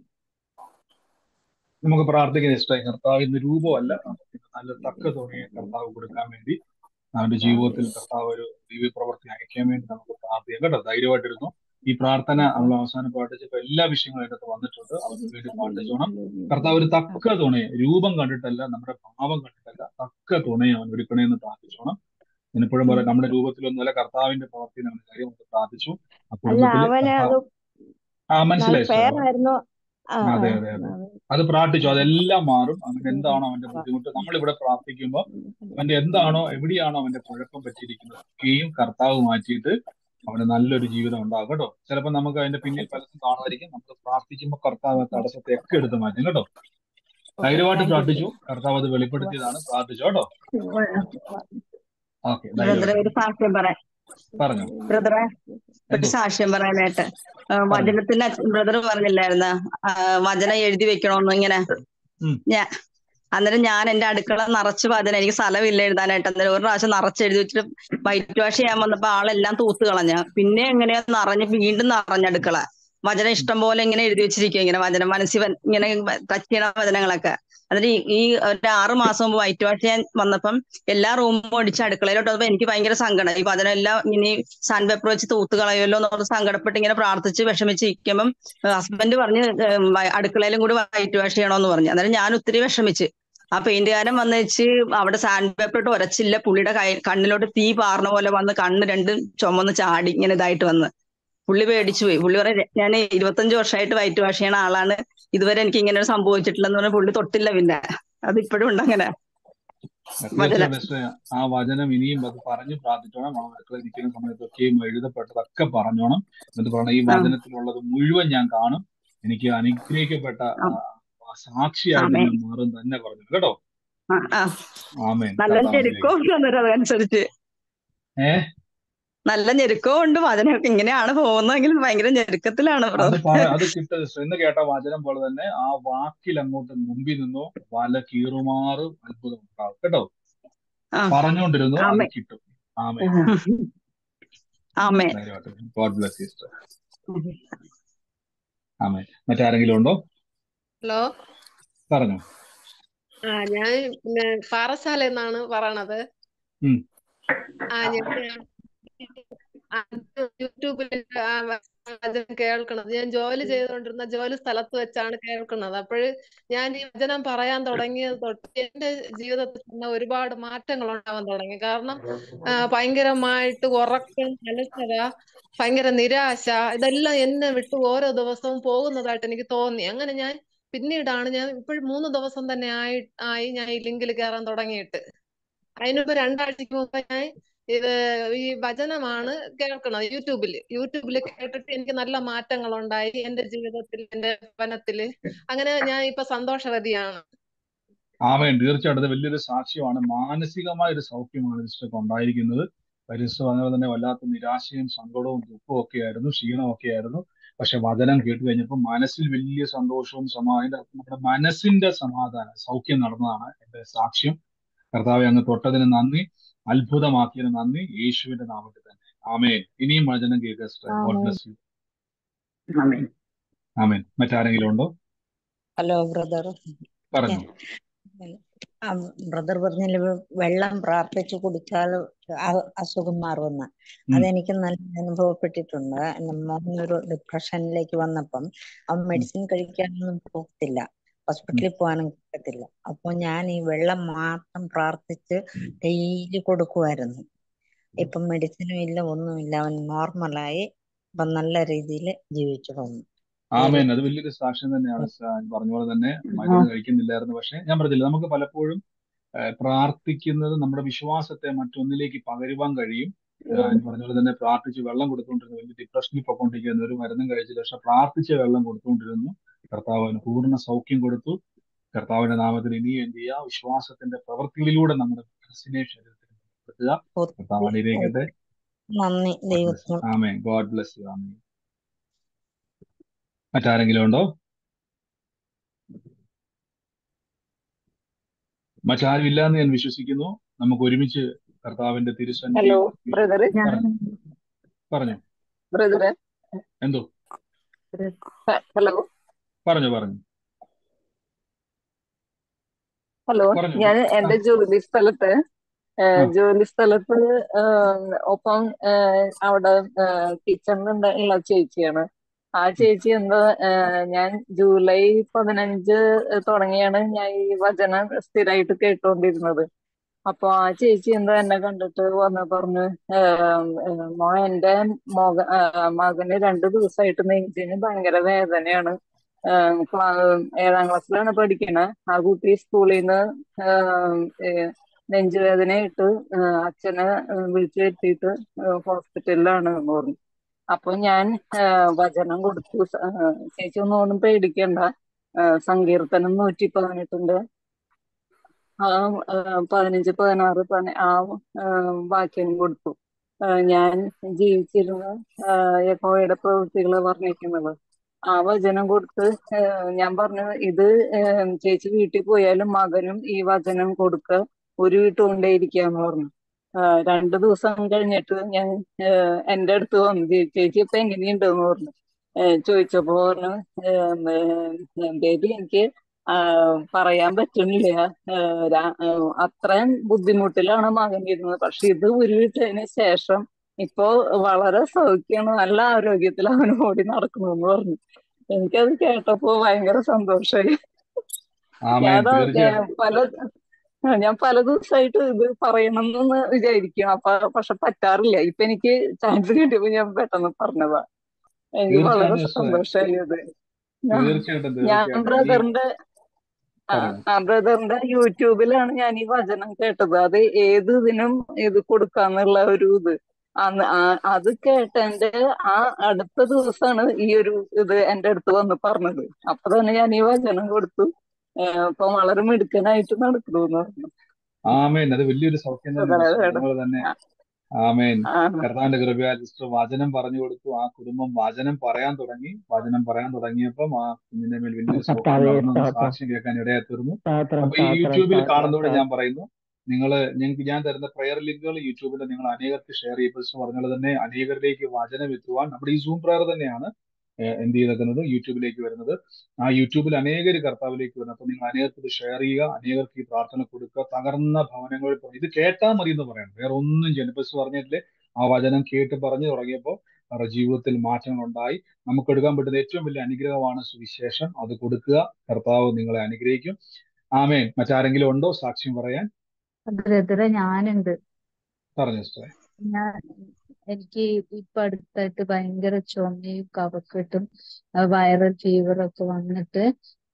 നമുക്ക് പ്രാർത്ഥിക്കുന്ന ഇഷ്ടമായി കർത്താവ് ഇന്ന് രൂപമല്ല നമുക്ക് നല്ല തക്ക തുണയെ കർത്താവ് കൊടുക്കാൻ വേണ്ടി അവന്റെ ജീവിതത്തിൽ കർത്താവ് ഒരു ദിവ്യ പ്രവൃത്തി അയക്കാൻ വേണ്ടി നമുക്ക് പ്രാർത്ഥിക്കാം കേട്ടോ ധൈര്യമായിട്ടിരുന്നു ഈ പ്രാർത്ഥന നമ്മൾ അവസാനം പ്രാർത്ഥിച്ചപ്പോൾ എല്ലാ വിഷയങ്ങളും അതിനകത്ത് വന്നിട്ടുണ്ട് അവർക്ക് വേണ്ടി പ്രാർത്ഥിച്ചോണം കർത്താവ് ഒരു തക്ക തുണയെ രൂപം കണ്ടിട്ടല്ല നമ്മുടെ ഭാവം കണ്ടിട്ടല്ല തക്ക തുണയെ അവൻ ഒരുക്കണേന്ന് പ്രാർത്ഥിച്ചോണം ഞാനിപ്പോഴും പറയാം നമ്മുടെ രൂപത്തിലൊന്നുമല്ല കർത്താവിന്റെ പ്രവൃത്തി നമ്മൾ കാര്യം നമുക്ക് പ്രാർത്ഥിച്ചു ആ അല്ല കുടുംബത്തില് അവന് അത് കർത്താവ് ആ നല്ല മനസ്സിലായി സാർ ഫെയർ ആയിരുന്നു ആ ആ അതെ അതെ അതെ അവൻ അത് പ്രാർത്ഥിച്ചു അതെല്ലാം മാറും അവൻ എന്താണോ അവന്റെ ബുദ്ധിമുട്ട് നമ്മളിവിടെ പ്രാർത്ഥിക്കുമ്പോൾ അവന്റെ എന്താണോ എവിടെയാണോ അവന്റെ കുഴപ്പം പറ്റിയിരിക്കുന്നത് ഒക്കെയും കർത്താവ് മാറ്റിയിട്ട് അവന് നല്ലൊരു ജീവിതം ഉണ്ടാകും കേട്ടോ ചിലപ്പോൾ നമുക്ക് അതിന്റെ പിന്നിൽ പലതും കാണുമായിരിക്കും നമുക്ക് പ്രാർത്ഥിക്കുമ്പോൾ കർത്താവ് ആ തടസ്സത്തെ ഒക്കെ എടുത്ത് മാറ്റും കേട്ടോ ഓക്കെ ധൈര്യമായിട്ട് താങ്ക് യു പ്രാർത്ഥിച്ചു കർത്താവ് അത് വെളിപ്പെടുത്തിയതാണ് പ്രാർത്ഥിച്ചു കേട്ടോ ഓക്കെ ബ്രദറെ ധൈര്യമായിട്ട് ഒരു സാക്ഷ്യം പറയാം പറഞ്ഞു ബ്രദറെ ഒരു എന്തോ സാക്ഷ്യം പറയാനായിട്ട് ആ, പറഞ്ഞു വചനത്തിന്റെ ബ്രദർ പറഞ്ഞില്ലായിരുന്ന വചനം എഴുതി വെക്കണമെന്ന് ഇങ്ങനെ ഉം ഞാ അന്നേരം ഞാൻ എന്റെ അടുക്കള നിറച്ച് വചനം എനിക്ക് സ്ഥലമില്ല എഴുതാനായിട്ട് അന്നേരം ഒരു പ്രാവശ്യം നിറച്ച് എഴുതി വെച്ചിട്ട് വൈറ്റ് വാഷ് ചെയ്യാൻ വന്നപ്പോ ആളെല്ലാം തൂത്ത് കളഞ്ഞ പിന്നെ എങ്ങനെയാ നിറഞ്ഞ് വീണ്ടും നിറഞ്ഞ അടുക്കള വചനം ഇഷ്ടം പോലെ ഇങ്ങനെ എഴുതി വെച്ചിരിക്കും ഇങ്ങനെ വചനം മനസ്സിൽ വ- ഇങ്ങനെ ടച്ച് ചെയ്യണ വചനങ്ങളൊക്കെ അതിന് ഈ ഈ ഒരു ആറു മാസം മുമ്പ് വൈറ്റ് വാഷ് ചെയ്യാൻ വന്നപ്പം എല്ലാ റൂമും അടിച്ച് അടുക്കളയിലോട്ട് വന്നപ്പോ എനിക്ക് ഭയങ്കര സങ്കടം ഈ വചനം എല്ലാം ഇനി സാൻഡ് പേപ്പർ വെച്ച് തൂത്ത് കളയുമല്ലോ എന്നുള്ള സങ്കടപ്പെട്ട് ഇങ്ങനെ പ്രാർത്ഥിച്ച് വിഷമിച്ച് ഇരിക്കുമ്പം ഹസ്ബൻഡ് പറഞ്ഞ് ഏം, വ- അടുക്കളയിലും കൂടി വൈറ്റ് വാഷ് ചെയ്യണമെന്ന് പറഞ്ഞു അന്നേരം ഞാൻ ഒത്തിരി വിഷമിച്ച് ആ പെയിന്റുകാരൻ വന്ന് വെച്ച് അവിടെ സാൻഡ് പേപ്പർ ഇട്ട് ഉരച്ചില്ല പുള്ളിയുടെ കൈ കണ്ണിലോട്ട് തീ പാർന്ന പോലെ വന്ന് കണ്ണ് രണ്ടും ചുമന്ന് ചാടി ഇങ്ങനെ ഇതായിട്ട് വന്ന് പുള്ളി പേടിച്ചു പോയി പുള്ളി പറയാം ഞാൻ ഇരുപത്തഞ്ച് വർഷമായിട്ട് വൈറ്റ് വാഷ് ചെയ്യണ ആളാണ് ഇതുവരെ എനിക്ക് ഇങ്ങനെ ഒരു സംഭവിച്ചിട്ടില്ലെന്ന് പറഞ്ഞ പുള്ളി തൊട്ടില്ല പിന്നെ അത് ഇപ്പോഴും ഉണ്ട് അങ്ങനെ വചനം തീർച്ചയായും ബെസ്റ്റ് ആ വചനം ഇനിയും അത് പറഞ്ഞു പ്രാർത്ഥിച്ചോണം ആ അടുക്കളയിൽ നിൽക്കുന്ന സമയത്തൊക്കെയും എഴുതപ്പെട്ടതൊക്കെ പറഞ്ഞോണം എന്നിട്ട് പറയണം ഈ ആ വചനത്തിലുള്ളത് മുഴുവൻ ഞാൻ കാണും എനിക്ക് അനുഗ്രഹിക്കപ്പെട്ട ആ, ആ സാക്ഷിയായിട്ട് ആമേൻ ഞാൻ മാറും തന്നെ പറഞ്ഞു കേട്ടോ ആ, ആ. ആമേൻ നല്ല കർത്താവ് ഞെരുക്കവും അനുഗ്രഹിക്കട്ടെ ഉണ്ട് അന്നേരം അതനുസരിച്ച് ഏ നല്ല ഞെരുക്കവും ഉണ്ട് വചനമൊക്കെ ഇങ്ങനെയാണ് പോകുന്നതെങ്കിൽ ഭയങ്കര ഞെരുക്കത്തിലാണ് അത് ബ്രദർ പറ അത് കിട്ട ഇന്ന് കേട്ട വചനം പോലെ തന്നെ ആ വാക്കിൽ അങ്ങോട്ട് മുമ്പിൽ നിന്നോ വല കീറുമാറ് അത്ഭുതം ഉണ്ടാവും കേട്ടോ ആ പറഞ്ഞുകൊണ്ടിരുന്നു അത് ആമേൻ കിട്ടും ആമേൻ ആമേൻ ധൈര്യമായിട്ട് ഗോഡ് ബ്ലസ് സിസ്റ്റർ ആമേൻ മറ്റാരെങ്കിലും ഉണ്ടോ ഹലോ പറഞ്ഞു ആ ഞാൻ പിന്നെ പാറശാല എന്നാണ് പറയണത് ഉം ആ ഞാൻ ആ, യൂട്യൂബിൽ ആ വചനം കേൾക്കണത് ഞാൻ ജോലി ചെയ്തുകൊണ്ടിരുന്ന ജോലി സ്ഥലത്ത് വെച്ചാണ് കേൾക്കുന്നത് അപ്പോൾ ഞാൻ ഈ വചനം പറയാൻ തുടങ്ങിയത് തൊട്ട് എന്റെ ജീവിതത്തിൽ തന്നെ ഒരുപാട് മാറ്റങ്ങൾ ഉണ്ടാവാൻ തുടങ്ങി കാരണം ആ, ഭയങ്കരമായിട്ട് ഉറക്കം അലസത ഭയങ്കര നിരാശ ഇതെല്ലാം എന്നെ വിട്ട് ഓരോ ദിവസവും പോകുന്നതായിട്ട് എനിക്ക് തോന്നി അങ്ങനെ ഞാൻ പിന്നീടാണ് ഞാൻ ഇപ്പോഴും മൂന്ന് ദിവസം തന്നെ ആയി ആയി ഞാൻ ഈ ലിങ്കിൽ കയറാൻ തുടങ്ങിയിട്ട് അതിനുമ്പ് രണ്ടാഴ്ചക്ക് മുമ്പ് ഞാൻ ഇത് ഈ വചനമാണ് കേൾക്കണത് യൂട്യൂബിൽ യൂട്യൂബിൽ കേട്ടിട്ട് എനിക്ക് നല്ല മാറ്റങ്ങൾ ഉണ്ടായി എന്റെ ജീവിതത്തിൽ എന്റെ ഭവനത്തില് അങ്ങനെ ഞാൻ ഇപ്പൊ സന്തോഷവതിയാണ് ആമേൻ തീർച്ചയായിട്ടും അത് വലിയൊരു സാക്ഷ്യമാണ് മാനസികമായ ഒരു സൗഖ്യമാണ് സിസ്റ്റർക്ക് ഉണ്ടായിരിക്കുന്നത് പരിസ്ഥിതി പറഞ്ഞ പോലെ തന്നെ വല്ലാത്ത നിരാശയും സങ്കടവും ദുഃഖവും ഒക്കെ ആയിരുന്നു ക്ഷീണവും ഒക്കെ ആയിരുന്നു പക്ഷെ വചനം കേട്ട് കഴിഞ്ഞപ്പോൾ മനസ്സിൽ വലിയ സന്തോഷവും സമാധാനം നമ്മുടെ മനസ്സിന്റെ സമാധാനം സൗഖ്യം നടന്നതാണ് എന്റെ സാക്ഷ്യം കർത്താവെ അങ്ങ് തൊട്ടതിന് നന്ദി അത്ഭുതമാക്കിയതിന് നന്ദി യേശുവിന്റെ നാമത്തിൽ തന്നെ ആമേൻ ഇനിയും വചനം കേൾക്കുക സിസ്റ്റർ ഗോഡ് ആമേൻ ബ്ലസ് യു ആമേൻ മറ്റാരെങ്കിലും ഉണ്ടോ ഹലോ ബ്രദർ പറഞ്ഞു ബ്രദർ പറഞ്ഞില്ല വെള്ളം പ്രാർത്ഥിച്ചു കുടിച്ചാൽ അ- അസുഖം മാറുമെന്ന് ഉം അതെനിക്ക് നല്ല അനുഭവപ്പെട്ടിട്ടുണ്ട് എൻ്റെ മോനൊരു ഡിപ്രഷനിലേക്ക് വന്നപ്പം അവൻ ഉം മെഡിസിൻ കഴിക്കാനൊന്നും പോകത്തില്ല ഉം ഹോസ്പിറ്റലിൽ പോകാനും പറ്റത്തില്ല അപ്പോൾ ഞാൻ ഈ വെള്ളം മാത്രം പ്രാർത്ഥിച്ച് ഡെയിലി കൊടുക്കുമായിരുന്നു ഇപ്പം മെഡിസിനും ഇല്ല ഒന്നുമില്ല അവൻ നോർമലായി ഇപ്പം നല്ല രീതിയിൽ ജീവിച്ചു പോകുന്നു ആമേൻ അത് വലിയൊരു സാക്ഷ്യം തന്നെയാണ് സ- പറഞ്ഞ പോലെ തന്നെ മരുന്ന് കഴിക്കുന്നില്ലായിരുന്നു പക്ഷെ ഞാൻ പറഞ്ഞില്ല നമുക്ക് പലപ്പോഴും ഏഹ്, പ്രാർത്ഥിക്കുന്നത് നമ്മുടെ വിശ്വാസത്തെ മറ്റൊന്നിലേക്ക് പകരുവാൻ കഴിയും ഏഹ്, ഞാൻ പറഞ്ഞ പോലെ തന്നെ പ്രാർത്ഥിച്ച് വെള്ളം കൊടുത്തുകൊണ്ടിരുന്നു വലിയ ഡിപ്രഷനിൽ പൊക്കോണ്ടിരിക്കുന്ന ഒരു മരുന്നും കഴിച്ചില്ല പക്ഷെ പ്രാർത്ഥിച്ച് വെള്ളം കൊടുത്തുകൊണ്ടിരുന്നു കർത്താവ് അവന് പൂർണ്ണ സൗഖ്യം കൊടുത്തു കർത്താവിന്റെ നാമത്തിൽ ഇനിയും എന്ത് ചെയ്യുക വിശ്വാസത്തിന്റെ പ്രവൃത്തികളിലൂടെ നമ്മുടെ മനസ്സിനെ ശരീരത്തിന് ബലപ്പെടുത്തുക കർത്താവ് അനുഗ്രഹിക്കട്ടെ നന്ദി ദൈവത്തിന് ആമേൻ ഗോഡ് ബ്ലെസ് യു ആമേൻ മറ്റാരെങ്കിലും ഉണ്ടോ മറ്റാരും ഇല്ല എന്ന് ഞാൻ വിശ്വസിക്കുന്നു നമുക്ക് ഒരുമിച്ച് കർത്താവിന്റെ തിരുസന്നിധി ഹലോ ബ്രദറെ പറഞ്ഞു പറഞ്ഞു ബ്രദറെ എന്തോ ഹലോ പറഞ്ഞു പറഞ്ഞു ഹലോ പറഞ്ഞു ഞാൻ ആ എന്റെ ജോലി സ്ഥലത്ത് ആ ഏഹ് ജോലി സ്ഥലത്ത് ഏഹ് ഒപ്പം ഏഹ് അവിടെ കിച്ചണിലുണ്ട് ഉള്ള ചേച്ചിയാണ് ആ ചേച്ചി എന്താ ഏഹ് ഞാൻ ജൂലൈ പതിനഞ്ച് തുടങ്ങിയാണ് ഞാൻ ഈ വചനം സ്ഥിരമായിട്ട് കേട്ടുകൊണ്ടിരുന്നത് അപ്പൊ ആ ചേച്ചി എന്താ എന്നെ കണ്ടിട്ട് വന്ന് പറഞ്ഞു ഏഹ് ഏഹ് മോ എന്റെ മക ഏഹ് മകന് രണ്ടു ദിവസമായിട്ട് നെഞ്ചിന് ഭയങ്കര വേദനയാണ് ഏഹ് ക്ലാ- ഏഴാം ക്ലാസ്സിലാണ് പഠിക്കണേ ആ കുട്ടി സ്കൂളിൽ നിന്ന് നെഞ്ചുവേദനയായിട്ട് ഏഹ് അച്ഛനെ ഏഹ് വിളിച്ചു വരുത്തിയിട്ട് ഹോസ്പിറ്റലിലാണ് എന്ന് പറഞ്ഞു അപ്പൊ ഞാൻ ഏഹ് വചനം കൊടുത്തു സ- ഏഹ് ചേച്ചി ഒന്നും ഒന്നും പേടിക്കണ്ട ഏഹ് സങ്കീർത്തനം നൂറ്റി പതിനെട്ടിന്റെ ആ ഏഹ് പതിനഞ്ച് പതിനാറ് പതി ആ ഏഹ് വാക്യം കൊടുത്തു ഏഹ് ഞാൻ ജീവിച്ചിരുന്ന ഏഹ് യഹോവയുടെ പ്രവൃത്തികളെ വർണ്ണിക്കുന്നത് ആ വചനം കൊടുത്ത് ഏഹ് ഞാൻ പറഞ്ഞു ഇത് ഏഹ് ചേച്ചി വീട്ടിൽ പോയാലും മകനും ഈ വചനം കൊടുക്ക ഒരു കൊണ്ടേയിരിക്കാന്ന് പറഞ്ഞു ആഹ് രണ്ടു ദിവസം കഴിഞ്ഞിട്ട് ഞാൻ ഏഹ് എന്റെ അടുത്ത് വന്നു "ചേ- ചേച്ചി ഇപ്പൊ എങ്ങനെയുണ്ടെന്ന് പറഞ്ഞു ഏഹ് ചോദിച്ചപ്പോ പറഞ്ഞു ബേബി എനിക്ക് ആഹ് പറയാൻ പറ്റുന്നില്ല ഏഹ് രാ- ഏഹ് അത്രയും ബുദ്ധിമുട്ടിലാണ് മകൻ ഇരുന്നത് പക്ഷെ ഇത് ഉരുവിട്ടതിന് ശേഷം ഇപ്പോ വളരെ സൗഖ്യമാണ് നല്ല ആരോഗ്യത്തിൽ അവൻ ഓടി നടക്കണമെന്ന് പറഞ്ഞു എനിക്കത് കേട്ടപ്പോ ഭയങ്കര സന്തോഷമായി ആമേൻ ഞാൻ തീർച്ചയായിട്ടും പല ആ, ഞാൻ പല ദിവസമായിട്ട് ഇത് പറയണം എന്ന് വിചാരിക്കും അപ്പൊ പക്ഷെ പറ്റാറില്ല ഇപ്പൊ എനിക്ക് ചാൻസ് കിട്ടിയപ്പോ ഞാൻ പെട്ടെന്ന് പറഞ്ഞതാ എനിക്ക് വളരെ തീർച്ചയായിട്ടും സിസ്റ്ററെ സന്തോഷമായി ഇത് ഞാൻ തീർച്ചയായിട്ടും ഞാൻ തീർച്ചയായിട്ടും ഈ ബ്രദറിന്റെ ആ പറഞ്ഞു ആ ബ്രദറിന്റെ യൂട്യൂബിലാണ് ഞാൻ ഈ വചനം കേട്ടത് അത് ഏത് ഇതിനും ഇത് കൊടുക്കാന്നുള്ള ഒരു ഇത് അന്ന് ആ- അത് കേട്ടെന്റെ ആ അടുത്ത ദിവസമാണ് ഈ ഒരു ഇത് എന്റെ അടുത്ത് വന്ന് പറഞ്ഞത് അപ്പൊ തന്നെ ഞാൻ ഈ വചനം കൊടുത്തു ഏഹ് ഇപ്പൊ വളരെ മിടുക്കനായിട്ട് നടക്കുന്നു എന്ന് പറഞ്ഞു ആമേൻ അത് വലിയൊരു സൗഖ്യം തന്നെ അതെ, സിസ്റ്റർ അതെ. നിങ്ങൾ തന്നെ ആമേൻ ആ. കർത്താവിന്റെ കൃപയാൽ സിസ്റ്റർ വചനം പറഞ്ഞു കൊടുത്തു ആ കുടുംബം വചനം പറയാൻ തുടങ്ങി വചനം പറയാൻ തുടങ്ങിയപ്പം ആ കുഞ്ഞിന്റെ മേൽ വലിയൊരു സൗഖ്യം കർത്താവേ നടന്നു എന്ന് സ്തോത്രം സാക്ഷ്യം കേൾക്കാൻ ഇടയായി തീർന്നു സ്തോത്രം അപ്പൊ ഈ സ്തോത്രം യൂട്യൂബിൽ സ്തോത്രം കാണുന്നതോടെ ഞാൻ സ്തോത്രം പറയുന്നു നിങ്ങൾ ഞങ്ങൾക്ക് ഞാൻ തരുന്ന പ്രയർ ലിങ്കുകൾ യൂട്യൂബിൽ നിങ്ങൾ അനേകർക്ക് ഷെയർ ചെയ്യപ്പോൾ സിസ്റ്റർ പറഞ്ഞ പോലെ തന്നെ അനേകരിലേക്ക് വചനം എത്തുവാൻ നമ്മുടെ ഈ സൂം പ്രയർ തന്നെയാണ് ഏഹ് എന്ത് ചെയ്തേക്കുന്നത് യൂട്യൂബിലേക്ക് വരുന്നത് ആ യൂട്യൂബിൽ അനേകർ കർത്താവിലേക്ക് വരുന്നത് അപ്പൊ നിങ്ങൾ അനേകർക്ക് ഇത് ഷെയർ ചെയ്യുക അനേകർക്ക് ഈ പ്രാർത്ഥന കൊടുക്കുക തകർന്ന ഭവനങ്ങളിൽ പോയി ഇത് കേട്ടാൽ മതി എന്ന് പറയണം വേറെ ഒന്നും ചെയ്യണം ഇപ്പൊ പറഞ്ഞിട്ടില്ലേ ആ വചനം കേട്ട് പറഞ്ഞു തുടങ്ങിയപ്പോൾ അവരുടെ ജീവിതത്തിൽ മാറ്റങ്ങൾ ഉണ്ടായി നമുക്ക് എടുക്കാൻ പറ്റുന്ന ഏറ്റവും വലിയ അനുഗ്രഹമാണ് സുവിശേഷം അത് കൊടുക്കുക കർത്താവ് നിങ്ങളെ അനുഗ്രഹിക്കും ആമേൻ മറ്റാരെങ്കിലും ഉണ്ടോ സാക്ഷ്യം പറയാൻ ബ്രദറെ ഞാനുണ്ട് പറഞ്ഞു സിസ്റ്ററെ ഞാൻ എനിക്ക് ഇപ്പൊ അടുത്തായിട്ട് ഭയങ്കര ചുമയും കഫക്കെട്ടും വൈറൽ ഫീവർ ഒക്കെ വന്നിട്ട്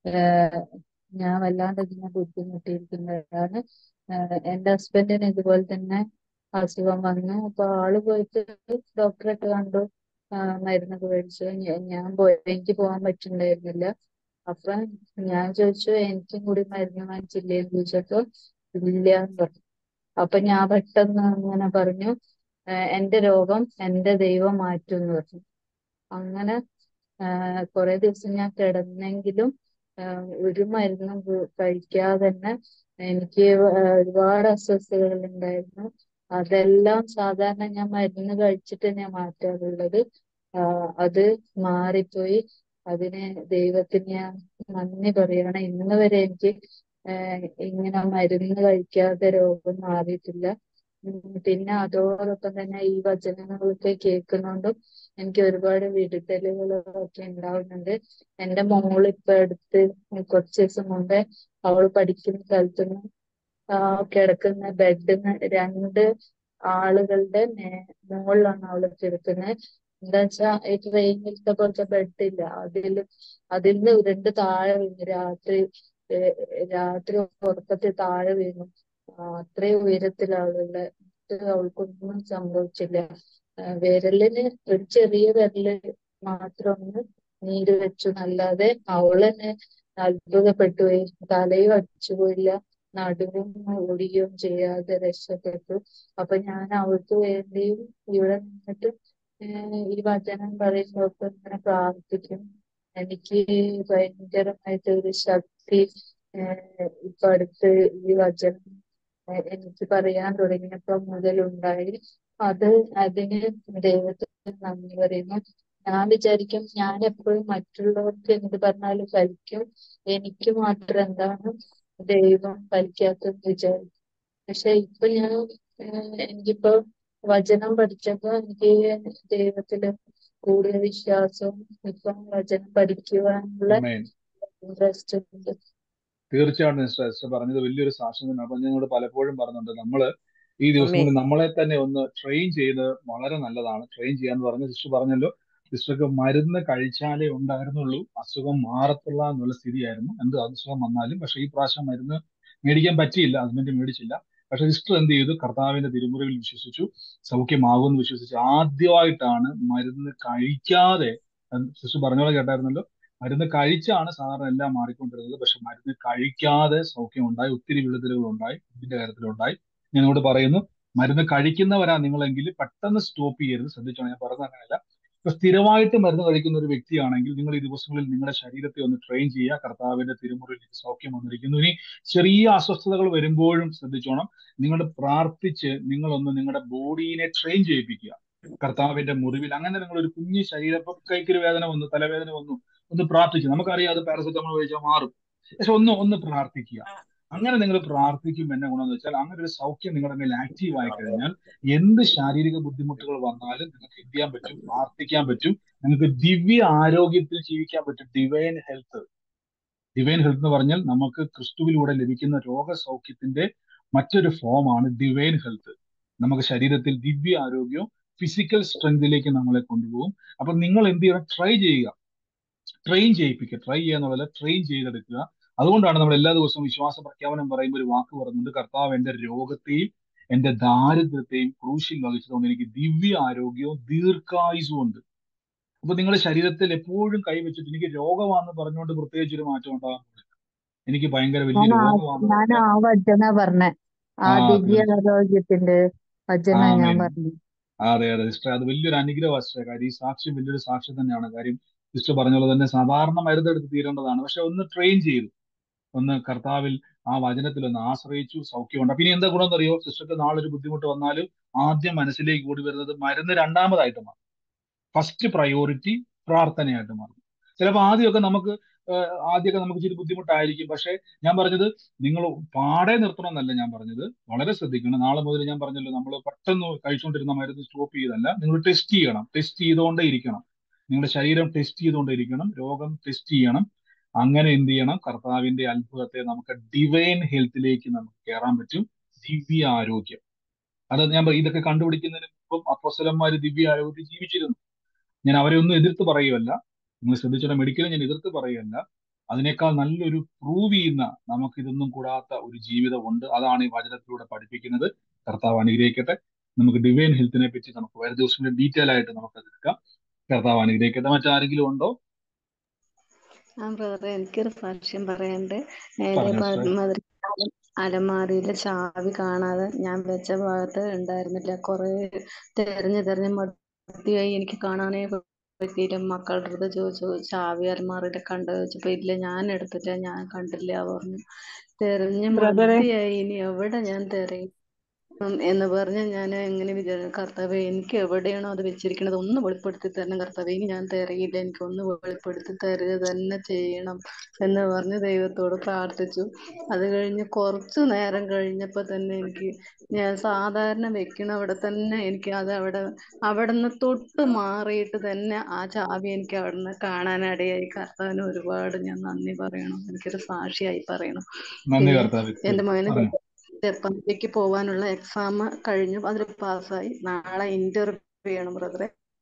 ഏഹ് ഞാൻ വല്ലാണ്ട് ഇങ്ങനെ ബുദ്ധിമുട്ടിയിരിക്കുന്നതാണ് ഏഹ് എന്റെ ഹസ്ബൻഡിന് ഇതുപോലെ തന്നെ അസുഖം വന്നു അപ്പൊ ആള് പോയിട്ട് ഡോക്ടറെ കണ്ടു ആ, മരുന്നൊക്കെ മേടിച്ചു ഞ- ഞാൻ പോയി എനിക്ക് പോകാൻ പറ്റുന്നുണ്ടായിരുന്നില്ല അപ്പൊ ഞാൻ ചോദിച്ചു എനിക്കും കൂടി മരുന്ന് വാങ്ങിച്ചില്ലേ എന്ന് ചോദിച്ചപ്പോ ഇല്ല എന്ന് പറഞ്ഞു അപ്പൊ ഞാൻ പെട്ടെന്ന് അങ്ങനെ പറഞ്ഞു "ഏഹ് എന്റെ രോഗം എന്റെ ദൈവം മാറ്റും എന്ന് പറഞ്ഞു അങ്ങനെ ആഹ് കുറെ ദിവസം ഞാൻ കിടന്നെങ്കിലും ആഹ് ഒരു മരുന്നും കു- കഴിക്കാതെ തന്നെ എനിക്ക് ആഹ് ഒരുപാട് അസ്വസ്ഥതകൾ ഉണ്ടായിരുന്നു അതെല്ലാം സാധാരണ ഞാൻ മരുന്ന് കഴിച്ചിട്ട് തന്നെയാ മാറ്റാറുള്ളത് ആഹ് അത് മാറിപ്പോയി അതിന് ദൈവത്തിന് ഞാൻ നന്ദി പറയണം ഇന്ന് വരെ എനിക്ക് ആഹ് ഇങ്ങനെ മരുന്ന് കഴിക്കാതെ രോഗം മാറിയിട്ടില്ല ഉം പിന്നെ അതോടൊപ്പം തന്നെ ഈ വചനങ്ങളൊക്കെ കേൾക്കുന്നോണ്ടും എനിക്ക് ഒരുപാട് വിടുതലുകളൊക്കെ ഉണ്ടാവുന്നുണ്ട് എന്റെ മോള് ഇപ്പൊ അടുത്ത് കുറച്ച് ദിവസം മുമ്പേ അവള് പഠിക്കുന്ന സ്ഥലത്തുനിന്ന് ആ കിടക്കുന്ന ബെഡിന്ന് രണ്ട് ആളുകളുടെ മേ മുകളിലാണ് അവള് കിടക്കുന്നത് എന്താ വെച്ചാ ഈ ട്രെയിനിലത്തെ പോലത്തെ ബെഡില്ല അതില് അതിൽ നിന്ന് ഉരുണ്ട് താഴെ വീണു രാത്രി ഏ, രാത്രി ഉറക്കത്തിൽ താഴെ വീണു ആ, അത്രയും ഉയരത്തിലാളുള്ള അവൾക്കൊന്നും സംഭവിച്ചില്ല ആ, വിരലിന് ഒരു ചെറിയ വിരല് മാത്രം ഒന്ന് നീര് വെച്ചു എന്നല്ലാതെ അവള് തന്നെ അത്ഭുതപ്പെട്ടു പോയി തലയും അടിച്ചുപോയില്ല നടുവും ഓടുകയും ചെയ്യാതെ രക്ഷപ്പെട്ടു അപ്പൊ ഞാൻ അവൾക്ക് വേണ്ടിയും ഇവിടെ നിന്നിട്ട് ഏഹ് ഈ വചനം പറയുന്നതൊക്കെ ഇങ്ങനെ പ്രാർത്ഥിക്കും എനിക്ക് ഭയങ്കരമായിട്ട് ഒരു ശക്തി ഏഹ് ഇപ്പൊ അടുത്ത് ഈ വചനം ഏഹ് എനിക്ക് പറയാൻ തുടങ്ങിയപ്പോ മുതലുണ്ടായി അത് അതിന് ദൈവത്തിന് നന്ദി പറയുന്നു ഞാൻ വിചാരിക്കും ഞാൻ എപ്പോഴും മറ്റുള്ളവർക്ക് എന്ത് പറഞ്ഞാലും ഫലിക്കും എനിക്ക് മാത്രം എന്താണ് ദൈവം ഫലിക്കാത്തതെന്ന് വിചാരിക്കും പക്ഷെ ഇപ്പൊ ഞാൻ ഏഹ് എനിക്കിപ്പോ വചനം പഠിച്ചപ്പോ എനിക്ക് ദൈവത്തില് കൂടുതൽ വിശ്വാസവും ഇപ്പം വചനം പഠിക്കുവാനുള്ള ആമേൻ ഇൻട്രസ്റ്റ് ഉണ്ട് തീർച്ചയായിട്ടും സിസ്റ്റർ സിസ്റ്റർ പറഞ്ഞത് വലിയൊരു സാക്ഷ്യം തന്നെ അപ്പൊ ഞങ്ങളോട് പലപ്പോഴും പറഞ്ഞിട്ടുണ്ട് നമ്മള് ഈ ആമേൻ ദിവസങ്ങളിൽ നമ്മളെ തന്നെ ഒന്ന് ട്രെയിൻ ചെയ്ത് വളരെ നല്ലതാണ് ട്രെയിൻ ചെയ്യാന്ന് പറഞ്ഞ് സിസ്റ്റർ പറഞ്ഞല്ലോ സിസ്റ്റർക്ക് മരുന്ന് കഴിച്ചാലേ ഉണ്ടായിരുന്നുള്ളൂ അസുഖം മാറത്തുള്ള എന്നുള്ള സ്ഥിതിയായിരുന്നു എന്ത് അസുഖം വന്നാലും പക്ഷെ ഈ പ്രാവശ്യം മരുന്ന് മേടിക്കാൻ പറ്റിയില്ല ഹസ്ബൻഡ് മേടിച്ചില്ല പക്ഷെ സിസ്റ്റർ എന്ത് ചെയ്തു കർത്താവിന്റെ തിരുമുറിവിൽ വിശ്വസിച്ചു സൗഖ്യമാകുമെന്ന് വിശ്വസിച്ചു ആദ്യമായിട്ടാണ് മരുന്ന് കഴിക്കാതെ സിസ്റ്റർ പറഞ്ഞ പോലെ കേട്ടായിരുന്നല്ലോ മരുന്ന് കഴിച്ചാണ് സാധാരണ എല്ലാം മാറിക്കൊണ്ടിരുന്നത് പക്ഷെ മരുന്ന് കഴിക്കാതെ സൗഖ്യം ഉണ്ടായി ഒത്തിരി വിടുതലുകൾ ഉണ്ടായി ഇതിന്റെ കാര്യത്തിലുണ്ടായി ഞാൻ നിങ്ങളോട് പറയുന്നു മരുന്ന് കഴിക്കുന്നവരാ നിങ്ങളെങ്കിൽ പെട്ടെന്ന് സ്റ്റോപ്പ് ചെയ്യരുത് ശ്രദ്ധിച്ചോണം ഞാൻ പറഞ്ഞത് അങ്ങനെയല്ല ഇപ്പൊ സ്ഥിരമായിട്ട് മരുന്ന് കഴിക്കുന്ന ഒരു വ്യക്തിയാണെങ്കിൽ നിങ്ങൾ ഈ ദിവസങ്ങളിൽ നിങ്ങളുടെ ശരീരത്തെ ഒന്ന് ട്രെയിൻ ചെയ്യുക കർത്താവിന്റെ തിരുമുറിയിൽ സൗഖ്യം വന്നിരിക്കുന്നു ഇനി ചെറിയ അസ്വസ്ഥതകൾ വരുമ്പോഴും ശ്രദ്ധിച്ചോണം നിങ്ങൾ പ്രാർത്ഥിച്ച് നിങ്ങളൊന്ന് നിങ്ങളുടെ ബോഡീനെ ട്രെയിൻ ചെയ്യിപ്പിക്കുക കർത്താവിന്റെ മുറിവിൽ അങ്ങനെ നിങ്ങൾ ഒരു കുഞ്ഞു ശരീരം ഇപ്പൊ കൈക്കൊരു വേദന വന്നു തലവേദന വന്നു ഒന്ന് പ്രാർത്ഥിച്ചു നമുക്കറിയാം അത് പാരസെറ്റമോൾ കഴിച്ചാൽ മാറും പക്ഷെ ഒന്ന് ഒന്ന് പ്രാർത്ഥിക്കുക അങ്ങനെ നിങ്ങൾ പ്രാർത്ഥിക്കും എന്നെ ഗുണമെന്ന് വെച്ചാൽ അങ്ങനെ ഒരു സൗഖ്യം നിങ്ങളുടെ മേൽ ആക്റ്റീവ് ആയി കഴിഞ്ഞാൽ എന്ത് ശാരീരിക ബുദ്ധിമുട്ടുകൾ വന്നാലും നിങ്ങൾക്ക് എന്ത് ചെയ്യാൻ പറ്റും പ്രാർത്ഥിക്കാൻ പറ്റും നിങ്ങൾക്ക് ദിവ്യ ആരോഗ്യത്തിൽ ജീവിക്കാൻ പറ്റും ഡിവൈൻ ഹെൽത്ത് ഡിവൈൻ ഹെൽത്ത് എന്ന് പറഞ്ഞാൽ നമുക്ക് ക്രിസ്തുവിലൂടെ ലഭിക്കുന്ന രോഗസൗഖ്യത്തിന്റെ മറ്റൊരു ഫോമാണ് ഡിവൈൻ ഹെൽത്ത് നമുക്ക് ശരീരത്തിൽ ദിവ്യ ആരോഗ്യവും ഫിസിക്കൽ സ്ട്രെങ്തിലേക്ക് നമ്മളെ കൊണ്ടുപോകും അപ്പൊ നിങ്ങൾ എന്ത് ചെയ്യണം ട്രൈ ചെയ്യുക ട്രെയിൻ ചെയ്യിപ്പിക്കുക ട്രൈ ചെയ്യുക എന്നുള്ളത് ട്രെയിൻ ചെയ്തെടുക്കുക അതുകൊണ്ടാണ് നമ്മൾ എല്ലാ ദിവസവും വിശ്വാസ പ്രഖ്യാപനം പറയുമ്പോൾ ഒരു വാക്ക് പറയുന്നുണ്ട് കർത്താവ് എന്റെ രോഗത്തെയും എന്റെ ദാരിദ്ര്യത്തെയും ക്രൂശിൽ വഹിച്ചതുകൊണ്ട് എനിക്ക് ദിവ്യ ആരോഗ്യവും ദീർഘായുസും ഉണ്ട് അപ്പൊ നിങ്ങളുടെ ശരീരത്തിൽ എപ്പോഴും കൈവച്ചിട്ട് എനിക്ക് രോഗമാണെന്ന് പറഞ്ഞുകൊണ്ട് പ്രത്യേകിച്ച് ഒരു മാറ്റം ഉണ്ടാകാൻ പോകുന്നില്ല എനിക്ക് ഭയങ്കര വലിയ ഞാൻ ആ രോഗമാണെന്ന് ഞാൻ ആ വചന പറഞ്ഞേ ആ ആ ദിവ്യ തീർച്ചയായും ആരോഗ്യത്തിന്റെ വചന ഞാൻ ആമേൻ പറഞ്ഞു അതെ അതെ സിസ്റ്റർ അത് വലിയൊരു അനുഗ്രഹമാണ് സിസ്റ്റർ കാര്യം ഈ സാക്ഷ്യം വലിയൊരു സാക്ഷ്യം തന്നെയാണ് കാര്യം സിസ്റ്റർ പറഞ്ഞ പോലെ തന്നെ സാധാരണ മരുന്നെടുത്ത് തീരേണ്ടതാണ് പക്ഷെ ഒന്ന് ട്രെയിൻ ചെയ്തു ഒന്ന് കർത്താവിൽ ആ വചനത്തിൽ ഒന്ന് ആശ്രയിച്ചു സൗഖ്യമുണ്ട് അപ്പൊ ഇനി എന്താ ഗുണം എന്നറിയോ സിസ്റ്റർക്ക് നാളെ ഒരു ബുദ്ധിമുട്ട് വന്നാലും ആദ്യം മനസ്സിലേക്ക് കൂടി വരുന്നത് മരുന്ന് രണ്ടാമതായിട്ട് മാറും ഫസ്റ്റ് പ്രയോറിറ്റി പ്രാർത്ഥനയായിട്ട് മാറും ചിലപ്പോൾ ആദ്യമൊക്കെ നമുക്ക് ആഹ് ആദ്യമൊക്കെ നമുക്ക് ഇച്ചിരി ബുദ്ധിമുട്ടായിരിക്കും പക്ഷെ ഞാൻ പറഞ്ഞത് നിങ്ങൾ പാടെ നിർത്തണമെന്നല്ല ഞാൻ പറഞ്ഞത് വളരെ ശ്രദ്ധിക്കണം നാളെ മുതൽ ഞാൻ പറഞ്ഞല്ലോ നമ്മൾ പെട്ടെന്ന് കഴിച്ചുകൊണ്ടിരുന്ന മരുന്ന് സ്റ്റോപ്പ് ചെയ്തല്ല നിങ്ങൾ ടെസ്റ്റ് ചെയ്യണം ടെസ്റ്റ് ചെയ്തുകൊണ്ടേ ഇരിക്കണം നിങ്ങളുടെ ശരീരം ടെസ്റ്റ് ചെയ്തുകൊണ്ടേ ഇരിക്കണം രോഗം ടെസ്റ്റ് ചെയ്യണം അങ്ങനെ എന്ത് ചെയ്യണം കർത്താവിന്റെ അത്ഭുതത്തെ നമുക്ക് ഡിവൈൻ ഹെൽത്തിലേക്ക് നമുക്ക് കയറാൻ പറ്റും ദിവ്യ ആരോഗ്യം അത് ഞാൻ പറ- ഇതൊക്കെ കണ്ടുപിടിക്കുന്നതിന് മുമ്പും അപ്പോസ്തലന്മാര് ദിവ്യ ആരോഗ്യത്തിൽ ജീവിച്ചിരുന്നു ഞാൻ അവരെ ഒന്നും എതിർത്ത് പറയുകയല്ല നിങ്ങൾ ശ്രദ്ധിച്ചിട്ട് മെഡിക്കലും ഞാൻ എതിർത്ത് പറയുകയല്ല അതിനേക്കാൾ നല്ലൊരു പ്രൂവ് ചെയ്യുന്ന നമുക്ക് ഇതൊന്നും കൂടാത്ത ഒരു ജീവിതമുണ്ട് അതാണ് ഈ വചനത്തിലൂടെ പഠിപ്പിക്കുന്നത് കർത്താവ് അനുഗ്രഹിക്കട്ടെ നമുക്ക് ഡിവൈൻ ഹെൽത്തിനെ പറ്റി നമുക്ക് വരും ദിവസം ഡീറ്റെയിൽ ആയിട്ട് നമുക്ക് അത് എടുക്കാം കർത്താവ് അനുഗ്രഹിക്കട്ടെ മറ്റാരെങ്കിലും ഉണ്ടോ ആ ബ്രദറെ എനിക്കൊരു സാക്ഷ്യം പറയാനുണ്ട് എന്റെ പറഞ്ഞോ സിസ്റ്റർ മധുര അലമാരിയിലെ ചാവി കാണാതെ ഞാൻ വെച്ച ഭാഗത്ത് ഉണ്ടായിരുന്നില്ല കുറെ തെരഞ്ഞു തെരഞ്ഞ് മതിയായി എനിക്ക് കാണാനേ പറ്റിയില്ല മക്കളുടെ അടുത്ത് ചോദിച്ചു ചാവി അലമാറിയുടെ കണ്ടോ ചോദിച്ചപ്പോ ഇല്ല ഞാൻ എടുത്തില്ല ഞാൻ കണ്ടില്ല പറഞ്ഞു തെരഞ്ഞ് ബ്രദറെ മതിയായി ഇനി എവിടെ ഞാൻ തിരയും ഉം എന്ന് പറഞ്ഞ് ഞാൻ എങ്ങനെ വിചാരിച്ചു കർത്താവേ എനിക്ക് എവിടെയാണോ അത് വെച്ചിരിക്കുന്നത് ഒന്ന് വെളിപ്പെടുത്തി തരണം കർത്താവേ ഇനി ഞാൻ തിരയില്ല എനിക്ക് ഒന്ന് വെളിപ്പെടുത്തി തരുക തന്നെ ചെയ്യണം എന്ന് പറഞ്ഞ് ദൈവത്തോട് പ്രാർത്ഥിച്ചു അത് കഴിഞ്ഞ് കുറച്ചു നേരം കഴിഞ്ഞപ്പോൾ തന്നെ എനിക്ക് ഞാൻ സാധാരണ വെക്കണ അവിടെ തന്നെ എനിക്ക് അത് അവിടെ അവിടെ നിന്ന് തൊട്ട് മാറിയിട്ട് തന്നെ ആ ചാവി എനിക്ക് അവിടെ നിന്ന് കാണാനിടയായി കർത്താവിന് ഒരുപാട് ഞാൻ നന്ദി പറയണം എനിക്കൊരു സാക്ഷിയായി പറയണം നന്ദി പിന്നെ കർത്താവ് എൻ്റെ മകന് പറഞ്ഞു ജപ്പാനിലേക്ക് പോകാനുള്ള എക്സാം കഴിഞ്ഞു അതിൽ പാസ്സായി നാളെ ഇന്റർവ്യൂ ചെയ്യണം ബ്രദറെ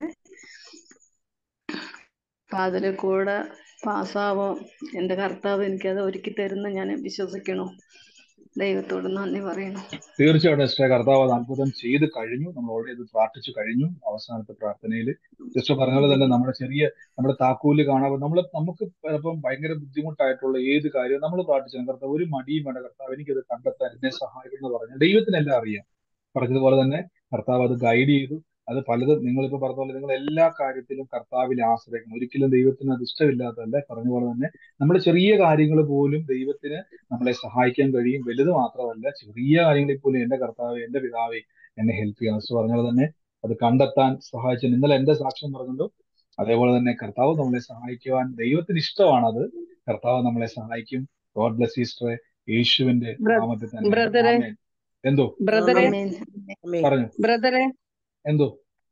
അപ്പൊ അതിൽ കൂടെ പാസ്സാവോ എൻ്റെ കർത്താവ് എനിക്കത് ഒരുക്കി തരുന്ന ഞാൻ വിശ്വസിക്കണു ദൈവത്തോട് നന്ദി പറയണു തീർച്ചയായിട്ടും സിസ്റ്റർ കർത്താവ് അത് അത്ഭുതം ചെയ്ത് കഴിഞ്ഞു നമ്മൾ ഓൾറെഡി ഇത് പ്രാർത്ഥിച്ചു കഴിഞ്ഞു അവസാനത്തെ പ്രാർത്ഥനയിൽ സിസ്റ്റർ പറഞ്ഞ പോലെ തന്നെ നമ്മുടെ ചെറിയ നമ്മുടെ താക്കോല് കാണാതെ നമ്മൾ നമുക്ക് ചിലപ്പം ഭയങ്കര ബുദ്ധിമുട്ടായിട്ടുള്ള ഏത് കാര്യവും നമ്മൾ പ്രാർത്ഥിച്ചു കർത്താവ് ഒരു മടിയും വേണ്ട കർത്താവ് എനിക്കത് കണ്ടെത്താൻ എന്നെ സഹായിക്കും എന്ന് പറഞ്ഞു ദൈവത്തിനെല്ലാം അറിയാം പറഞ്ഞതുപോലെ തന്നെ കർത്താവ് അത് ഗൈഡ് ചെയ്തു അത് പലതും നിങ്ങളിപ്പോ പറഞ്ഞ പോലെ നിങ്ങൾ എല്ലാ കാര്യത്തിലും കർത്താവിൽ ആശ്രയിക്കണം ഒരിക്കലും ദൈവത്തിന് അത് ഇഷ്ടമില്ലാത്തതല്ല പറഞ്ഞ പോലെ തന്നെ നമ്മുടെ ചെറിയ കാര്യങ്ങൾ പോലും ദൈവത്തിന് നമ്മളെ സഹായിക്കാൻ കഴിയും വലുത് മാത്രമല്ല ചെറിയ കാര്യങ്ങളിൽ പോലും എന്റെ കർത്താവ് എന്റെ പിതാവെ എന്നെ ഹെൽപ്പ് ചെയ്യണം എന്ന് പറഞ്ഞ പോലെ തന്നെ അത് കണ്ടെത്താൻ സഹായിച്ചു ഇന്നലെ എന്റെ സാക്ഷ്യം പറഞ്ഞല്ലോ അതേപോലെ തന്നെ കർത്താവ് നമ്മളെ സഹായിക്കുവാൻ ദൈവത്തിന് ഇഷ്ടമാണത് കർത്താവ് നമ്മളെ സഹായിക്കും ഗോഡ് ബ്ലസ് ഈസ്റ്ററെ യേശുവിന്റെ നാമത്തിൽ തന്നെ ബ്രദറെ ആമേൻ എന്തോ ബ്രദറെ ആമേൻ പറഞ്ഞു ബ്രദറെ എന്തോ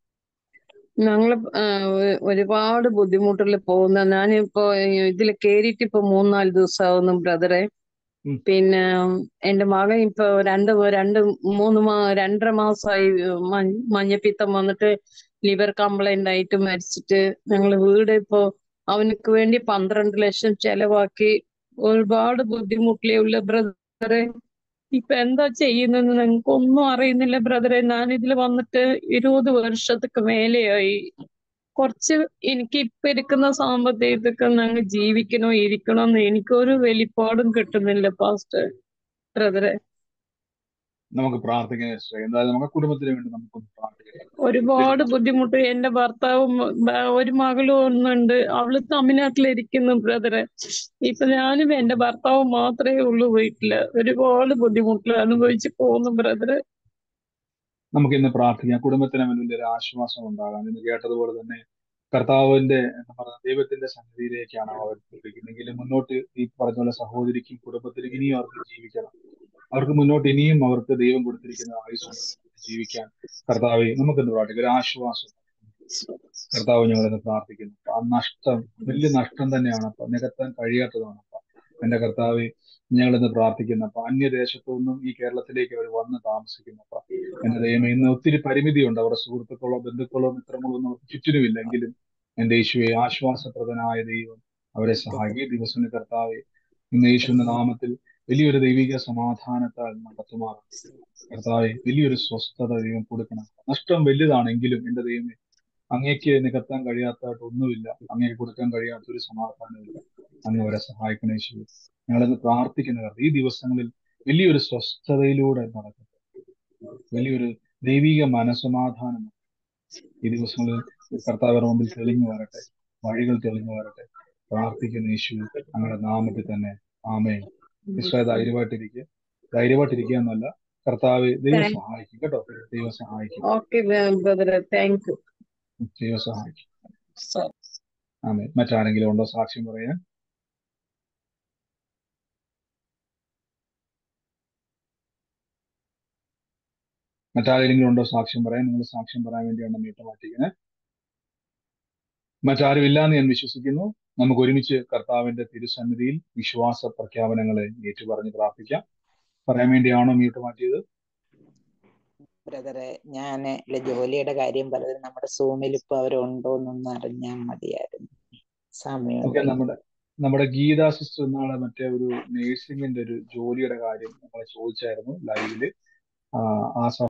ഞങ്ങള് ആ, ഒ- ഒരുപാട് ബുദ്ധിമുട്ടിൽ പോകുന്ന ഞാനിപ്പോ ഇതിൽ കേറിയിട്ട് ഇപ്പൊ മൂന്നാല് ദിവസമാവുന്നു ബ്രദറെ ഉം. പിന്നെ എന്റെ മകൻ ഇപ്പൊ രണ്ട് രണ്ട് മൂന്ന് മാ രണ്ടര മാസമായി മഞ്ഞ മഞ്ഞപ്പിത്തം വന്നിട്ട് ലിവർ കംപ്ലൈന്റ് ആയിട്ട് മരിച്ചിട്ട് ഞങ്ങള് വീട് ഇപ്പോ അവനക്ക് വേണ്ടി പന്ത്രണ്ട് ലക്ഷം ചെലവാക്കി ഒരുപാട് ബുദ്ധിമുട്ടിലുള്ള ബ്രദറെ ഇപ്പൊ എന്താ ചെയ്യുന്നെന്ന് ഞങ്ങൾക്ക് ഒന്നും അറിയുന്നില്ല ബ്രദറെ ഞാൻ ഇതിൽ വന്നിട്ട് ഇരുപത് വർഷത്തേക്ക് മേലെയായി കുറച്ച് എനിക്ക് ഇപ്പൊ ഇരിക്കുന്ന സാമ്പത്തികത്തൊക്കെ ഞങ്ങൾ ജീവിക്കണോ ഇരിക്കണോ എന്ന് എനിക്കൊരു വെളിപ്പാടും കിട്ടുന്നില്ല പാസ്റ്റർ ബ്രദറെ നമുക്ക് പ്രാർത്ഥിക്കാൻ സിസ്റ്റർ എന്തായാലും നമുക്ക് കുടുംബത്തിന് വേണ്ടി നമുക്കൊന്ന് പ്രാർത്ഥിക്കാം ഒരുപാട് ബുദ്ധിമുട്ട് എന്റെ ഭർത്താവും ബ- ഒരു മകളും ഒന്നുണ്ട് അവള് തമിഴ്നാട്ടിലിരിക്കുന്നു ബ്രദറെ ഇപ്പൊ ഞാനും എന്റെ ഭർത്താവും മാത്രമേ ഉള്ളൂ വീട്ടില് ഒരുപാട് ബുദ്ധിമുട്ട് അനുഭവിച്ച് പോകുന്നു ബ്രദറെ നമുക്ക് ഇന്ന് പ്രാർത്ഥിക്കാം കുടുംബത്തിന് മുന്നിൽ ഒരു ആശ്വാസം ഉണ്ടാകാൻ ഇന്ന് കേട്ടതുപോലെ തന്നെ കർത്താവിന്റെ എന്താ പറയുക ദൈവത്തിന്റെ സന്നിധിയിലേക്കാണ് അവർ എങ്കിൽ മുന്നോട്ട് ഈ പറഞ്ഞ പോലെ സഹോദരിക്കും കുടുംബത്തിനും ഇനിയും അവർക്ക് ജീവിക്കണം അവർക്ക് മുന്നോട്ട് ഇനിയും അവർക്ക് ദൈവം കൊടുത്തിരിക്കുന്ന ആയുസ് ജീവിക്കാൻ കർത്താവെ നമുക്കെന്ന് പ്രാർത്ഥിക്കാം ഒരു ആശ്വാസം കർത്താവ് ഞങ്ങളിന്ന് പ്രാർത്ഥിക്കുന്നു ആ നഷ്ടം വലിയ നഷ്ടം തന്നെയാണ് അപ്പൊ നികത്താൻ കഴിയാത്തതാണ് അപ്പൊ എന്റെ കർത്താവെ ഞങ്ങളിന്ന് പ്രാർത്ഥിക്കുന്നു അപ്പൊ അന്യദേശത്തു നിന്നും ഈ കേരളത്തിലേക്ക് അവർ വന്ന് താമസിക്കുന്നു അപ്പൊ എന്റെ ദൈവമേ ഇന്ന് ഒത്തിരി പരിമിതിയുണ്ട് അവരുടെ സുഹൃത്തുക്കളോ ബന്ധുക്കളോ മിത്രങ്ങളോ ഒന്നും അവർക്ക് ചുറ്റിനുമില്ലെങ്കിലും എന്റെ യേശുവെ ആശ്വാസപ്രദനായ ദൈവം അവരെ സഹായിക്കും ഈ ദിവസം കർത്താവെ ഇന്ന് യേശുവിന്റെ നാമത്തിൽ വലിയൊരു ദൈവിക സമാധാനത്താൽ നടത്തുമാറാണ് കർത്താവെ വലിയൊരു സ്വസ്ഥത ദൈവം കൊടുക്കണം നഷ്ടം വലുതാണെങ്കിലും എന്റെ ദൈവമേ അങ്ങേക്ക് നികത്താൻ കഴിയാത്തതായിട്ട് ഒന്നുമില്ല അങ്ങേക്ക് കൊടുക്കാൻ കഴിയാത്ത ഒരു സമാധാനമില്ല അങ്ങ് അവരെ സഹായിക്കണേ യേശു ഞങ്ങളത് പ്രാർത്ഥിക്കുന്ന കർത്താവ് ഈ ദിവസങ്ങളിൽ വലിയൊരു സ്വസ്ഥതയിലൂടെ നടക്കട്ടെ വലിയൊരു ദൈവിക മനസമാധാനം ഈ ദിവസങ്ങളിൽ കർത്താവിന്റെ മുമ്പിൽ തെളിഞ്ഞു വരട്ടെ വഴികൾ തെളിഞ്ഞു വരട്ടെ പ്രാർത്ഥിക്കുന്ന യേശു ഞങ്ങളുടെ നാമത്തിൽ തന്നെ ആമേ ഇസ്രായേൽ ധൈര്യമായിട്ടിരിക്കുക ധൈര്യമായിട്ടിരിക്കുക എന്നല്ല കർത്താവ് ദൈവം സഹായിക്കും കേട്ടോ ദൈവം സഹായിക്കും ഓക്കെ ബ്രദറെ താങ്ക് യു ദൈവം സഹായിക്കും ആമേ മറ്റാരെങ്കിലും ഉണ്ടോ സാക്ഷ്യം പറയാൻ മറ്റാരെങ്കിലും ഉണ്ടോ സാക്ഷ്യം പറയാൻ നിങ്ങൾ സാക്ഷ്യം പറയാൻ വേണ്ടിയാണ് മീട്ട് മാറ്റിക്കുന്നത് മറ്റാരും ഇല്ലാന്ന് ഞാൻ വിശ്വസിക്കുന്നു നമുക്ക് ഒരുമിച്ച് കർത്താവിന്റെ തിരുസന്നിധിയിൽ വിശ്വാസ പ്രഖ്യാപനങ്ങളെ ഏറ്റുപറഞ്ഞ് പ്രാർത്ഥിക്കാം പറയാൻ വേണ്ടിയാണോ മ്യൂട്ട് മാറ്റിയത് ബ്രദറെ ഞാൻ ജോലിയുടെ കാര്യം പലതും നമ്മുടെ സൂമിൽ ഇപ്പൊ അവരുണ്ടോ എന്നൊന്ന് അറിഞ്ഞാൽ മതിയായിരുന്നു ഓക്കെ സമയമുണ്ടെങ്കിൽ നമ്മുടെ നമ്മുടെ ഗീതാ സിസ്റ്റർ എന്നാണ് മറ്റേ ഒരു നേഴ്സിംഗിന്റെ ഒരു ജോലിയുടെ കാര്യം നമ്മളെ ചോദിച്ചായിരുന്നു ലൈവില് ആ ആ